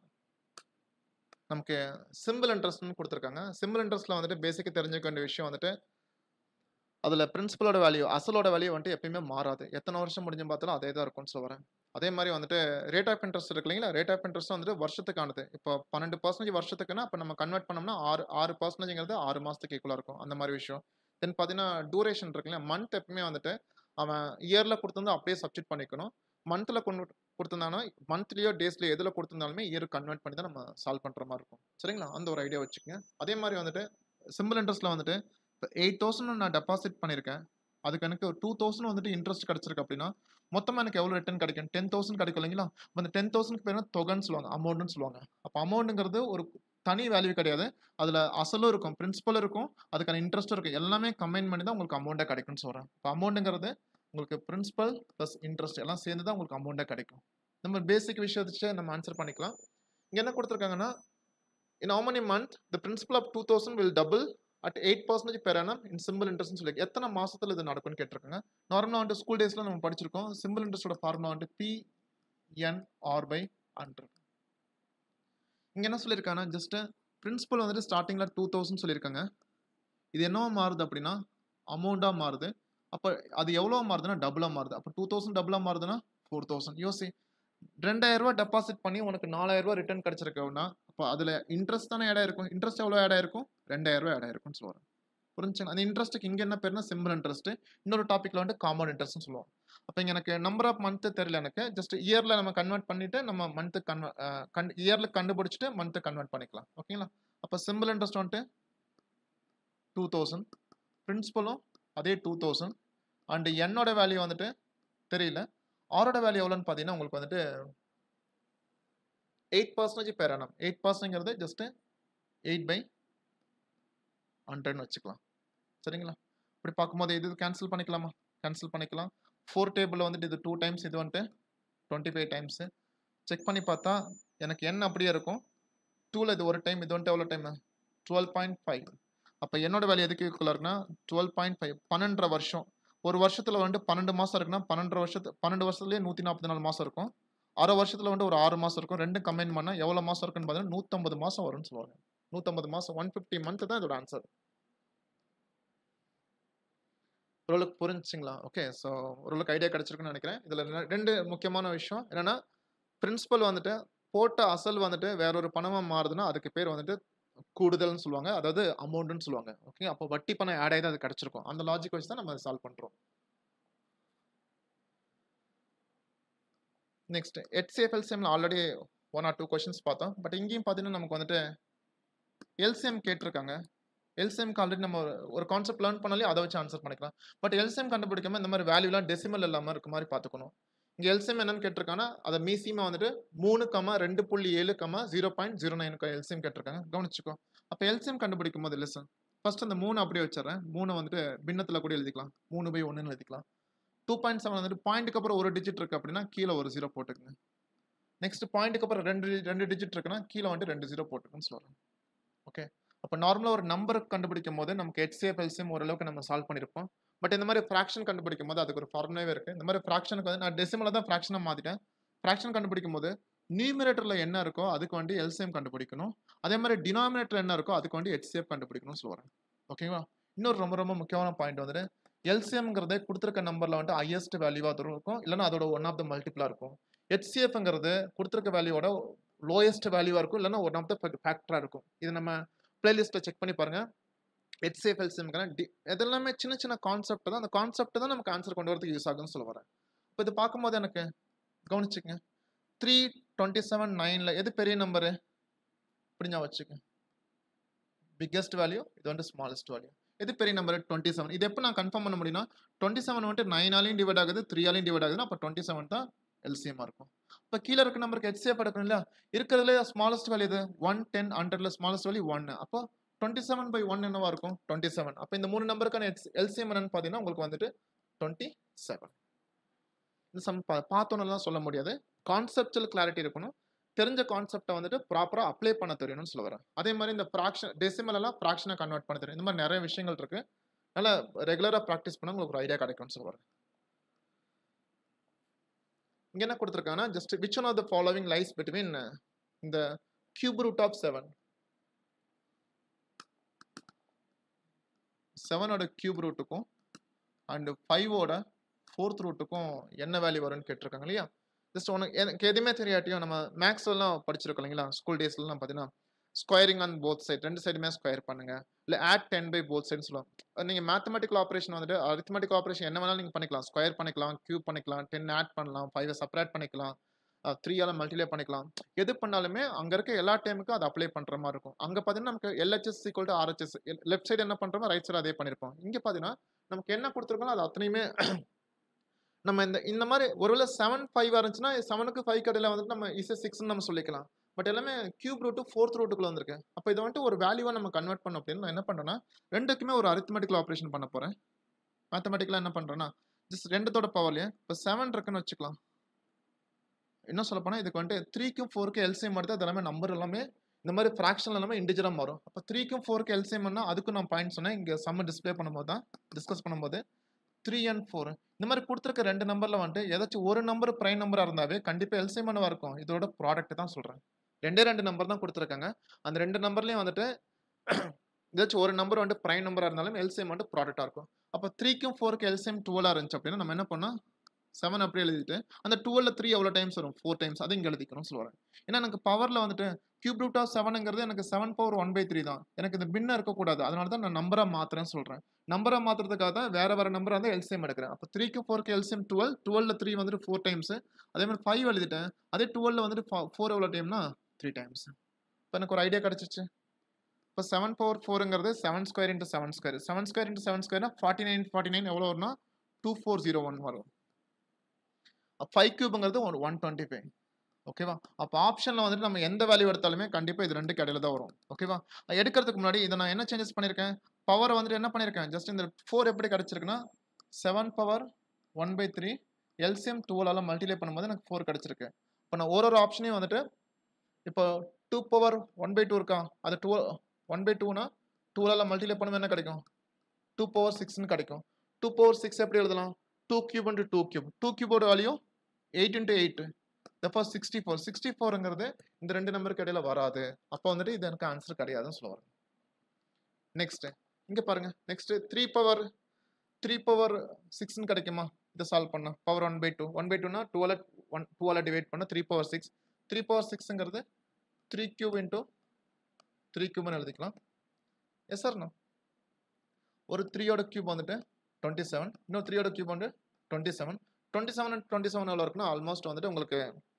நமக்கு சிம்பிள் இன்ட்ரெஸ்ட்னு கொடுத்துருக்காங்க சிம்பிள் இன்ட்ரெஸ்ட்டில் வந்துட்டு பேசிக்காக தெரிஞ்சுக்க வேண்டிய விஷயம் வந்துட்டு அதில் பிரின்சிபலோட வேல்யூ அசலோட வேல்யூ வந்துட்டு எப்பயுமே மாறாது எத்தனை வருஷம் முடிஞ்சு பார்த்தாலும் அதே தான் இருக்கும்னு சொல்லுறேன் அதே மாதிரி வந்துட்டு ரேட் ஆஃப் இன்ட்ரெஸ்ட் இருக்கு இல்லைங்களா ரேட் ஆஃப் இன்ட்ரெஸ்ட் வந்துட்டு வருஷத்துக்கானது இப்போ பன்னெண்டு பர்சன்டேஜ் வருஷத்துக்குன்னா அப்போ நம்ம கன்வெர்ட் பண்ணோம்னா ஆறு ஆறு பர்சன்டேஜ்ங்கிறது ஆறு மாதத்துக்கு ஈக்குவலாக இருக்கும் அந்த மாதிரி விஷயம் தென் பார்த்தீங்கன்னா டூரேஷன் இருக்கு இல்லையா மந்த் எப்பவுமே வந்துட்டு அவன் இயரில் கொடுத்துருந்தா அப்படியே சப்ஜெக்ட் பண்ணிக்கணும் மந்தில் கொண்டு கொடுத்துருந்தானா மந்த்லியோ டேஸ்லையோ எதில் கொடுத்துருந்தாலுமே இயர் கன்வெர்ட் பண்ணி தான் நம்ம சால்வ் பண்ணுற மாதிரி இருக்கும் சரிங்களா அந்த ஒரு ஐடியா வச்சுக்கோங்க அதே மாதிரி வந்துட்டு சிம்பிள் இன்ட்ரெஸ்ட்டில் வந்துட்டு இப்போ எயிட் தௌசண்ட் நான் டெபாசிட் பண்ணியிருக்கேன் அதுக்கு எனக்கு ஒரு டூ தௌசண்ட் வந்துட்டு இன்ட்ரெஸ்ட் கிடச்சிருக்கு அப்படின்னா மொத்தமாக எனக்கு எவ்வளோ ரிட்டர்ன் கிடைக்கும் டென் தௌசண்ட் கிடைக்கும் இல்லைங்களா அந்த டென் தௌசண்ட்க்கு பேர் தொகைன்னு சொல்லுவாங்க அமௌண்ட்னு சொல்லுவாங்க அப்போ அமௌண்ட்டுங்கிறது ஒரு தனி வேல்யூ கிடையாது அதில் அசலும் இருக்கும் பிரின்சிபல் இருக்கும் அதுக்கான இன்ட்ரெஸ்ட்டும் இருக்கும் எல்லாமே கம்பைன் பண்ணி தான் உங்களுக்கு அமௌண்ட்டே கிடைக்கும்னு சொல்கிறேன் இப்போ அமௌண்ட்டுங்கிறது உங்களுக்கு பிரின்சிபல் ப்ளஸ் இன்ட்ரெஸ்ட் எல்லாம் சேர்ந்து தான் உங்களுக்கு அமௌண்ட்டே கிடைக்கும் நம்ம பேசிக் விஷயத்தை நம்ம ஆன்சர் பண்ணிக்கலாம் இங்கே என்ன கொடுத்துருக்காங்கன்னா இன் how many month the principal of 2000 will double at 8 percentage per annum in simple interest சொல்லி எத்தனை மாசத்துல இது நடக்கும்னு கேட்டிருக்காங்க நார்மலாக வந்துட்டு ஸ்கூல் டேஸ்ல நம்ம படிச்சிருக்கோம் சிம்பிள் இன்ட்ரெஸ்டோட ஃபார்முலா வந்துட்டு P N R by hundred இங்க என்ன சொல்லியிருக்காங்கன்னா ஜஸ்ட் பிரின்சிபல் வந்துட்டு ஸ்டார்டிங்ல டூ தௌசண்ட் சொல்லியிருக்காங்க இது என்னவா மாறுது அப்படின்னா அமௌண்ட்டாக மாறுது அப்போ அது எவ்வளோ மாறுதுன்னா டபுளாக மாறுது அப்போ டூ தௌசண்ட் டபுளாக மாறுதுன்னா ஃபோர் தௌசண்ட் யோசி ரெண்டாயிரம் ரூபாய் டெபாசிட் பண்ணி உனக்கு நாலாயிரம் ரூபாய் ரிட்டர்ன் கிடைச்சிருக்கோன்னா அப்போ அதில் இன்ட்ரெஸ்ட் தானே ஆட் ஆயிருக்கும் இன்ட்ரெஸ்ட் எவ்வளோ ஆட் ஆயிருக்கும் ரெண்டாயிரம் ரூபாய் ஆட் ஆயிருக்கும்னு சொல்லுவாங்க புரிஞ்சுங்க அந்த இன்ட்ரெஸ்ட்டுக்கு இங்கே என்ன பேருனா சிம்பிள் இன்ட்ரெஸ்ட் இன்னொரு டாப்பிக்கில் வந்து காமன் இன்ட்ரெஸ்ட்னு சொல்லுவோம் அப்போ இங்கே எனக்கு நம்பர் ஆஃப் மந்த்து தெரியல எனக்கு ஜஸ்ட் இயரில் நம்ம கன்வெர்ட் பண்ணிட்டு நம்ம மந்த்து கன்வெ கண் இயரில் கண்டுபிடிச்சிட்டு மந்த்து கன்வெர்ட் பண்ணிக்கலாம் ஓகேங்களா அப்போ சிம்பிள் இன்ட்ரெஸ்ட் வந்துட்டு டூ தௌசண்ட் பிரின்சிபலும் அதே டூ தௌசண்ட் அண்டு என்னோட வேல்யூ வந்துட்டு தெரியல ஆரோட வேல்யூ எவ்வளோன்னு பார்த்தீங்கன்னா உங்களுக்கு வந்துட்டு eight percentage per annum eight பர்சன்ட்ங்கிறது ஜஸ்ட்டு எயிட் பை ஹண்ட்ரட்னு வச்சுக்கலாம் சரிங்களா இப்படி பார்க்கும்போது இது கேன்சல் பண்ணிக்கலாமா கேன்சல் பண்ணிக்கலாம் ஃபோர் டேபிளில் வந்துட்டு இது டூ டைம்ஸ் இது வந்துட்டு டுவெண்ட்டி ஃபைவ் டைம்ஸு செக் பண்ணி பார்த்தா எனக்கு என்ன அப்படியே இருக்கும் டூவில் இது ஒரு டைம் இது வந்துட்டு எவ்வளோ டைம் டுவெல் பாயிண்ட் ஃபைவ் அப்போ என்னோட வேல்யூ எதுக்கு ஈக்குவலாக இருக்குன்னா டுவெல் பாயிண்ட் ஃபைவ் பன்னெண்டரை வருஷம் ஒரு வருஷத்தில் வந்துட்டு பன்னெண்டு மாதம் இருக்குன்னா பன்னெண்டு வருஷத்து பன்னெண்டு வருஷத்துலேயே நூற்றி நாற்பத்தி நாலு மாதம் இருக்கும் அரை வருஷத்தில் வந்துட்டு ஒரு ஆறு மாதம் இருக்கும் ரெண்டும் கம்பைன் பண்ணால் எவ்வளோ மாதம் இருக்குன்னு பார்த்தீங்கன்னா நூற்றம்பது மாதம் வரும்னு சொல்லுவாங்க நூற்றம்பது மாதம் ஒன் ஃபிஃப்டி மந்த் தான் இதோட ஆன்சர் ஓரளவுக்கு புரிஞ்சுங்களா ஓகே ஸோ ஓரளவுக்கு ஐடியா கிடச்சிருக்குன்னு நினைக்கிறேன் இதில் ரெண்டு முக்கியமான விஷயம் என்னென்னா பிரின்சிபல் வந்துட்டு போட்ட அசல் வந்துட்டு வேற ஒரு பணமாக மாறுதுன்னா அதுக்கு பேர் வந்துட்டு கூடுதல்னு சொல்லுவாங்க அதாவது அமௌண்ட்னு சொல்லுவாங்க ஓகே அப்போ வட்டி பணம் ஆட் ஆகி தான் அது கிடச்சிருக்கும் அந்த லாஜிக் வச்சு தான் நம்ம சால்வ் பண்ணுறோம் நெக்ஸ்ட் ஹெச்சிஎஃப் எல்சிஎம்ல already one or two questions பார்த்தோம் பட் இங்கேயும் பார்த்தீங்கன்னா நமக்கு வந்துட்டு எல்சிஎம் கேட்டிருக்காங்க எல்சிஎம்க்கு ஆல்ரெடி நம்ம ஒரு- ஒரு கான்செப்ட் லேர்ன் பண்ணாலே அதை வச்சு ஆன்சர் பண்ணிக்கலாம் பட் எல்சிஎம் கண்டுபிடிக்காம இந்த மாதிரி வேல்யூலாம் டெசிமல் இல்லாமல் இருக்க மாதிரி பார்த்துக்கணும் இங்கே எல்சிஎம் என்னன்னு கேட்டிருக்காங்கன்னா அதை மீசியமாக வந்துட்டு மூணு கமா ரெண்டு புள்ளி ஏழு கமா ஜீரோ பாயிண்ட் ஜீரோ நைனுக்கு எல்சிஎம் கேட்டிருக்காங்க கவனிச்சுக்கோ அப்போ எல்சிஎம் கண்டுபிடிக்கும் போது லெசன் ஃபர்ஸ்ட் அந்த மூணு அப்படியே வச்சிடறேன் மூணு வந்துட்டு பின்னத்தில் கூட எழுதிக்கலாம் மூணு பை ஒன்றுன்னு எழுதிக்கலாம் டூ பாயிண்ட் செவன் வந்துட்டு பாயிண்ட்டுக்கு அப்புறம் ஒரு டிஜிட் இருக்கு அப்படின்னா கீழே ஒரு ஜீரோ போட்டுக்குங்க நெக்ஸ்ட் பாயிண்ட்டுக்கு அப்புறம் ரெண்டு ரெண்டு டிஜிட் இருக்குன்னா கீழே வந்துட்டு ரெண்டு ஜீரோ போட்டுக்குன்னு சொல்லுவாங்க ஓகே அப்போ நார்மலாக ஒரு நம்பர் கண்டுபிடிக்கும் போது நமக்கு ஹெச்சிஎஃப் எல்சிஎம் ஓரளவுக்கு நம்ம சால்வ் பண்ணியிருப்போம் பட் இந்த மாதிரி ஃப்ராக்ஷன் கண்டுபிடிக்கும் போது அதுக்கு ஒரு ஃபார்முலாவே இருக்குது இந்த மாதிரி ஃப்ராக்ஷனுக்கு வந்து நான் டெசிமலை தான் ஃப்ராக்ஷனாக மாற்றிட்டேன் ஃப்ராக்ஷன் கண்டுபிடிக்கும் போது நியூமிரேட்டரில் என்ன இருக்கோ அதுக்கு வந்து எல்சிஎம் கண்டுபிடிக்கணும் அதே மாதிரி டினாமினேட்டர் என்ன இருக்கோ அதுக்கு வந்து ஹெச்சிஎஃப் கண்டுபிடிக்கணும்னு சொல்லுவாங்க ஓகேவா இன்னொரு ரொம்ப ரொம்ப முக்கியமான பாயிண்ட் வந்துட்டு எல்சிஎம்ங்கிறதே கொடுத்துருக்க நம்பரில் வந்துட்டு ஹையஸ்ட் வேல்யூவாக இருக்கும் இல்லைன்னா அதோட ஒன் ஆஃப் த மல்டிப்ளாக இருக்கும் ஹெச்சிஎஃப்ங்கிறது கொடுத்துருக்க வேல்யூவோட லோயஸ்ட் வேல்யூவாக இருக்கும் இல்லைன்னா ஒன் ஆஃப் த ஃபேக்டராக இருக்கும் இது நம்ம பிளேலிஸ்ட்டில் செக் பண்ணி பாருங்கள் ஹெச்சிஎஃப் எல்சிஎம்க்கான டி இதெல்லாமே சின்ன சின்ன கான்செப்ட் தான் அந்த கான்செப்ட் தான் நமக்கு ஆன்சர் கொண்டு வரதுக்கு யூஸ் ஆகும்னு சொல்ல வரேன் இப்போ இது பார்க்கும்போது எனக்கு கவனிச்சுங்க த்ரீ டுவெண்ட்டி செவன் நைனில் எது பெரிய நம்பரு இப்படி நான் வச்சுக்க பிக்கஸ்ட் வேல்யூ இது வந்து ஸ்மாலஸ்ட் வேல்யூ எது பெரிய நம்பர் டுவெண்ட்டி செவன் இது எப்போ நான் கன்ஃபார்ம் பண்ண முடியும்னா டுவெண்ட்டி செவன் வந்துட்டு நைனாலையும் டிவைட் ஆகுது த்ரீயாலையும் டிவைட் ஆகுதுன்னா அப்போ டுவெண்ட்டி செவன் தான் எல்சிஎம்மாக இருக்கும் இப்போ கீழே இருக்க நம்பருக்கு ஹெச்சிஎஃப் எடுக்கணும் இல்லையா இருக்கிறதுல ஸ்மாலஸ்ட் வேல்யூ இது ஒன் டென் ஹண்ட்ரட்ல ஸ்மாலஸ்ட் வேல்யூ ஒன்று அப்போ டுவெண்ட்டி செவன் பை ஒன் என்னவா இருக்கும் டுவெண்ட்டி செவன் அப்போ இந்த மூணு நம்பருக்கான எல்சிஎம் என்னன்னு பார்த்தீங்கன்னா உங்களுக்கு வந்துட்டு டுவெண்ட்டி செவன் இந்த சம் பார்த்தோன்னெல்லாம் சொல்ல முடியாது கான்செப்டுவல் கிளாரிட்டி இருக்கணும் தெரிஞ்ச கான்செப்டை வந்துட்டு ப்ராப்பராக அப்ளை பண்ண தெரியணும்னு சொல்ல வரேன் அதே மாதிரி இந்த ப்ராக்ஷன் டெசிமல் எல்லாம் ப்ராக்ஷனை கன்வெர்ட் பண்ண தெரியும் இந்த மாதிரி நிறைய விஷயங்கள் இருக்கு நல்லா ரெகுலராக ப்ராக்டிஸ் பண்ணால் உங்களுக்கு ஒரு ஐடியா கிடைக்கும்னு சொல்ல வரேன் இங்கே என்ன கொடுத்துருக்காங்கன்னா just which one of the following lies between இந்த கியூப் ரூட் ஆஃப் செவன் செவனோட கியூப் ரூட்டுக்கும் அண்ட் ஃபைவோட ஃபோர்த் ரூட்டுக்கும் என்ன வேல்யூ வரும்னு கேட்டிருக்காங்க இல்லையா ஜஸ்ட் உனக்கு எனக்கு எதுவுமே தெரியாட்டியும் நம்ம மேக்ஸ் எல்லாம் படிச்சிருக்கோம் இல்லைங்களா ஸ்கூல் டேஸ்லாம் பார்த்தீங்கன்னா ஸ்கொயரிங் ஆன் போத் சைட் ரெண்டு சைடுமே ஸ்கொயர் பண்ணுங்க இல்லை ஆட் டென் பை போத் சைடுன்னு சொல்லுவாங்க நீங்கள் மேத்தமெட்டிக்கல் ஆப்ரேஷன் வந்துட்டு அரித்மெட்டிக் ஆப்ரேஷன் என்ன வேணாலும் நீங்கள் பண்ணிக்கலாம் ஸ்கொயர் பண்ணிக்கலாம் கியூப் பண்ணிக்கலாம் டென் ஆட் பண்ணலாம் ஃபைவ் செப்பரேட் பண்ணிக்கலாம் த்ரீயால் மல்டிலே பண்ணிக்கலாம் எது பண்ணாலுமே அங்கே இருக்க எல்லா டைமுக்கும் அதை அப்ளை பண்ணுற மாதிரி இருக்கும் அங்கே பார்த்தீங்கன்னா நமக்கு LHS equal to RHS left side என்ன பண்ணுறோமோ ரைட் சைடு அதே பண்ணியிருப்போம் இங்கே பார்த்தீங்கன்னா நமக்கு என்ன கொடுத்துருக்கோம் அது அத்தனையுமே நம்ம இந்த இந்த மாதிரி ஒருவேளை செவன் ஃபைவ் இருந்துச்சுன்னா செவனுக்கு ஃபைவ் கடையில் வந்துட்டு நம்ம இசை சிக்ஸ்னு நம்ம சொல்லிக்கலாம் பட் எல்லாமே கியூப் ரூட்டு ஃபோர்த் ரூட்டுக்குள்ள வந்திருக்கு அப்போ இதை வந்துட்டு ஒரு வேல்யூவாக நம்ம கன்வெர்ட் பண்ணோம் அப்படின்னு நான் என்ன பண்ணுறேன்னா ரெண்டுக்குமே ஒரு அரித்மெட்டிக்கல் ஆப்ரேஷன் பண்ண போகிறேன் மேத்தமெட்டிக்கலாக என்ன பண்ணுறேன்னா ஜஸ்ட் ரெண்டுத்தோட பவர்லையே இப்போ செவன் இருக்குன்னு வச்சுக்கலாம் என்ன சொல்ல போனால் இதுக்கு வந்துட்டு த்ரீக்கும் ஃபோருக்கும் எல்சிஎம் எடுத்து அது எல்லாமே நம்பர் எல்லாமே இந்த மாதிரி ஃப்ராக்ஷன் எல்லாமே இண்டிஜுவலாக மாறும் அப்போ த்ரீக்கும் ஃபோருக்கு எல்சிஎம்னா அதுக்கும் நான் பாயிண்ட் சொன்னேன் இங்கே சம்ம டிஸ்பிளே பண்ணும்போது தான் டிஸ்கஸ் பண்ணும்போது த்ரீ அண்ட் ஃபோர் இந்த மாதிரி கொடுத்துருக்க ரெண்டு நம்பரில் வந்துட்டு ஏதாச்சும் ஒரு நம்பர் ப்ரைம் நம்பராக இருந்தாவே கண்டிப்பாக எல்சிஎம் என்னவா இருக்கும் இதோட ப்ராடக்ட் தான் சொல்கிறேன் ரெண்டே ரெண்டு நம்பர் தான் கொடுத்துருக்காங்க அந்த ரெண்டு நம்பர்லேயும் வந்துட்டு ஏதாச்சும் ஒரு நம்பர் வந்துட்டு ப்ரைம் நம்பராக இருந்தாலும் எல்சிஎம் வந்துட்டு ப்ராடக்டாக இருக்கும் அப்போ த்ரீக்கும் ஃபோருக்கு எல்சிஎம் டுவெலாக இருந்துச்சு அப்படின்னா நம்ம என்ன பண்ணோம் செவன் அப்படி எழுதிட்டு அந்த டுவெல்ல த்ரீ எவ்வளோ டைம்ஸ் வரும் ஃபோர் டைம்ஸ் அது இங்கே எழுதிக்கணும் சொல்லுவாங்க ஏன்னா எனக்கு பவரில் வந்துட்டு கியூப் ரூட் ஆஃப் செவனுங்கிறது எனக்கு seven power one by three தான் எனக்கு இந்த பின்ன இருக்கக்கூடாது அதனால தான் நான் நம்பராக மாத்துறேன்னு சொல்கிறேன் நம்பரை மாற்றுறதுக்காக தான் வேற வேற நம்பர் வந்து எல்சிஎம் எடுக்கிறேன் அப்போ த்ரீக்கு ஃபோருக்கு எல்சிஎம் டுவெல் டுவெல்ல த்ரீ வந்துட்டு ஃபோர் டைம்ஸ் அதே மாதிரி ஃபைவ் எழுதிட்டேன் அதே டுவெல்ல வந்துட்டு ஃபோர் எவ்வளோ டைம்னா த்ரீ டைம்ஸ் இப்போ எனக்கு ஒரு ஐடியா கிடச்சிச்சு இப்போ செவன் பவர் ஃபோருங்கிறது seven square into seven square seven square into seven ஸ்கொயர்னா ஃபார்ட்டி நைன் ஃபார்ட்டி நைன் எவ்வளோ வரும்னா டூ ஃபோர் ஜீரோ ஒன் வரும் ஃபைவ் கியூப்ங்கிறது ஒரு ஒன் டுவெண்ட்டி ஃபைவ் ஓகேவா அப்போ ஆப்ஷனில் வந்துட்டு நம்ம எந்த வேல்யூ எடுத்தாலுமே கண்டிப்பாக இது ரெண்டு கடையில் தான் வரும் ஓகேவா எடுக்கிறதுக்கு முன்னாடி இதை நான் என்ன சேஞ்சஸ் பண்ணியிருக்கேன் பவரை வந்துட்டு என்ன பண்ணியிருக்கேன் ஜஸ்ட் இந்த ஃபோர் எப்படி கிடச்சிருக்குன்னா seven power one by three LCM டுவெலால் மல்டிப்ளை பண்ணும்போது எனக்கு ஃபோர் கிடச்சிருக்கு இப்போ நான் ஒரு ஒரு ஆப்ஷனையும் வந்துட்டு இப்போ two power one by two இருக்கா அது டூ ஒன் பை டூனா டூவால் மல்டிப்ளை பண்ணும்போது என்ன கிடைக்கும் டூ பவர் சிக்ஸ்னு கிடைக்கும் டூ பவர் சிக்ஸ் எப்படி எழுதலாம் two cube into two cube two கியூபோட வேல்யூ எயிட் இன்ட்டு எயிட் தப்போ சிக்ஸ்டி ஃபோர் சிக்ஸ்டி ஃபோருங்கிறது இந்த ரெண்டு நம்பருக்கு இடையில வராது அப்போ வந்துட்டு இது எனக்கு ஆன்சர் கிடையாதுன்னு சொல்லுவாங்க நெக்ஸ்ட் இங்கே பாருங்க next three power three power சிக்ஸ்னு கிடைக்குமா இதை சால்வ் பண்ண power one by two one by டூனா டுவெல் ஒன் டுவெல் டிவைட் பண்ண three power six three power சிக்ஸுங்கிறது த்ரீ கியூப் இன்ட்டு த்ரீ கியூப்னு எழுதிக்கலாம் எஸ் சார் ஒரு த்ரீயோட கியூப் வந்துட்டு டுவெண்ட்டி செவன் இன்னும் த்ரீயோட கியூப் வந்து twenty seven twenty seven and twenty seven எவ்வளோ இருக்குன்னா ஆல்மோஸ்ட் வந்துட்டு உங்களுக்கு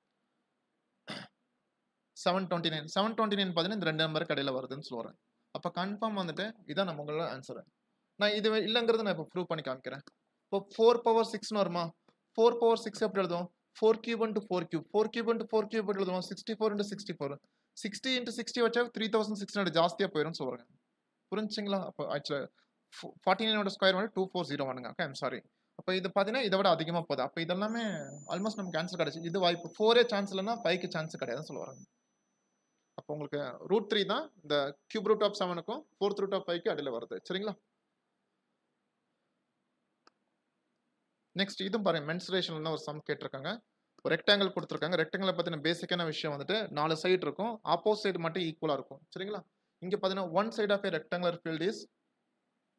seven twenty nine seven twenty nine பார்த்தீங்கன்னா இந்த ரெண்டு நம்பர் கடையில் வருதுன்னு சொல்லுறேன் அப்போ கன்ஃபார்ம் வந்துட்டு இதான் நம்ம உங்களோட ஆன்சர் நான் இது இல்லைங்கிறது நான் இப்போ ப்ரூவ் பண்ணி காமிக்கிறேன் இப்போ ஃபோர் பவர் சிக்ஸ்னு வருமா ஃபோர் பவர் சிக்ஸ் எப்படி எழுதுவோம் four cube into four cube four cube into four cube எப்படி எழுதுவோம் sixty four into sixty four sixty into sixty வச்சா த்ரீ தௌசண்ட் சிக்ஸ் ஹண்ட்ரட் ஜாஸ்தியாக போயிடும் சொல்கிறேன் புரிஞ்சுங்களா அப்போ ஆக்சுவலாக ஃபார்ட்டி நைனோட ஸ்கொயர் வந்து டூ ஃபோர் ஜீரோ ஒனுங்க ஓகே ஐம் சாரி அப்போ இது பார்த்தீங்கன்னா இதை விட அதிகமாக போகுது அப்போ இதெல்லாமே ஆல்மோஸ்ட் நமக்கு ஆன்சர் கிடச்சி இது வாய்ப்பு ஃபோரே சான்ஸ் இல்லைன்னா ஃபைவ்க்கு சான்ஸ் கிடையாதுன்னு சொல்லுவாங்க அப்போ உங்களுக்கு ரூட் த்ரீ தான் இந்த கியூப் ரூட் ஆஃப் செவனுக்கும் ஃபோர்த் ரூட் ஆஃப் ஃபைவ்க்கு அடியில் வருது சரிங்களா நெக்ஸ்ட் இதுவும் பாருங்க மென்சுரேஷன்ல ஒரு சம் கேட்டிருக்காங்க ஒரு ரெக்டாங்கிள் கொடுத்துருக்காங்க ரெக்டாங்கிள் பற்றின பேசிக்கான விஷயம் வந்துட்டு நாலு சைடு இருக்கும் ஆப்போசிட் மட்டும் ஈக்குவலாக இருக்கும் சரிங்களா இங்கே பார்த்தீங்கன்னா one side of a rectangular field is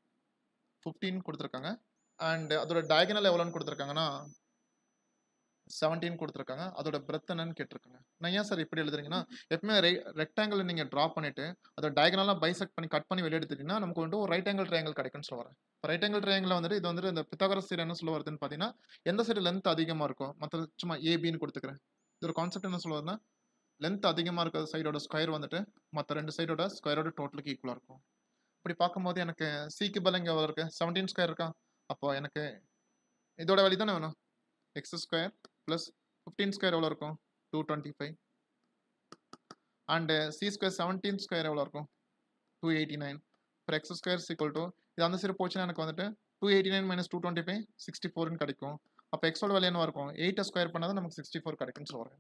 fifteen கொடுத்துருக்காங்க அண்ட் அதோட டயகனல் எவ்வளோன்னு கொடுத்துருக்காங்கன்னா செவன்டீன் கொடுத்துருக்காங்க அதோட பிரெத் என்னன்னு கேட்டிருக்காங்க நான் ஏன் சார் இப்படி எழுதுறீங்கன்னா எப்பவுமே ரெ ரெக்டாங்கிள் நீங்கள் ட்ரா பண்ணிட்டு அதை டயகனலாக பைசெக்ட் பண்ணி கட் பண்ணி வெளியே எடுத்துட்டீங்கன்னா நமக்கு வந்துட்டு ஒரு ரைட் ஆங்கிள் ட்ரையாங்கிள் கிடைக்கும்னு சொல்ல வரேன் இப்போ ரைட் ஆங்கிள் ட்ரையாங்கிள் வந்துட்டு இது வந்துட்டு இந்த பித்தாகரஸ் சைடு என்ன சொல்ல வருதுன்னு பார்த்தீங்கன்னா எந்த சைடு லென்த் அதிகமாக இருக்கும் மற்ற சும்மா ஏபின்னு கொடுத்துக்கிறேன் இது ஒரு கான்செப்ட் என்ன சொல்ல வருதுன்னா லென்த் அதிகமாக இருக்கிற சைடோட ஸ்கொயர் வந்துட்டு மற்ற ரெண்டு சைடோட ஸ்கொயரோட டோட்டலுக்கு ஈக்குவலாக இருக்கும் இப்படி பார்க்கும்போது எனக்கு சிக்கு பதில் இங்கே எவ்வளோ இருக்கு செவன்டீன் ஸ்கொயர் இருக்கா அப்போ எனக்கு இதோட வழி தானே வேணும் x square plus fifteen square எவ்வளோ இருக்கும் two twenty five and c square seventeen square எவ்வளோ இருக்கும் டூ எயிட்டி நைன் இப்போ எக்ஸ் ஸ்கொயர் சீக்வல் டு இது அந்த சைடு போச்சுன்னா எனக்கு வந்துட்டு two eighty nine minus two twenty five sixty ஃபோர்னு கிடைக்கும் அப்போ எக்ஸோட வேல்யூ என்ன இருக்கும் எயிட்டை ஸ்கொயர் பண்ணாதான் நமக்கு சிக்ஸ்டி ஃபோர் கிடைக்கும்னு சொல்கிறேன்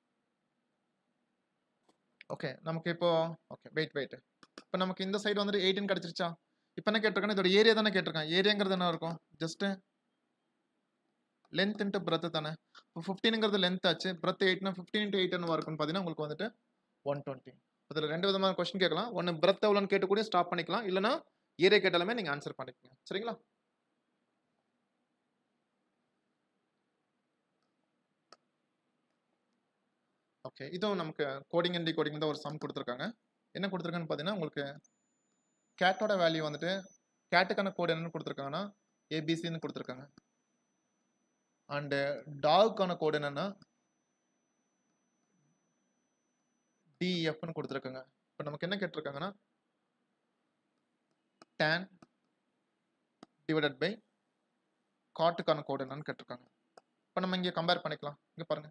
ஓகே நமக்கு இப்போ ஓகே வெயிட் வெயிட் இப்போ நமக்கு இந்த சைடு வந்துட்டு எயிட்டின் கிடச்சிருச்சா இப்போ என்ன கேட்டிருக்கேன் இதோட ஏரியா தானே கேட்டிருக்கேன் ஏரியாங்கிறது என்ன இருக்கும் ஜஸ்ட்டு லென்த் இன்ட்டு பிரெத்து தானே இப்போ ஃபிஃப்டீனுங்கிறது லென்த் ஆச்சு பிரெத் எயிட்னா ஃபிஃப்டீன் இன்ட்டு எயிட் என்ன இருக்குன்னு பார்த்தீங்கன்னா உங்களுக்கு வந்துட்டு ஒன் டுவெண்ட்டி அதில் ரெண்டு விதமான கொஸ்டின் கேட்கலாம் ஒன்று பிரெத் எவ்வளோன்னு கேட்டு கூட ஸ்டாப் பண்ணிக்கலாம் இல்லைனா ஏரியா கேட்டாலுமே நீங்கள் ஆன்சர் பண்ணிக்கங்க சரிங்களா ஓகே இதுவும் நமக்கு கோடிங் அண்ட் டிகோடிங் தான் ஒரு சம் கொடுத்துருக்காங்க என்ன கொடுத்துருக்கான்னு பார்த்தீங்கன்னா உங்களுக்கு கேட்டோட வேல்யூ வந்துட்டு கேட்டுக்கான கோடு என்னன்னு கொடுத்துருக்காங்கன்னா ஏபிசின்னு கொடுத்துருக்காங்க அண்டு டாகுக்கான கோடு என்னன்னா டிஎஃப்னு கொடுத்துருக்காங்க இப்போ நமக்கு என்ன கேட்டிருக்காங்கன்னா டேன் டிவைடட் பை காட்டுக்கான கோடு என்னன்னு கேட்டிருக்காங்க இப்போ நம்ம இங்கே கம்பேர் பண்ணிக்கலாம் இங்கே பாருங்க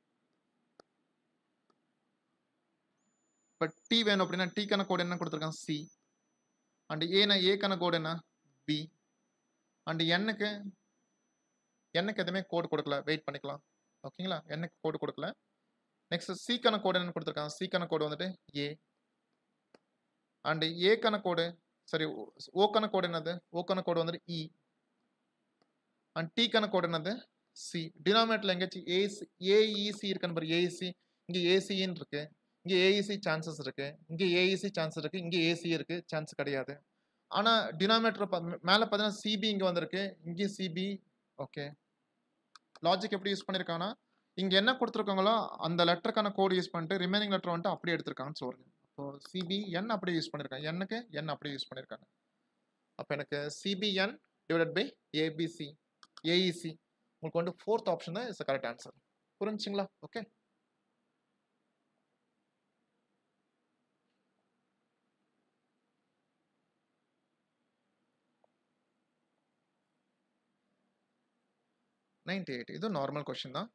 இப்போ டி வேணும் அப்படின்னா டீக்கான கோடு என்ன கொடுத்துருக்காங்க சி அண்ட் ஏனா ஏக்கான கோடு என்ன பி அண்ட் என்னுக்கு என்னுக்கு எதுவுமே கோடு கொடுக்கல வெயிட் பண்ணிக்கலாம் ஓகேங்களா என்னுக்கு கோடு கொடுக்கல நெக்ஸ்ட் சீக்கான கோடு என்ன கொடுத்துருக்காங்க சீக்கான கோடு வந்துட்டு ஏ அண்ட் ஏக்கான கோடு சரி ஓக்கான கோடு என்னது ஓக்கான கோடு வந்துட்டு இ அண்ட் டீக்கான கோடு என்னது சி டினாமினேட்டர்ல எங்கேயாச்சும் ஏசி ஏஇசி இருக்குன்னு பாரு ஏஇசி இங்கே ஏசின்னு இருக்கு இங்கே ஏஇசி சான்சஸ் இருக்கு இங்கே ஏஇசி சான்ஸ் இருக்கு இங்கே ஏசி இருக்கு சான்ஸ் கிடையாது ஆனால் டினாமினேட்டர் மேலே பார்த்தீங்கன்னா சிபி இங்கே வந்திருக்கு இங்கே சிபி ஓகே லாஜிக் எப்படி யூஸ் பண்ணியிருக்காங்கன்னா இங்கே என்ன கொடுத்துருக்காங்களோ அந்த லெட்டருக்கான கோடு யூஸ் பண்ணிட்டு ரிமைனிங் லெட்டர் வந்துட்டு அப்படியே எடுத்திருக்காங்கன்னு சொல்லுங்க இப்போ சிபி என் அப்படியே யூஸ் பண்ணியிருக்காங்க என்னுக்கு என் அப்படியே யூஸ் பண்ணியிருக்காங்க அப்போ எனக்கு CPN divided by ABC AEC உங்களுக்கு வந்து ஃபோர்த் ஆப்ஷன் தான் இஸ் கரெக்ட் ஆன்சர் புரிஞ்சுங்களா ஓகே நைன்டி எயிட் இது நார்மல் கொஸ்டின் தான்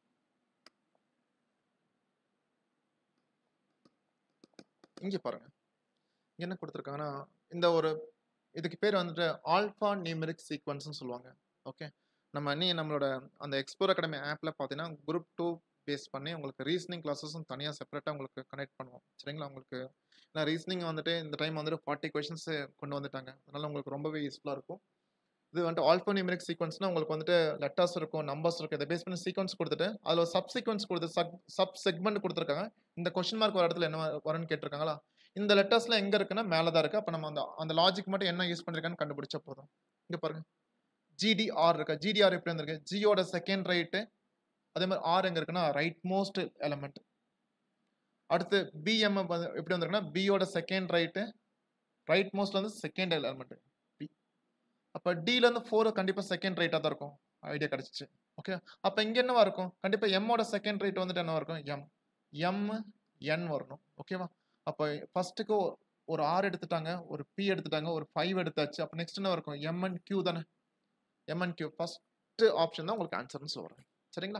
இங்கே பாருங்க இங்க என்ன கொடுத்துருக்காங்கன்னா இந்த ஒரு இதுக்கு பேர் வந்துட்டு ஆல்ஃபா நியூமெரிக் சீக்வன்ஸ்னு சொல்லுவாங்க ஓகே நம்ம நீ நம்மளோட அந்த எக்ஸ்ப்ளோர் அகாடமி ஆப்பில் பார்த்தீங்கன்னா குரூப் டூ பேஸ் பண்ணி உங்களுக்கு ரீசனிங் கிளாஸஸும் தனியாக செப்பரேட்டாக உங்களுக்கு கனெக்ட் பண்ணுவோம் சரிங்களா உங்களுக்கு ஏன்னா ரீசனிங் வந்துட்டு இந்த டைம் வந்துட்டு ஃபார்ட்டி கொஷின்ஸ் கொண்டு வந்துட்டாங்க அதனால உங்களுக்கு ரொம்பவே யூஸ்ஃபுல்லாக இருக்கும் இது வந்துட்டு ஆல்ஃபா நியூமெரிக் சீக்வன்ஸ்னா உங்களுக்கு வந்துட்டு லெட்டர்ஸ் இருக்கும் நம்பர்ஸ் இருக்கும் இதை பேஸ் பண்ணி சீக்வன்ஸ் கொடுத்துட்டு அதில் சப் சீக்வன்ஸ் கொடுத்து சப் சப் செக்மெண்ட் கொடுத்துருக்காங்க இந்த கொஸ்டின் மார்க் ஒரு இடத்துல என்ன வரும்னு கேட்டிருக்காங்களா இந்த லெட்டர்ஸ்ல எங்க இருக்குன்னா மேலே தான் இருக்கு அப்போ நம்ம அந்த அந்த லாஜிக் மட்டும் என்ன யூஸ் பண்ணிருக்கான்னு கண்டுபிடிச்சா போதும் இங்க பாருங்க ஜிடிஆர் இருக்கா ஜிடிஆர் எப்படி வந்திருக்கு ஜியோட செகண்ட் ரைட்டு அதே மாதிரி ஆர் எங்க இருக்குன்னா ரைட் மோஸ்ட் எலமெண்ட் அடுத்து பிஎம் எப்படி வந்திருக்குன்னா பியோட செகண்ட் ரைட்டு ரைட் மோஸ்ட்ல வந்து செகண்ட் எலமெண்ட் பி அப்போ டில இருந்து ஃபோர் கண்டிப்பாக செகண்ட் ரைட்டாக தான் இருக்கும் ஐடியா கிடைச்சிச்சு ஓகே அப்போ இங்கே என்னவா இருக்கும் கண்டிப்பாக எம்மோட செகண்ட் ரைட் வந்துட்டு என்னவா இருக்கும் எம் எம் என் வரணும் ஓகேவா அப்போ ஃபர்ஸ்ட்டுக்கு ஒரு ஆர் எடுத்துட்டாங்க ஒரு பி எடுத்துட்டாங்க ஒரு ஃபைவ் எடுத்தாச்சு அப்போ நெக்ஸ்ட் என்ன இருக்கும் எம்என் கியூ தானே எம்என் கியூ ஃபர்ஸ்ட் ஆப்ஷன் தான் உங்களுக்கு ஆன்சர்னு சொல்கிறேன் சரிங்களா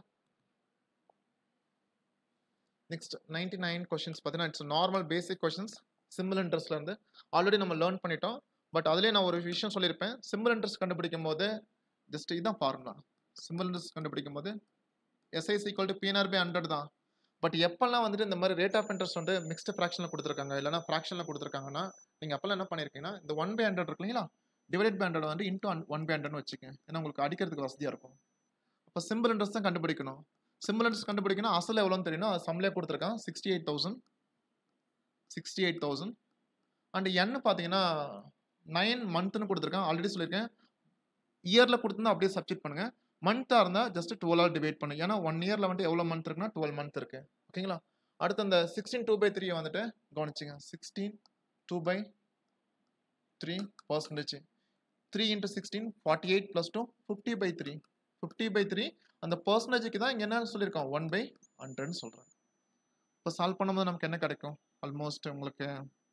நெக்ஸ்ட் நைன்டி நைன் கொஷின்ஸ் பார்த்தீங்கன்னா it's normal basic questions simple இன்ட்ரெஸ்ட்ல இருந்து ஆல்ரெடி நம்ம லேர்ன் பண்ணிட்டோம் பட் அதுலேயே நான் ஒரு விஷயம் சொல்லியிருப்பேன் சிம்பிள் இன்ட்ரெஸ்ட் கண்டுபிடிக்கும் போது ஜஸ்ட் இதுதான் ஃபார்முலா சிம்பிள் இன்ட்ரெஸ்ட் கண்டுபிடிக்கும் போது SIC equal to PNR by hundred தான் பட் எப்பெல்லாம் வந்துட்டு இந்த மாதிரி ரேட் ஆஃப் இன்ட்ரெஸ்ட் வந்து மிக்ஸ்டு ஃப்ராக்ஷனில் கொடுத்துருக்காங்க இல்லைனா ஃப்ராக்ஷனில் கொடுத்துருக்காங்கன்னா நீங்கள் அப்பெல்லாம் என்ன பண்ணியிருக்கீங்கன்னா இந்த ஒன் பை ஹண்ட்ரட் இருக்கு இல்லைங்களா டிவைட் பை ஹண்ட்ரட் வந்து இன்ட்டு ஒன் பை ஹண்ட்ரட்னு வச்சுக்கேன் ஏன்னா உங்களுக்கு அடிக்கிறதுக்கு வசதியாக இருக்கும் அப்போ சிம்பிள் இன்ட்ரெஸ்ட் தான் கண்டுபிடிக்கணும் சிம்பிள் இன்ட்ரெஸ்ட் கண்டுபிடிக்கணும் அசல் எவ்வளோன்னு தெரியணும் அது சம்லே கொடுத்துருக்கான் sixty eight thousand sixty eight thousand and என்னு பார்த்தீங்கன்னா நைன் மந்த்னு கொடுத்துருக்கேன் ஆல்ரெடி சொல்லியிருக்கேன் இயரில் கொடுத்துருந்தா அப்படியே சப்ஜெக்ட் பண்ணுங்கள் மந்த்தாக இருந்தால் ஜஸ்ட் டுவெல்லாக டிவைட் பண்ணு ஏன்னா ஒன் இயரில் வந்துட்டு எவ்வளோ மந்த் இருக்குன்னா டுவெல் மந்த் இருக்கு ஓகேங்களா அடுத்து அந்த சிக்ஸ்டீன் டூ பை த்ரீ வந்துட்டு கவனிச்சிங்க sixteen two by three percentage three into sixteen forty eight plus two fifty by three fifty by three அந்த பர்சன்டேஜுக்கு தான் இங்கே என்ன சொல்லியிருக்கோம் ஒன் பை ஹண்ட்ரட்னு சொல்கிறேன் இப்போ சால்வ் பண்ணும்போது நமக்கு என்ன கிடைக்கும் ஆல்மோஸ்ட் உங்களுக்கு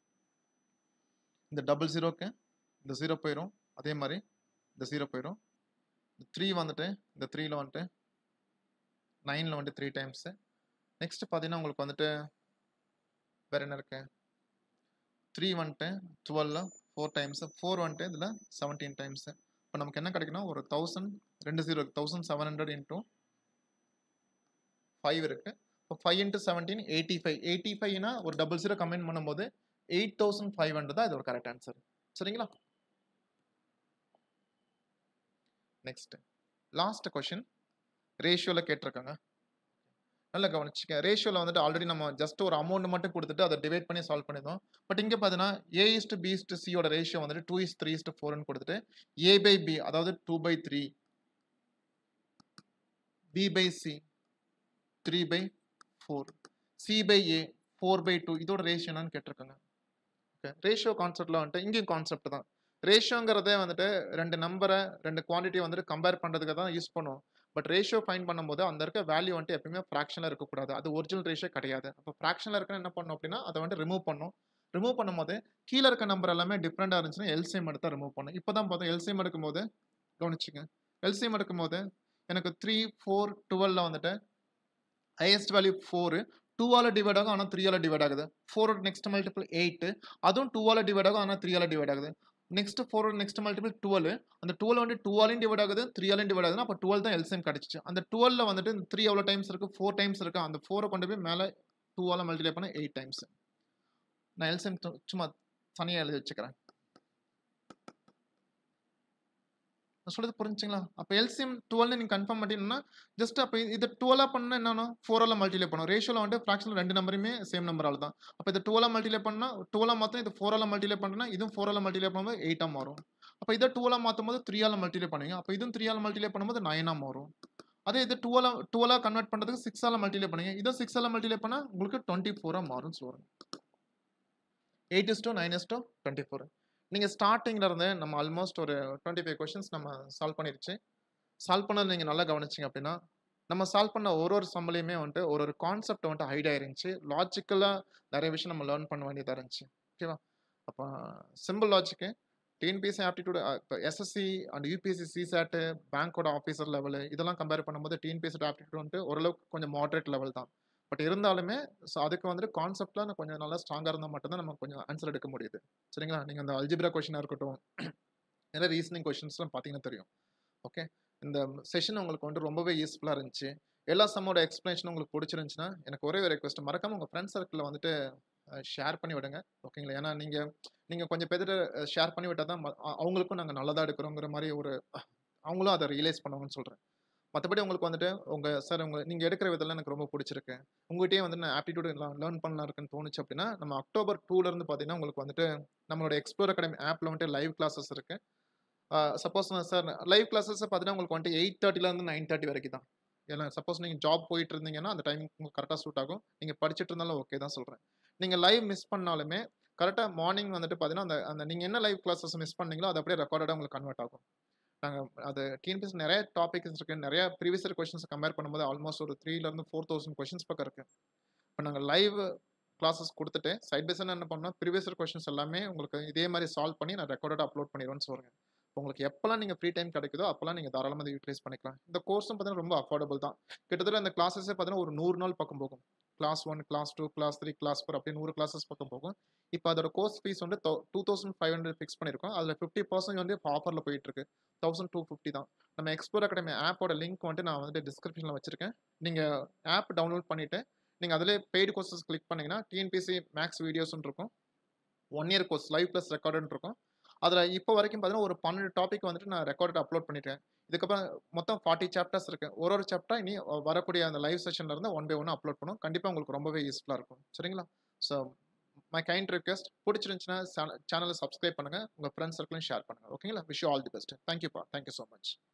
இந்த டபுள் ஜீரோக்கு இந்த ஜீரோ போயிடும் அதே மாதிரி இந்த ஜீரோ போயிடும் த்ரீ வந்துட்டு இந்த த்ரீல வந்துட்டு நைனில் வந்துட்டு த்ரீ டைம்ஸு நெக்ஸ்ட் பார்த்தீங்கன்னா உங்களுக்கு வந்துட்டு வேற என்ன இருக்கு த்ரீ வந்துட்டு டுவெல்ல ஃபோர் டைம்ஸு ஃபோர் வந்துட்டு இதில் செவன்டீன் டைம்ஸு இப்போ நமக்கு என்ன கிடைக்குன்னா ஒரு தௌசண்ட் ரெண்டு zero thousand seven hundred into five இருக்கு இப்போ five into seventeen eighty five eighty ஃபைவ்னா ஒரு டபுள் ஜீரோ கமெண்ட் பண்ணும்போது எயிட் தௌசண்ட் ஃபைவ் ஹண்ட்ரட் தான் இது ஒரு கரெக்ட் ஆன்சர் சரிங்களா நெக்ஸ்ட் லாஸ்ட் கொஷின் ரேஷியோவில் கேட்டிருக்காங்க நல்லா கவனிச்சுக்க ரேஷியோவில் வந்துட்டு ஆல்ரெடி நம்ம ஜஸ்ட் ஒரு அமௌண்ட் மட்டும் கொடுத்துட்டு அதை டிவைட் பண்ணி சால்வ் பண்ணிருந்தோம் பட் இங்கே பார்த்தீங்கன்னா ஏ இஸ்ட் பி இஸ்ட் சியோட ரேஷியோ வந்துட்டு டூ இஸ் த்ரீ இஸ்ட் ஃபோர்னு கொடுத்துட்டு ஏ பை பி அதாவது two by three B by C three by four C by A four by two இதோட ரேஷியோ என்னன்னு கேட்டிருக்காங்க ஓகே ரேஷியோ கான்செப்டில் வந்துட்டு இங்கேயும் கான்செப்ட் தான் ரேஷியோங்கிறதே வந்துட்டு ரெண்டு நம்பரை ரெண்டு குவான்டிட்டியை வந்துட்டு கம்பேர் பண்ணுறதுக்கு தான் யூஸ் பண்ணுவோம் பட் ரேஷியோ ஃபைன் பண்ணும்போது அந்த இருக்க வேல்யூ வந்துட்டு எப்பயுமே ஃப்ராக்ஷனில் இருக்கக்கூடாது அது ஒரிஜினல் ரேஷியோ கிடையாது அப்போ ஃப்ராக்ஷனில் இருக்க என்ன பண்ணணும் அப்படின்னா அதை வந்துட்டு ரிமூவ் பண்ணும் ரிமூவ் பண்ணும்போது கீழே இருக்க நம்பர் எல்லாமே டிஃப்ரெண்டாக இருந்துச்சுன்னா எல்சிஎம் எடுத்து ரிமூவ் பண்ணும் இப்போ தான் பார்த்தோம் எல்சிஎம் எடுக்கும்போது கவனிச்சுங்க எல்சிஎம் எடுக்கும்போது எனக்கு த்ரீ ஃபோர் டுவெல்ல வந்துட்டு ஹையஸ்ட் வேல்யூ ஃபோரு டூவால் டிவைட் ஆகும் ஆனால் த்ரீயால் டிவைட் ஆகுது ஃபோரோட நெக்ஸ்ட் மல்டிபிள் எயிட்டு அதுவும் டூவால் டிவைட் ஆகும் ஆனால் த்ரீயால் டிவைட் ஆகுது நெக்ஸ்ட் ஃபோரோட நெக்ஸ்ட் மல்டிபிள் டுவெல் அந்த டுவெல் வந்து டூவாலையும் டிவைட் ஆகுது த்ரீயாலையும் டிவைட் ஆகுதுன்னா அப்போ டுவெல் தான் எல்சிஎம் கிடச்சிச்சு அந்த டுவெல்ல வந்துட்டு இந்த த்ரீ எவ்வளோ டைம்ஸ் இருக்குது ஃபோர் டைம்ஸ் இருக்குது அந்த ஃபோரை கொண்டு போய் மேலே டூவால் மல்டிப்ளை பண்ண எயிட் டைம்ஸ் நான் எல்சிஎம் சும்மா தனியாக எழுதி வச்சுக்கிறேன் நான் சொல்றது புரிஞ்சுங்களா அப்போ எல்சிஎம் டுவெல்னு நீங்கள் கன்ஃபார்ம் பண்ணிட்டீங்கன்னா ஜஸ்ட் அப்போ இதை டுவெலாக பண்ணால் என்னன்னா ஃபோரால் மல்டிப்ளை பண்ணும் ரேஷியோவில் வந்துட்டு ஃப்ராக்ஷனில் ரெண்டு நம்பருமே சேம் நம்பரால் தான் அப்போ இதை டுவெலாக மல்டிப்ளை பண்ணால் டுவெலாக மாற்றும் இது ஃபோரால் மல்டிப்ளை பண்ணுன்னா இதுவும் ஃபோரால் மல்டிப்ளை பண்ணும்போது எயிட்டாக மாறும் அப்போ இதை டுவெலாக மாற்றும் போது த்ரீயால் மல்டிப்ளை பண்ணுவீங்க அப்போ இதுவும் த்ரீயால் மல்டிப்ளை பண்ணும்போது நைனாக மாறும் அதே இது டுவெலாக டுவெலாக கன்வெர்ட் பண்ணுறதுக்கு சிக்ஸால் மல்டிப்ளை பண்ணுங்க இதை சிக்ஸால் மல்டிப்ளை பண்ணால் உங்களுக்கு டுவெண்ட்டி ஃபோராக மாறும்னு சொல்லுவாங்க eight is two nine is two twenty four நீங்கள் ஸ்டார்டிங்கில் இருந்து நம்ம ஆல்மோஸ்ட் ஒரு டுவெண்ட்டி ஃபைவ் கொஷின்ஸ் நம்ம சால்வ் பண்ணிருச்சு சால்வ் பண்ணது நீங்கள் நல்லா கவனிச்சிங்க அப்படின்னா நம்ம சால்வ் பண்ண ஒரு ஒரு சம்பளையுமே வந்துட்டு ஒரு ஒரு கான்செப்ட் வந்துட்டு ஹைட் ஆயிருந்துச்சு லாஜிக்கலாக நிறைய விஷயம் நம்ம லேர்ன் பண்ண வேண்டியதாக இருந்துச்சு ஓகேவா அப்போ சிம்பிள் லாஜிக்கு டிஎன்பிஎஸ்சி ஆப்டிடியூட் இப்போ எஸ்எஸ்சி அண்ட் யூபிஎஸ்சி சிசாட்டு பேங்க்கோட ஆஃபீஸர் லெவலு இதெல்லாம் கம்பேர் பண்ணும்போது டிஎன்பிஎஸ்சி ஆப்டிடியூட் வந்துட்டு ஓரளவுக்கு கொஞ்சம் மாடரேட் லெவல் தான் பட் இருந்தாலுமே ஸோ அதுக்கு வந்துட்டு கான்செப்டில் கொஞ்சம் நல்லா ஸ்ட்ராங்காக இருந்தால் மட்டும்தான் நம்ம கொஞ்சம் ஆன்சர் எடுக்க முடியுது சரிங்களா நீங்கள் அந்த அல்ஜிப்ரா கொஷினாக இருக்கட்டும் நிறைய ரீசனிங் கொஷின்ஸ்லாம் பார்த்தீங்கன்னா தெரியும் ஓகே இந்த செஷன் உங்களுக்கு வந்து ரொம்பவே யூஸ்ஃபுல்லாக இருந்துச்சு எல்லா சம்மோட எக்ஸ்ப்ளனேஷன் உங்களுக்கு பிடிச்சிருந்துச்சுன்னா எனக்கு ஒரே ஒரு ரெக்வஸ்ட் மறக்காம உங்கள் ஃப்ரெண்ட்ஸ் சர்க்கிளில் வந்துட்டு ஷேர் பண்ணி விடுங்க ஓகேங்களா ஏன்னா நீங்கள் நீங்கள் கொஞ்சம் பேர்கிட்ட ஷேர் பண்ணி விட்டால் தான் ம- அ- அவங்களுக்கும் நாங்கள் நல்லதாக எடுக்கிறோங்கிற மாதிரி ஒரு அவங்களும் அதை ரியலைஸ் பண்ணுவாங்கன்னு சொல்கிறேன் மற்றபடி உங்களுக்கு வந்துட்டு உங்கள் சார் உங்கள் நீங்கள் எடுக்கிற விதத்தில் எனக்கு ரொம்ப பிடிச்சிருக்கு உங்கள்கிட்டயே வந்து நான் ஆப்டிடியூட் லேர்ன் பண்ணலாம் இருக்குன்னு தோணுச்சு அப்படின்னா நம்ம அக்டோபர் டூலேருந்து பார்த்தீங்கன்னா உங்களுக்கு வந்துட்டு நம்மளோட எக்ஸ்ப்ளோர் அகாடமி ஆப்பில் வந்துட்டு லைவ் கிளாஸஸ் இருக்குது சப்போஸ் சார் லைவ் கிளாஸஸ் பார்த்தீங்கன்னா உங்களுக்கு வந்துட்டு எயிட் தேர்ட்டிலேருந்து நைன் தேர்ட்டி வரைக்கும் தான் ஏன்னா சப்போஸ் நீங்கள் ஜாப் போயிட்டு இருந்தீங்கன்னா அந்த டைம் உங்களுக்கு கரெக்டாக சூட் ஆகும் நீங்கள் படிச்சுட்டு இருந்தாலும் ஓகே தான் சொல்கிறேன் நீங்கள் லைவ் மிஸ் பண்ணாலுமே கரெக்டாக மார்னிங் வந்துட்டு பார்த்தீங்கன்னா அந்த அந்த நீங்கள் என்ன லைவ் கிளாஸஸ் மிஸ் பண்ணீங்களோ அது அப்படியே ரெக்கார்டாக உங்களுக்கு கன்வெர்ட் ஆகும் நாங்கள் அது டிஎன்பிஎஸ் நிறைய டாபிக்ஸ் இருக்கு நிறைய ப்ரீவியஸ் கொஷின்ஸ் கம்பேர் பண்ணும்போது ஆல்மோஸ்ட் ஒரு த்ரீலேருந்து ஃபோர் தௌசண்ட் கொஷின்ஸ் பக்கம் இருக்கு இப்போ நாங்கள் லைவ் கிளாஸஸ் கொடுத்துட்டு சைட் பை சைட் என்ன பண்ணோம் ப்ரீவியஸ் கொஷின்ஸ் எல்லாமே உங்களுக்கு இதே மாதிரி சால்வ் பண்ணி நான் ரெக்கார்டாக அப்லோட் பண்ணிடுவேன்னு சொல்கிறேன் உங்களுக்கு எப்போல்லாம் நீங்கள் ஃப்ரீ டைம் கிடைக்குதோ அப்போல்லாம் நீங்கள் தாராளமாக அதை யூட்டிலைஸ் பண்ணிக்கலாம் இந்த கோர்ஸும் பார்த்தீங்கன்னா ரொம்ப அஃபோர்டபுள் தான் கிட்டத்தட்ட இந்த கிளாஸஸே பார்த்தீங்கன்னா ஒரு நூறு நாள் பக்கம் போகும் class one class two class three class four அப்படி நூறு கிளாஸஸ் பக்கம் போகும் இப்போ அதோட கோர்ஸ் ஃபீஸ் வந்து two thousand five hundred fix பண்ணியிருக்கோம் அதில் ஃபிஃப்டி பர்சன்ட் வந்து இப்போ ஆஃபரில் போயிட்டு இருக்கு தௌசண்ட் டூ ஃபிஃப்டி தான் நம்ம எக்ஸ்ப்ளோர் அகாடமி ஆப்போட லிங்க் வந்துட்டு நான் வந்துட்டு டிஸ்கிரிப்ஷனில் வச்சிருக்கேன் நீங்கள் ஆப் டவுன்லோட் பண்ணிவிட்டு நீங்கள் அதிலே பெய்டு கோர்சஸ் கிளிக் பண்ணீங்கன்னா டிஎன்பிசி மேக்ஸ் வீடியோஸ்னு இருக்கும் one year course live plus ரெக்கார்டுன்னு இருக்கும் அதில் இப்போ வரைக்கும் பார்த்தீங்கன்னா ஒரு பன்னெண்டு டாபிக் வந்துட்டு நான் ரெக்கார்ட் அப்லோட் பண்ணிட்டேன் இதுக்கப்புறம் மொத்தம் ஃபார்ட்டி சாப்டர்ஸ் இருக்கு ஒரு ஒரு சாப்டர் இனி வரக்கூடிய அந்த லைவ் செஷன்ல இருந்து ஒன் பை ஒன் அப்லோட் பண்ணும் கண்டிப்பாக உங்களுக்கு ரொம்பவே யூஸ்ஃபுல்லாக இருக்கும் சரிங்களா ஸோ மை கைண்ட் ரிக்வெஸ்ட் பிடிச்சிருந்துச்சுன்னா சேனலை சப்ஸ்கிரைப் பண்ணுங்க உங்கள் ஃப்ரெண்ட்ஸ் சர்க்கிளையும் ஷேர் பண்ணுங்க ஓகேங்களா விஷ் ஆல் தி பெஸ்ட் தேங்க்யூப்பா தேங்க்யூ ஸோ மச்